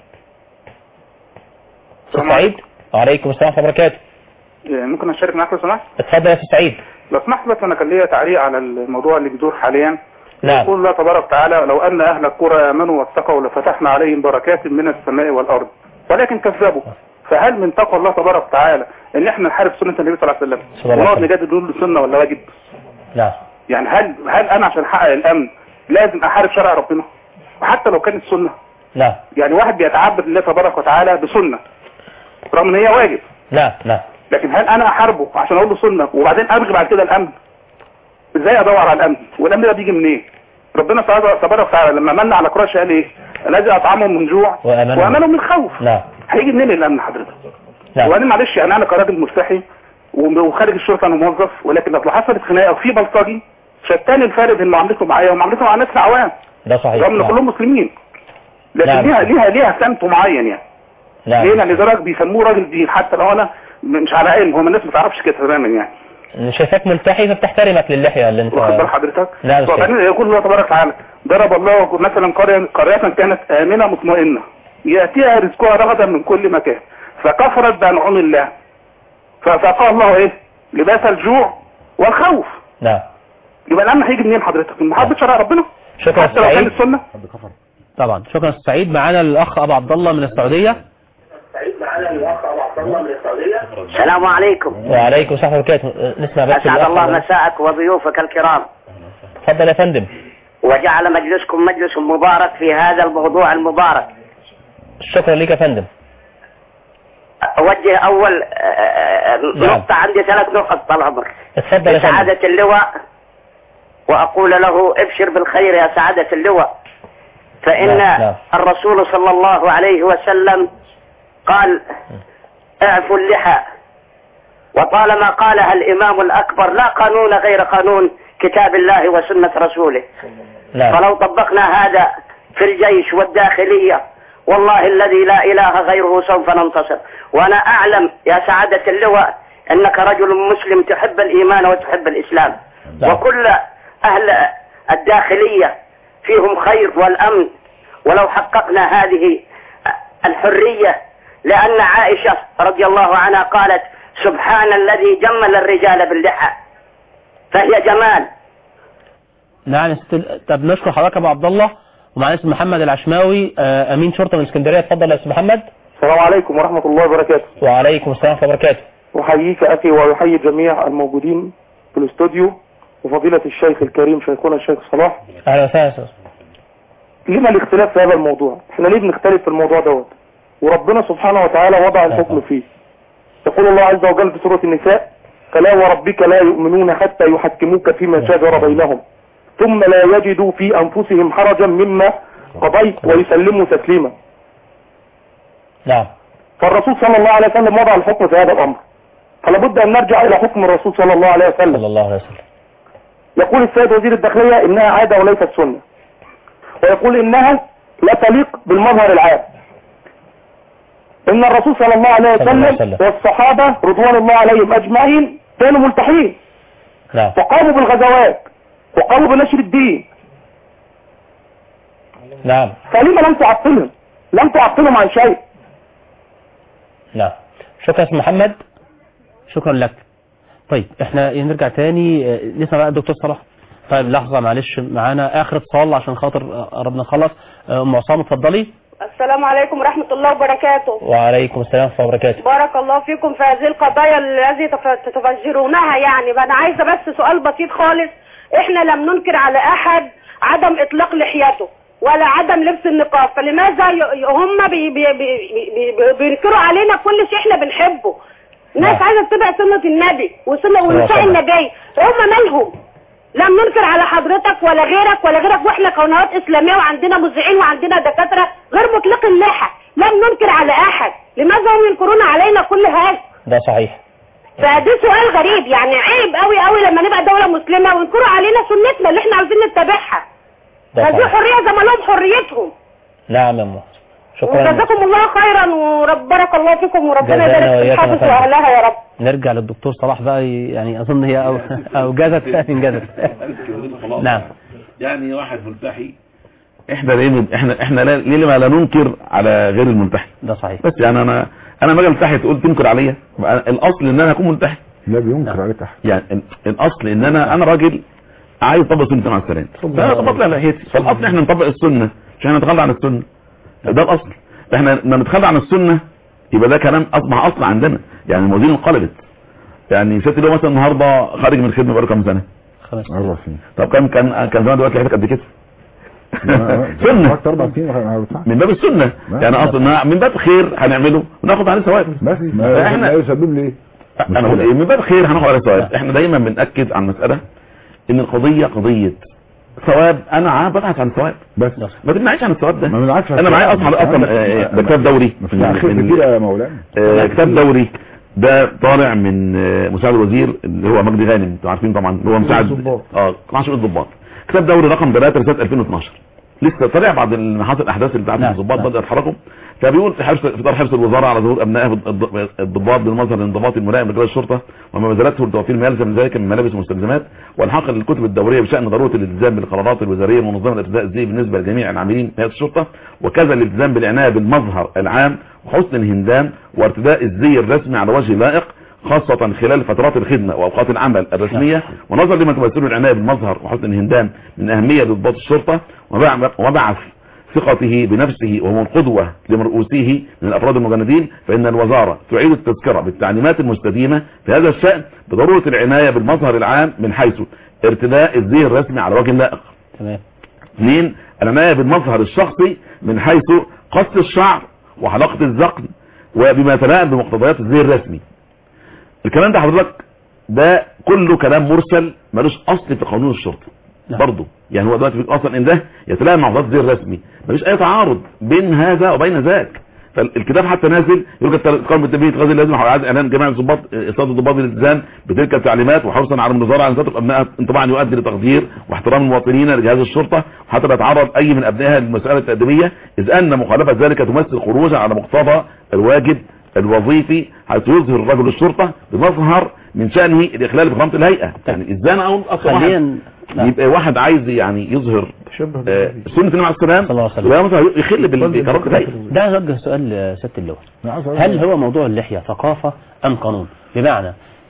B: استاذ سعيد وعليكم السلام ورحمه الله وبركاته
M: ممكن اشارك معاك لو سمحت
B: اتفضل يا استاذ سعيد
M: لو سمحت بس انا كان ليا تعليق على الموضوع اللي بيدور حاليا
B: نعم
M: يقول الله تبارك وتعالى لو أن أهل القرى آمنوا واتقوا لفتحنا عليهم بركات من السماء والأرض ولكن كذبوا فهل من تقوى الله تبارك وتعالى ان احنا نحارب سنة النبي صلى الله عليه وسلم
B: صلى الله عليه
M: ونقعد
B: وسلم.
M: نجادل نقول سنة ولا واجب
B: نعم
M: يعني هل هل انا عشان احقق الامن لازم احارب شرع ربنا وحتى لو كانت سنة
B: نعم
M: يعني واحد بيتعبد لله تبارك وتعالى بسنة رغم ان هي واجب
B: نعم نعم
M: لكن هل انا احاربه عشان اقول له سنة وبعدين ابغي بعد كده الامن ازاي ادور على الامن والامن ده بيجي منين ربنا تبارك وتعالى لما من على قريش قال ايه الذي اطعمهم من جوع
B: وآمنهم.
M: وامنهم من خوف
B: نعم
M: هيجي منين الامن حضرتك
B: نعم.
M: وبعدين معلش يعني انا كراجل مستحي وم- وخارج الشرطه انا موظف ولكن لو حصلت خناقه وفي بلطجي شتان الفارق بين معاملته معايا ومعاملته مع الناس العوام
B: ده صحيح
M: رغم ان
B: نعم.
M: كلهم مسلمين لكن
B: نعم.
M: ليها ليها ليها سمت معين يعني
B: نعم
M: ليه لان ده راجل بيسموه راجل دين حتى لو انا م- مش على علم هم الناس ما تعرفش كده تماما يعني
B: أنا شايفاك ملتحي فبتحترمك للحية اللي انت
M: واخد بال حضرتك
B: نعم أستاذ.
M: وبعدين يقول الله تبارك وتعالى ضرب الله مثلا قرية قرية كانت آمنة مطمئنة يأتيها رزقها رغدا من كل مكان فكفرت بأنعم الله فساقها الله ايه لباس الجوع والخوف
B: نعم
M: يبقى الامن هيجي منين حضرتك من محبة شرع ربنا
B: شكرا
M: حتى لو كان
B: سعيد
M: السنة
B: طبعا شكرا أستاذ سعيد معانا الاخ ابو عبد الله من السعودية
N: السلام عليكم
B: وعليكم السلام ورحمة الله وبركاته نسمع بس
N: أسعد
B: الأخ
N: الله
B: ده.
N: مساءك وضيوفك الكرام
B: اتفضل يا فندم
N: وجعل مجلسكم مجلس مبارك في هذا الموضوع المبارك
B: شكرا لك يا فندم
N: أوجه أول آه، آه،
B: نعم.
N: نقطة عندي ثلاث نقط طال عمرك
B: اتفضل يا فندم
N: سعادة اللواء وأقول له ابشر بالخير يا سعادة اللواء فإن
B: نعم، نعم.
N: الرسول صلى الله عليه وسلم قال اعفوا اللحى وطالما قالها الإمام الأكبر لا قانون غير قانون كتاب الله وسنة رسوله
B: نعم
N: فلو طبقنا هذا في الجيش والداخلية والله الذي لا إله غيره سوف ننتصر وأنا أعلم يا سعادة اللواء أنك رجل مسلم تحب الإيمان وتحب الإسلام
B: نعم.
N: وكل أهل الداخلية فيهم خير والأمن ولو حققنا هذه الحرية لأن عائشة رضي الله عنها قالت سبحان الذي جمل الرجال باللحى فهي جمال
B: نعم يا ست- طب نشكر حضرتك يا ابو عبد الله ومعانا اسم محمد العشماوي آه، امين شرطة من اسكندرية اتفضل يا استاذ محمد
M: السلام عليكم ورحمة الله وبركاته
B: وعليكم السلام ورحمة الله وبركاته
M: أحييك أخي ويحيي جميع الموجودين في الاستوديو وفضيلة الشيخ الكريم شيخنا الشيخ صلاح
B: اهلا وسهلا يا استاذ
M: لما الاختلاف في هذا الموضوع احنا ليه بنختلف في الموضوع دوت وربنا سبحانه وتعالى وضع الحكم فيه يقول الله عز وجل في سورة النساء فلا وربك لا يؤمنون حتى يحكموك فيما شجر بينهم ثم لا يجدوا في أنفسهم حرجا مما قضيت ويسلموا تسليما
B: نعم
M: فالرسول صلى الله عليه وسلم وضع الحكم في هذا الأمر فلا بد أن نرجع إلى حكم الرسول صلى الله عليه وسلم
B: صلى الله عليه وسلم
M: يقول السيد وزير الداخلية إنها عادة وليست سنة ويقول إنها لا تليق بالمظهر العام إن الرسول صلى الله عليه
B: صلى الله عليه
M: وسلم
B: وسلم.
M: والصحابة رضوان الله عليهم أجمعين كانوا ملتحين
B: نعم
M: وقاموا بالغزوات وقاموا بنشر الدين
B: نعم
M: فلما لم تعطلهم لم تعطلهم عن شيء
B: نعم شكرا يا استاذ محمد شكرا لك طيب احنا نرجع تاني آه، نسمع بقى الدكتور صلاح طيب لحظة معلش معانا اخر اتصال عشان خاطر آه، قربنا نخلص آه، ام عصام اتفضلي
O: السلام عليكم ورحمة الله وبركاته
B: وعليكم السلام ورحمة الله وبركاته
O: بارك الله فيكم في هذه القضايا التي تف- تتفجرونها يعني أنا عايزة بس سؤال بسيط خالص احنا لم ننكر على أحد عدم إطلاق لحيته ولا عدم لبس النقاب فلماذا ي- ي- هم بي بي بي بي بي بينكروا علينا كل شيء احنا بنحبه ناس
B: نعم.
O: عايزة تتبع سنة النبي وسنة
B: الله
O: ونساء
B: يسلمك.
O: النبي هم مالهم لم ننكر على حضرتك ولا غيرك ولا غيرك واحنا قنوات اسلاميه وعندنا مذيعين وعندنا دكاتره غير مطلق اللحى لم ننكر على احد لماذا هم ينكرون علينا كل هذا
B: ده صحيح
O: فده سؤال غريب يعني عيب قوي قوي لما نبقى دوله مسلمه وينكروا علينا سنتنا اللي احنا عاوزين نتبعها
B: ده
O: هذه
B: صحيح
O: حريه زي ما لهم حريتهم
B: نعم يا ام شكرا
O: وجزاكم الله خيرا ورب بارك الله فيكم وربنا
B: جزانا
O: يبارك في
B: وإياكم
O: الحافظ
B: يا فندم.
O: واهلها يا رب
B: نرجع للدكتور صلاح بقى يعني اظن هي او اوجزت انجزت نعم
C: يعني واحد ملتحي احنا ليه احنا احنا لا- ليه لما لا ننكر على غير الملتحي
B: ده صحيح
C: بس يعني انا انا ما اجي التحي تقول تنكر عليا بقى الاصل ان انا اكون ملتحي
A: لا بينكر عليك احد
C: يعني ال- الاصل ان انا انا راجل عايز اطبق سنه النبي عليه السلام فانا طبقت لها لحيتي فالاصل احنا نطبق السنه مش احنا نتخلى عن السنه ده الاصل احنا لما نتخلى عن السنه يبقى ده كلام اصبح اصل عندنا يعني الموازين انقلبت يعني ست اللي هو مثلا النهارده خارج من الخدمه بقاله كام سنه
B: خمس
A: اربع سنين
C: طب كان كان كان زمان دلوقتي لحيتك قد كده سنه
A: اكتر اربع سنين أنا بتاع.
C: من باب السنه يعني اصلا من باب خير هنعمله وناخد عليه ثواب
A: بس ما
C: فاحنا
A: احنا يسبب لي ايه
C: انا بقول ايه من باب خير هناخد عليه ثواب احنا دايما بناكد على المساله ان القضيه قضيه ثواب انا عا- ببحث عن ثواب
A: بس
C: ما تمنعش عن الثواب ده
A: ما بنعكش على
C: انا معايا
A: الثواب.
C: اصلا اصلا آه، آه، ده كتاب دوري
A: ما في خير
C: من-
A: كتير يا مولانا
C: آه، كتاب دوري ده طالع من آه، مساعد الوزير اللي هو مجدي غانم انتوا عارفين طبعا اللي هو مساعد
D: الضباط.
C: اه 12 الضباط كتاب دوري رقم 3 لسنه 2012 لسه طلع بعد ما حصل الاحداث اللي بتاعت
B: نعم،
C: الضباط
B: نعم.
C: بدأ يتحركوا فبيقول في حرص في اطار حرص الوزاره على ظهور ابنائها الض- الضباط بالمظهر الانضباطي الملائم لرجال الشرطه وما بذلته لتوفير ما يلزم من ذلك من ملابس ومستلزمات والحاق للكتب الدوريه بشان ضروره الالتزام بالقرارات الوزاريه المنظمه لارتداء الزي بالنسبه لجميع العاملين في هيئه الشرطه وكذا الالتزام بالعنايه بالمظهر العام وحسن الهندام وارتداء الزي الرسمي على وجه لائق خاصة خلال فترات الخدمة وأوقات العمل الرسمية ونظرا لما تمثله العناية بالمظهر وحسن الهندام من أهمية لضباط الشرطة وبع- وبعث ثقته بنفسه وهو القدوة لمرؤوسيه من الأفراد المجندين فإن الوزارة تعيد التذكرة بالتعليمات المستديمة في هذا الشأن بضرورة العناية بالمظهر العام من حيث ارتداء الزي الرسمي على وجه لائق
B: تمام
C: اثنين العناية بالمظهر الشخصي من حيث قص الشعر وحلقة الذقن وبما يتلائم بمقتضيات الزي الرسمي الكلام ده حضرتك ده كله كلام مرسل ملوش اصل في قانون الشرطه
B: نعم.
C: برضه يعني هو دلوقتي بيقول اصلا ان ده يتلائم مع مقتضيات الزي الرسمي مفيش اي تعارض بين هذا وبين ذاك فالكتاب حتى نازل يقول لك القانون بالتنفيذ غازي لازم اعاده اعلان جميع الضباط اصابه الضباط بالالتزام بتلك التعليمات وحرصا على النظاره على نظافه ابنائها طبعا يؤدي لتقدير واحترام المواطنين لجهاز الشرطه وحتى لا يتعرض اي من ابنائها للمساله التاديبيه اذ ان مخالفه ذلك تمثل خروجا على مقتضى الواجب الوظيفي حيث يظهر رجل الشرطه بمظهر من شانه الاخلال بكرامه الهيئه يعني ازاي انا اقول اصلا واحد
B: خلينا نعم.
C: يبقى واحد عايز يعني يظهر
D: تشبه
C: آه، سنه النبي عليه السلام
B: صلى الله عليه وسلم.
C: وده مثلا يخل بال- بكرامه الهيئه
B: ده اوجه سؤال لسياده اللواء
A: أنا عايز أقول-
B: هل هو موضوع اللحية ثقافة أم قانون بمعنى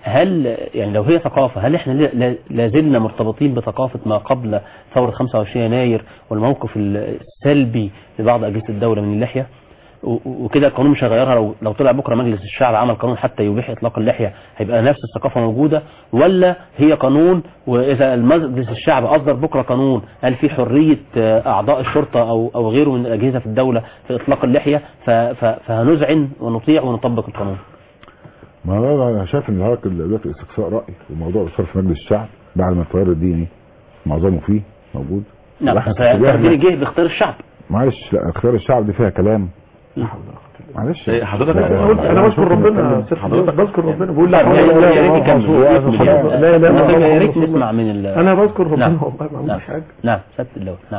B: هل يعني لو هي ثقافة هل احنا لا- لا- لازلنا مرتبطين بثقافة ما قبل ثورة 25 يناير والموقف السلبي لبعض أجهزة الدولة من اللحية و- و- وكده القانون مش هيغيرها لو لو طلع بكره مجلس الشعب عمل قانون حتى يبيح اطلاق اللحيه هيبقى نفس الثقافه موجوده ولا هي قانون واذا المجلس الشعب اصدر بكره قانون هل في حريه آه، اعضاء الشرطه او او غيره من الاجهزه في الدوله في اطلاق اللحيه ف- ف- فهنذعن ونطيع ونطبق القانون
A: ما هو انا شايف ان الحركه دلوقتي استقصاء راي وموضوع الاصرار في مجلس الشعب بعد ما التيار الديني معظمه فيه موجود
B: نعم
A: وإحنا في اتجاهنا-
B: فالدين جه باختيار الشعب
A: معلش لا اختيار الشعب دي فيها كلام معلش
C: إيه، حضرتك
A: لا،
D: انا قلت انا
A: لا،
D: بذكر
A: شوف
D: ربنا
A: نتكلم.
D: يا ست
C: حضرتك-
D: بذكر ربنا بقول لا
B: طب
D: حول
B: يا
D: ولا
B: يا ريت
D: قوة
B: يكمل
D: إلا بالله.
B: يكمل يعني.
D: لا لا
B: نعم،
D: لا
B: يا ريت
D: لا،
B: نسمع من ال-
D: انا بذكر ربنا
B: نعم.
D: والله ما
B: نعم
D: عملش حاجه
B: نعم سياده اللواء نعم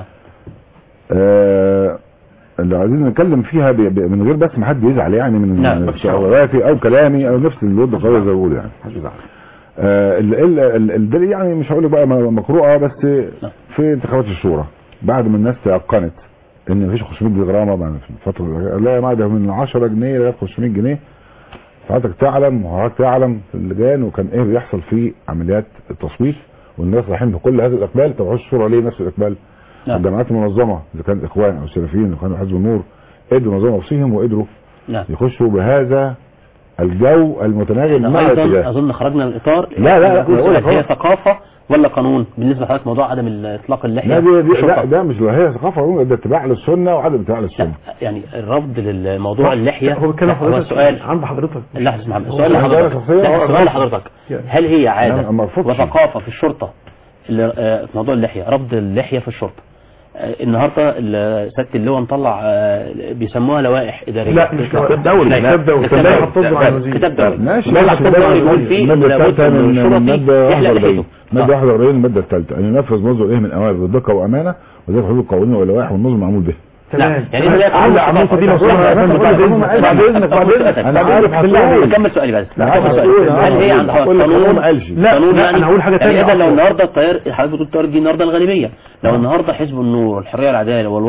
A: آه، اللي عايزين نتكلم فيها ب- ب- من غير بس ما حد يزعل يعني من
B: نعم.
A: من شعوراتي او كلامي او نفس الود القوي زي ما بقول يعني آه، ال- ال- ال- الدليل يعني مش هقول لك بقى م- مقروءه بس في انتخابات الشورى بعد ما الناس تيقنت ان مفيش 500 جنيه غرامه بعد الفتره لا يا جماعه ده من 10 جنيه لغايه 500 جنيه فحضرتك تعلم وحضرتك تعلم في اللجان وكان ايه بيحصل في عمليات التصويت والناس رايحين بكل هذا الاقبال طب الشورى ليه نفس الاقبال
B: نعم.
A: الجماعات المنظمه اذا كانت اخوان او سلفيين او كانوا حزب النور قدروا ينظموا نفسهم وقدروا
B: نعم
A: يخشوا بهذا الجو المتناغم مع
B: ايضا
A: الاتجاه
B: اظن خرجنا من الاطار
A: لا، لا، لا،
B: يجوز
A: بقول لك
B: هل هي
A: هو-
B: ثقافه ولا قانون بالنسبه لحضرتك موضوع عدم ال- اطلاق اللحيه
A: لا دي, دي
B: في
A: لا
B: الشرطة.
A: ده مش لا هي ثقافه ده اتباع للسنه وعدم اتباع للسنه
B: يعني الرفض للموضوع اللحيه
D: هو بيتكلم
B: هو
D: حضرتك
B: السؤال
D: عند حضرتك
B: لحظه محمد
D: هو
B: السؤال
A: عندنا
B: لحضرتك
A: شخصية
B: لا،
A: هو
B: السؤال
A: الرفض.
B: لحضرتك
D: يعني.
B: هل هي
A: لا،
B: عاده
A: ما رفضش.
B: وثقافه في الشرطه اللي- آه، في موضوع اللحيه رفض اللحيه في الشرطه آه، النهارده ال- سياده اللواء مطلع آه، بيسموها لوائح اداريه
D: لا مش
B: كتاب
D: كتاب
C: دولي.
D: لا كتاب دولي
B: كتاب
D: كتاب
B: دولي.
D: هتصدر على الوزير
B: كتاب دولي
A: ماشي
B: لا،
A: ماشي
B: كتاب دولي بيقول فيه
A: المادة
B: لابد
A: الثالثة
B: من
A: من
B: الشرطي
A: المادة
B: يحلق
A: 41
B: لحيته
A: مادة
B: آه.
A: 41 المادة الثالثة أن ينفذ مصدر إليه من أوامر بالدقة وأمانة وذلك حدود القوانين واللوائح والنظم المعمول به
B: نعم يعني هي
D: علق عملت دي لو سمحت يا فندم بعد اذنك بعد اذنك بعد اذنك
A: أنا عارف
B: بالله
A: هتقول.
B: عليك كمل سؤالي بس
A: لا،
B: كمل
A: هتقول،
B: سؤالي
A: أنا
B: هل هي
A: هقول.
B: عند حضرتك
A: هقول لك
B: قانون
A: هو ما قالش.
D: لا،
B: قانون
D: لا،
B: يعني
D: أنا هقول حاجة تانية
B: يعني اذا لو
D: أصلاً.
B: النهارده التيار حضرتك بتقول التيار الجديد النهارده الغالبيه لو النهارده حزب النور والحريه والعداله والوسط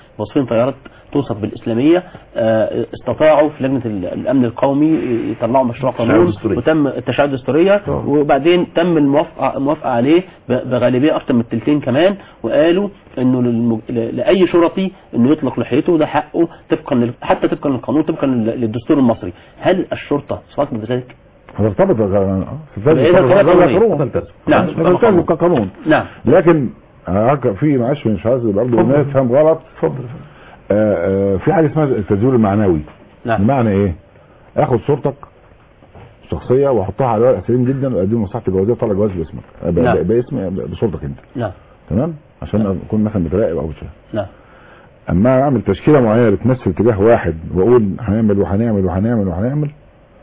B: واصفين طيارات توصف بالاسلاميه آه، استطاعوا في لجنه ال- الامن القومي يطلعوا مشروع
C: التشريع
B: قانون
C: الدستوري.
B: وتم التشريع الدستوريه وبعدين تم الموافقه الموافقه عليه ب- بغالبيه اكثر من الثلثين كمان وقالوا انه للمج... ل- لاي شرطي انه يطلق لحيته ده حقه طبقا لل... حتى طبقا للقانون طبقا لل- للدستور المصري هل الشرطه صادقه بذلك؟
A: هذا ارتبط بقى- في
B: إيه ده
A: الفاظ
B: قانون
A: قانون
B: قانوني. نعم.
A: تلتزم كقانون
B: نعم
A: لكن هك- في معلش مش عايز برضه الناس تفهم غلط
D: اتفضل
A: آه، آه، في حاجه اسمها التسجيل المعنوي
B: نعم
A: بمعنى ايه؟ اخد صورتك الشخصيه واحطها على ورق سليم جدا واقدم مصلحه الجوازيه طلع جواز باسمك آه، ب-
B: نعم.
A: ب- باسم بصورتك انت
B: نعم
A: تمام عشان اكون مثلا بتراقب او شيء
B: نعم
A: اما اعمل تشكيله معينه بتمثل اتجاه واحد واقول هنعمل وهنعمل وهنعمل وهنعمل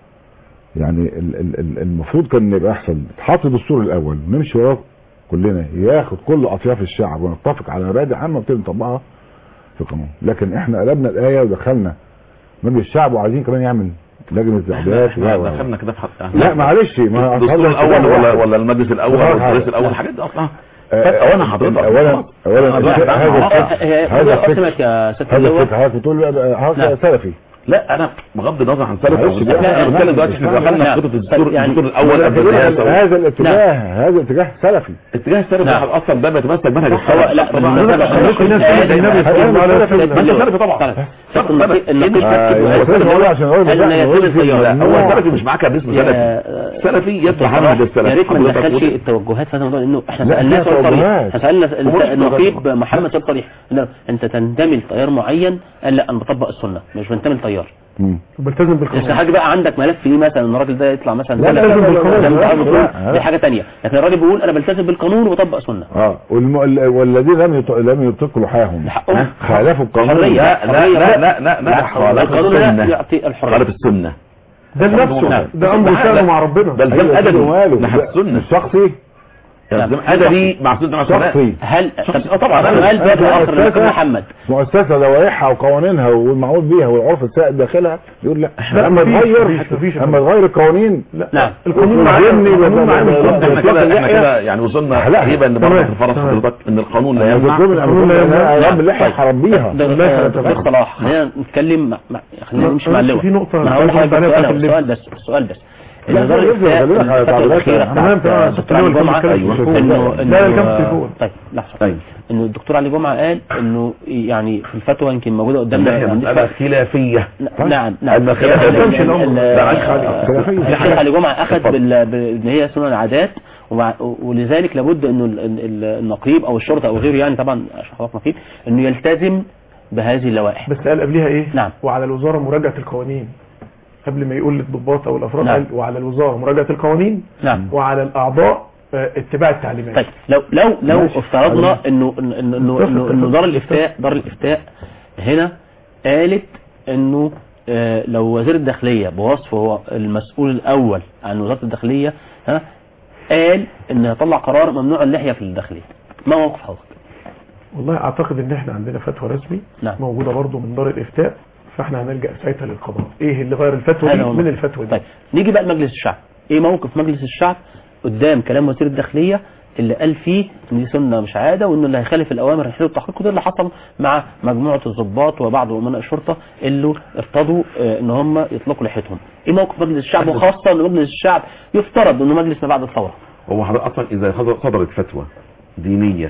A: يعني ال- ال- ال- المفروض كان يبقى احسن تحط الدستور الاول نمشي وراه كلنا ياخد كل اطياف الشعب ونتفق على مبادئ عامه ونبتدي نطبقها في القانون لكن احنا قلبنا الايه ودخلنا مجلس الشعب وعايزين كمان يعمل لجنه اعداد
C: احنا
A: و- و-
C: دخلنا كده في حق
A: لا معلش ما
C: الدستور
A: هذا
C: الاول
A: اتجاه
C: ولا
A: واحد.
C: ولا المجلس الاول
A: اتجاه
C: ولا الرئيس
A: واحد.
C: الاول الحاجات دي اصلا
A: آه،
C: اولا حضرتك
A: اولا اولا
C: أنا
A: الفكر-
C: بعد عنها.
A: هذا
C: آه،
A: الفكر
B: هي-
A: هذا
B: هي قسمت
A: الفكر
B: يا سيادة
A: هذا
B: اللواء.
A: الفكر حضرتك بتقول هذا
B: نعم.
A: سلفي
C: لا انا بغض النظر عن سلف
A: معلش
C: او
A: بقى.
C: انا
A: لا،
C: بتكلم
A: لا،
C: دلوقتي احنا
A: لا،
C: دخلنا
B: لا.
C: في خطه الدستور
B: يعني-
C: الدستور الاول قبل الرئاسه
A: هذا الاتجاه هذا اتجاه سلفي
C: اتجاه السلف
B: نعم.
C: ده اصلا ده بيتمثل منهج
B: هو
C: السلف
B: لا
C: طبعا
B: بالمناسبة
C: ده-
B: خلينا
C: ده-
B: نقول
C: ده-
B: النبي
C: ده-
B: صلى الله عليه
C: ده-
B: وسلم.
C: ده- ده- سلفي طبعا
B: طبعا. سيادة النقيب النقيب
C: آه،
B: كاتب
C: هو
B: وقال
C: سلفي
B: إنه-
C: عشان هو
B: قال إنه
C: بيدعم-
B: يسود التيار.
C: لا، هو سلفي مش معاك باسم
B: يا-
C: سلفي سلفي يتبع منهج السلف
B: يا ريت ما
C: حضرتك
B: ندخلش
C: تقول-
B: التوجهات في هذا الموضوع لانه احنا
A: لا،
B: سالناه
A: فيها
B: سؤال صريح
A: توجهات.
B: احنا سالنا
C: ومش
B: النقيب
C: توجهات.
B: محمد سؤال صريح قلنا له انت تنتمي لتيار معين قال لا انا بطبق السنه مش بنتمي لتيار
A: مم.
D: بلتزم
B: بس
D: بالقانون
B: حاجه بقى عندك ملف فيه مثلا ان الراجل ده يطلع مثلا
A: لا، لا،
B: سلفي.
A: لا، لا، لا، لا،
B: ده
A: لا،
B: متعارض
A: لا،
B: بتقول
A: لا.
B: دي حاجه ثانيه لكن الراجل بيقول انا بلتزم بالقانون وبطبق سنه
A: اه والم... ال- والذين لم يط... لم يطلقوا لحاهم
B: حقهم.
A: خالفوا القانون
B: حرية.
C: لا لا لا لا لا لا خالف
B: القانون لا
C: السنه
B: يعطي الحريه
C: خالف السنه
D: ده لنفسه
C: نعم.
D: ده امر
C: لا،
D: شأنه
C: لا.
D: مع ربنا
C: ده الزام
A: أيوة،
C: ادبي
A: ماله؟
C: ناحيه
A: ده
C: السنه
A: الشخصي
C: الزام ادبي مع سنه مع الصلاه
A: شخصي
B: هل
C: شخص-
B: طب-
C: آه طبعا.
B: سؤال باب
A: أنا
B: اخر لك
A: أستاذ-
B: محمد
A: مؤسسه لوائحها وقوانينها والمعمول بيها والعرف السائد داخلها يقول لا
D: لا،
A: اما
D: مفيش-
A: تغير
D: مفيش- مفيش.
A: اما تغير القوانين
D: لا
B: نعم
D: القانون معاه
A: يهمني
D: القانون
A: ولا-
D: معاه
A: ولا-
D: بالظبط.
C: احنا
A: إطلاق
C: كده احنا
A: اللحية.
C: كده يعني وصلنا
A: لا.
C: تقريبا لبعض
D: تمام.
C: الفرص
D: تمام.
C: حضرتك ان القانون لا
A: انا
C: يمنع
A: بقول
D: القانون لا يمنع.
A: انا رب اللحيه هربيها
B: ده
D: والله
B: ده-
D: خير.
B: دكتور صلاح خلينا نتكلم مع- مع- خلينا
D: لا،
B: نمشي مع
D: بس
B: اللواء
D: في نقطة
B: ما هو
D: أنا
B: حضرتك
D: عليها
B: سؤال
D: بتاعت
B: سؤال بس سؤال بس
A: لا،
B: النظام
A: لا،
B: الإفتاء
A: خلينا على
B: الفترة
A: تعبيرات.
B: الأخيرة
D: تمام، تمام.
B: دكتور
D: اللواء
B: علي جمعة
D: كان بيتكلم
A: في
B: إنه
A: التليفون.
B: إنه
D: لا، لا، كان في التليفون.
B: طيب لحظة
C: طيب
B: إنه الدكتور علي جمعة قال إنه يعني في الفتوى يمكن موجودة قدامنا
C: اللحية
B: ما عنديش
C: مسألة
B: فرق.
C: خلافية
B: نعم نعم نعم
C: ما خلاف
B: ال-
C: يمشي
B: ال-
C: الأمر.
B: ال-
C: لا، معلش
B: آه،
C: عليك.
B: الشيخ علي جمعة أخذ
C: اتفضل.
B: بال- ب- إن هي سنن العادات ومع- ولذلك لابد إنه ال- ال- ال- النقيب أو الشرطة أو غيره يعني طبعا عشان حضرتك نقيب إنه يلتزم بهذه اللوائح
D: بس قال قبلها ايه
B: نعم.
D: وعلى الوزاره مراجعه القوانين قبل ما يقول للضباط او الافراد
B: نعم.
D: قال وعلى الوزاره مراجعه القوانين
B: نعم
D: وعلى الاعضاء آه، اتباع التعليمات
B: طيب لو لو لو
D: ماشي.
B: افترضنا انه انه انه انه, إنه, إنه دار الافتاء دار الافتاء هنا قالت انه آه، لو وزير الداخليه بوصفه هو المسؤول الاول عن وزاره الداخليه ها قال ان هيطلع قرار ممنوع اللحيه في الداخليه ما موقف حضرتك؟
D: والله اعتقد ان احنا عندنا فتوى رسمي
B: نعم.
D: موجوده برضو من دار الافتاء فاحنا هنلجا ساعتها للقضاء ايه اللي غير الفتوى
B: هذا
D: دي
B: هو
D: من
B: الموقف.
D: الفتوى دي
B: طيب نيجي بقى لمجلس الشعب ايه موقف مجلس الشعب قدام كلام وزير الداخليه اللي قال فيه ان دي سنه مش عاده وانه اللي هيخالف الاوامر هيحل التحقيق وده اللي حصل مع مجموعه الضباط وبعض امناء الشرطه اللي ارتضوا آه، ان هم يطلقوا لحيتهم ايه موقف مجلس الشعب وخاصه ان مجلس الشعب يفترض انه مجلس ما بعد الثوره
C: هو حضرتك اصلا اذا صدر- صدرت فتوى دينية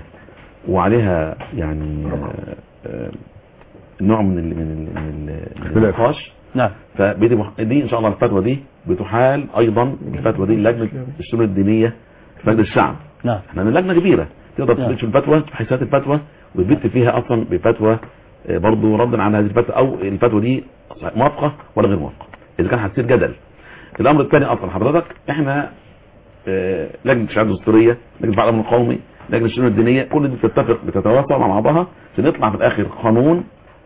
C: وعليها يعني آه، آه، نوع من ال من ال من ال- من النقاش
B: نعم
C: فبدي مح... دي ان شاء الله الفتوى دي بتحال ايضا الفتوى دي لجنه الشؤون الدينيه في مجلس الشعب
B: نعم
C: احنا من لجنه كبيره تقدر
B: نعم.
C: تفتش الفتوى حيثيات الفتوى وتبت فيها اصلا بفتوى آه، برضو ردا عن هذه الفتوى او الفتوى دي موافقه ولا غير موافقه اذا كان هتصير جدل الامر الثاني اصلا حضرتك احنا آه، لجنه الشهاده الدستوريه لجنه بعض الامن القومي لجنه الشؤون الدينيه كل دي بتتفق بتتواصل مع بعضها عشان يطلع في الاخر قانون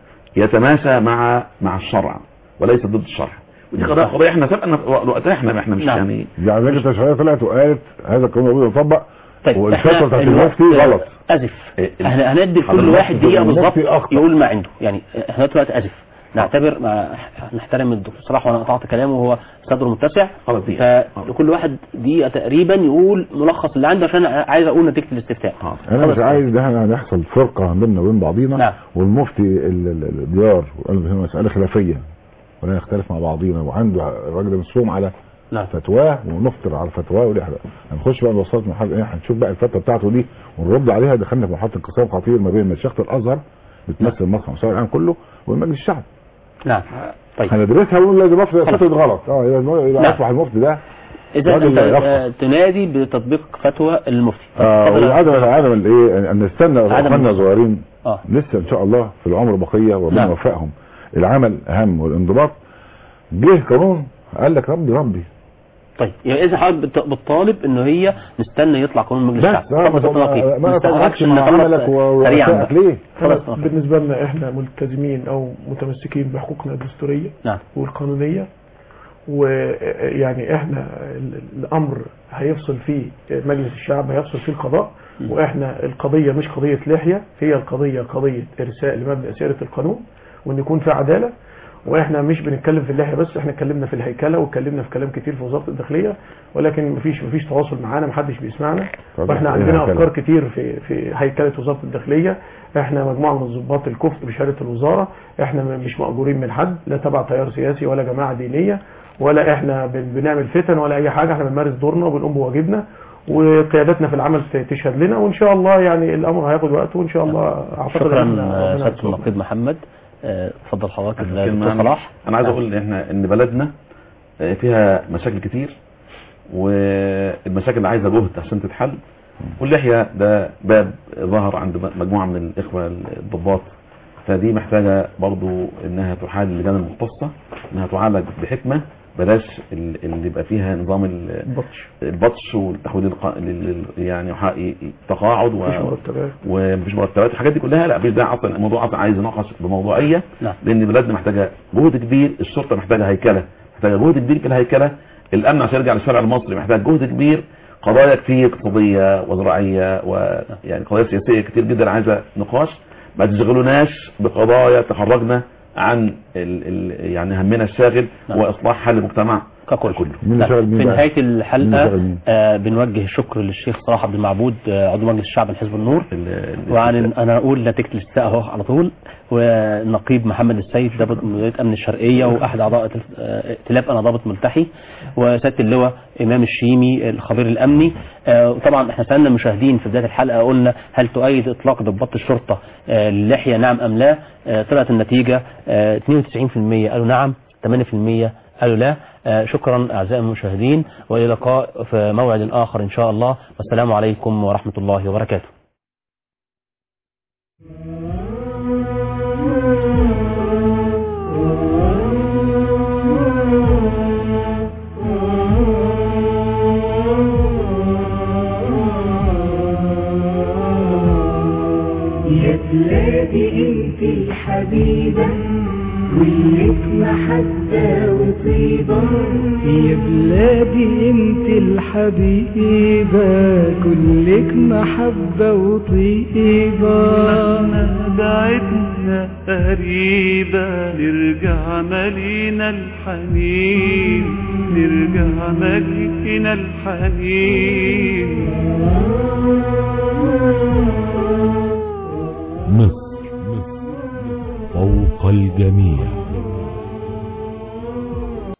C: يتماشى مع مع الشرع وليس ضد الشرع ودي قضيه قضيه احنا سبقنا وقتها احنا احنا مش
B: نعم.
C: يعني
A: يعني لجنه التشريعيه طلعت وقالت هذا القانون الموجود يطبق
B: طيب
A: والفتوى بتاعت
B: الوقت
A: المفتي غلط
B: ازف
C: إيه،
B: احنا هندي لكل
C: حضرتك
B: واحد دقيقه
A: المفتي
B: بالظبط
A: أخطأ.
B: يقول ما عنده يعني احنا دلوقتي ازف نعتبر ما نحترم الدكتور صلاح وانا قطعت كلامه وهو صدره متسع
C: خلاص دقيقة.
B: فلكل واحد دقيقه تقريبا يقول ملخص اللي عنده عشان عايز اقول نتيجه الاستفتاء
A: انا مش
B: خلاص.
A: عايز ده احنا يحصل فرقه بيننا وبين بعضينا
B: نعم.
A: والمفتي ال- ال- الديار وقال هي مساله خلافيه ولا نختلف مع بعضينا وعنده الراجل ده مصوم على
B: نعم.
A: فتواه ونفطر على فتواه ودي حاجة. هنخش بقى نوصلت مرحله ايه هنشوف بقى الفتوى بتاعته دي ونرد عليها دخلنا في مرحله انقسام خطير ما بين مشيخه الازهر بتمثل مصر المساوي العام كله والمجلس الشعبي
B: نعم طيب
A: هندرسها ونقول لا ده مفتي
B: خلاص.
A: فتوى غلط اه يبقى يبقى
B: نعم.
A: اصبح المفتي ده
B: اذا
A: راجل
B: انت
A: لا يفقه.
B: آه، تنادي بتطبيق فتوى المفتي
A: اه
B: اتفضل.
A: وعدم عدم الايه ان نستنى
B: عدم
A: اخواننا
B: النصر.
A: صغيرين
B: اه
A: لسه ان شاء الله في العمر بقيه وربنا
B: نعم.
A: يوفقهم العمل اهم والانضباط جه قانون قال لك ربي ربي
B: طيب يعني اذا حضرتك بت- بتطالب ان هي نستنى يطلع قانون مجلس
A: بس
B: الشعب
A: اه
B: اتفضل
A: ما
B: دكتور نقيب.
A: ما
B: نستنى
A: تتعرفش
B: عشان
A: مع
B: نخلص
A: عملك و-
B: سريعا
A: ورسائك
B: بقى.
A: ليه
B: خلاص
D: خلاص بالنسبة لنا احنا ملتزمين او متمسكين بحقوقنا الدستورية
B: نعم
D: والقانونية ويعني احنا ال- الامر هيفصل فيه مجلس الشعب هيفصل فيه القضاء واحنا القضية مش قضية لحية هي القضية قضية ارساء لمبدأ سيادة القانون وان يكون في عدالة واحنا مش بنتكلم في اللحية بس احنا اتكلمنا في الهيكلة واتكلمنا في كلام كتير في وزارة الداخلية ولكن مفيش مفيش تواصل معانا محدش بيسمعنا
A: طب
D: واحنا
A: إيه
D: عندنا
A: هيكلة؟
D: افكار كتير في في هيكلة وزارة الداخلية احنا مجموعة من الضباط الكفء بشهادة الوزارة احنا م- مش مأجورين من حد لا تبع تيار سياسي ولا جماعة دينية ولا احنا بن- بنعمل فتن ولا اي حاجة احنا بنمارس دورنا وبنقوم بواجبنا وقيادتنا في العمل ت- تشهد لنا وان شاء الله يعني الامر هياخد وقته وان شاء الله اعتقد
B: شكرا
D: إن إحنا
B: آه،
D: ربنا
B: سياده
D: يستر.
B: النقيب محمد آه، اتفضل حضرتك
C: كلمة
B: الدكتور
C: عن-
B: صلاح
C: انا عايز
B: نعم.
C: اقول ان احنا ان بلدنا آه، فيها مشاكل كتير والمشاكل اللي عايزه جهد عشان تتحل واللحيه ده باب ظهر عند مجموعه من الاخوه الضباط فدي محتاجه برضو انها تحال اللجان المختصه انها تعالج بحكمه بلاش ال- اللي يبقى فيها نظام ال-
D: البطش
C: البطش والتحويل الق... لل- لل- يعني ح- تقاعد و...
D: مفيش مرتبات
C: ومفيش مرتبات الحاجات دي كلها لا مفيش داعي اصلا الموضوع اصلا عايز يناقش بموضوعيه
B: نعم.
C: لان بلادنا محتاجه جهد كبير الشرطه محتاجه هيكله محتاجه جهد كبير في الهيكله الامن عشان يرجع للشارع المصري محتاج جهد كبير قضايا كتير اقتصاديه وزراعيه ويعني قضايا سياسيه كتير جدا عايزه نقاش ما تشغلوناش بقضايا تخرجنا عن ال ال يعني همنا الشاغل
B: نعم.
C: واصلاح حل المجتمع
B: ككل
C: كله
A: مين اللي
B: نعم.
A: شغل مين
B: في
A: بقى؟
B: نهايه
A: مين اللي
B: الحلقه
A: شغل مين؟
B: آه بنوجه الشكر للشيخ صلاح عبد المعبود آه عضو مجلس الشعب لحزب النور وعن انا اقول نتيجه الاستاء اهو على طول والنقيب محمد السيد ضابط مديريه امن الشرقيه واحد اعضاء ائتل- آه، ائتلاف انا ضابط ملتحي وسياده اللواء امام الشيمي الخبير الامني آه، وطبعا احنا سالنا المشاهدين في بدايه الحلقه قلنا هل تؤيد اطلاق ضباط الشرطه آه، للحيه نعم ام لا آه، طلعت النتيجه آه، 92% قالوا نعم 8% قالوا لا آه، شكرا اعزائي المشاهدين والى اللقاء في موعد اخر ان شاء الله والسلام عليكم ورحمه الله وبركاته
P: يا بلادي انت الحبيبة كلك محبة وطيبة
Q: يا بلادي انت الحبيبة كلك محبة وطيبة
R: مهما بعدنا قريبة نرجع مالينا الحنين نرجع مالينا الحنين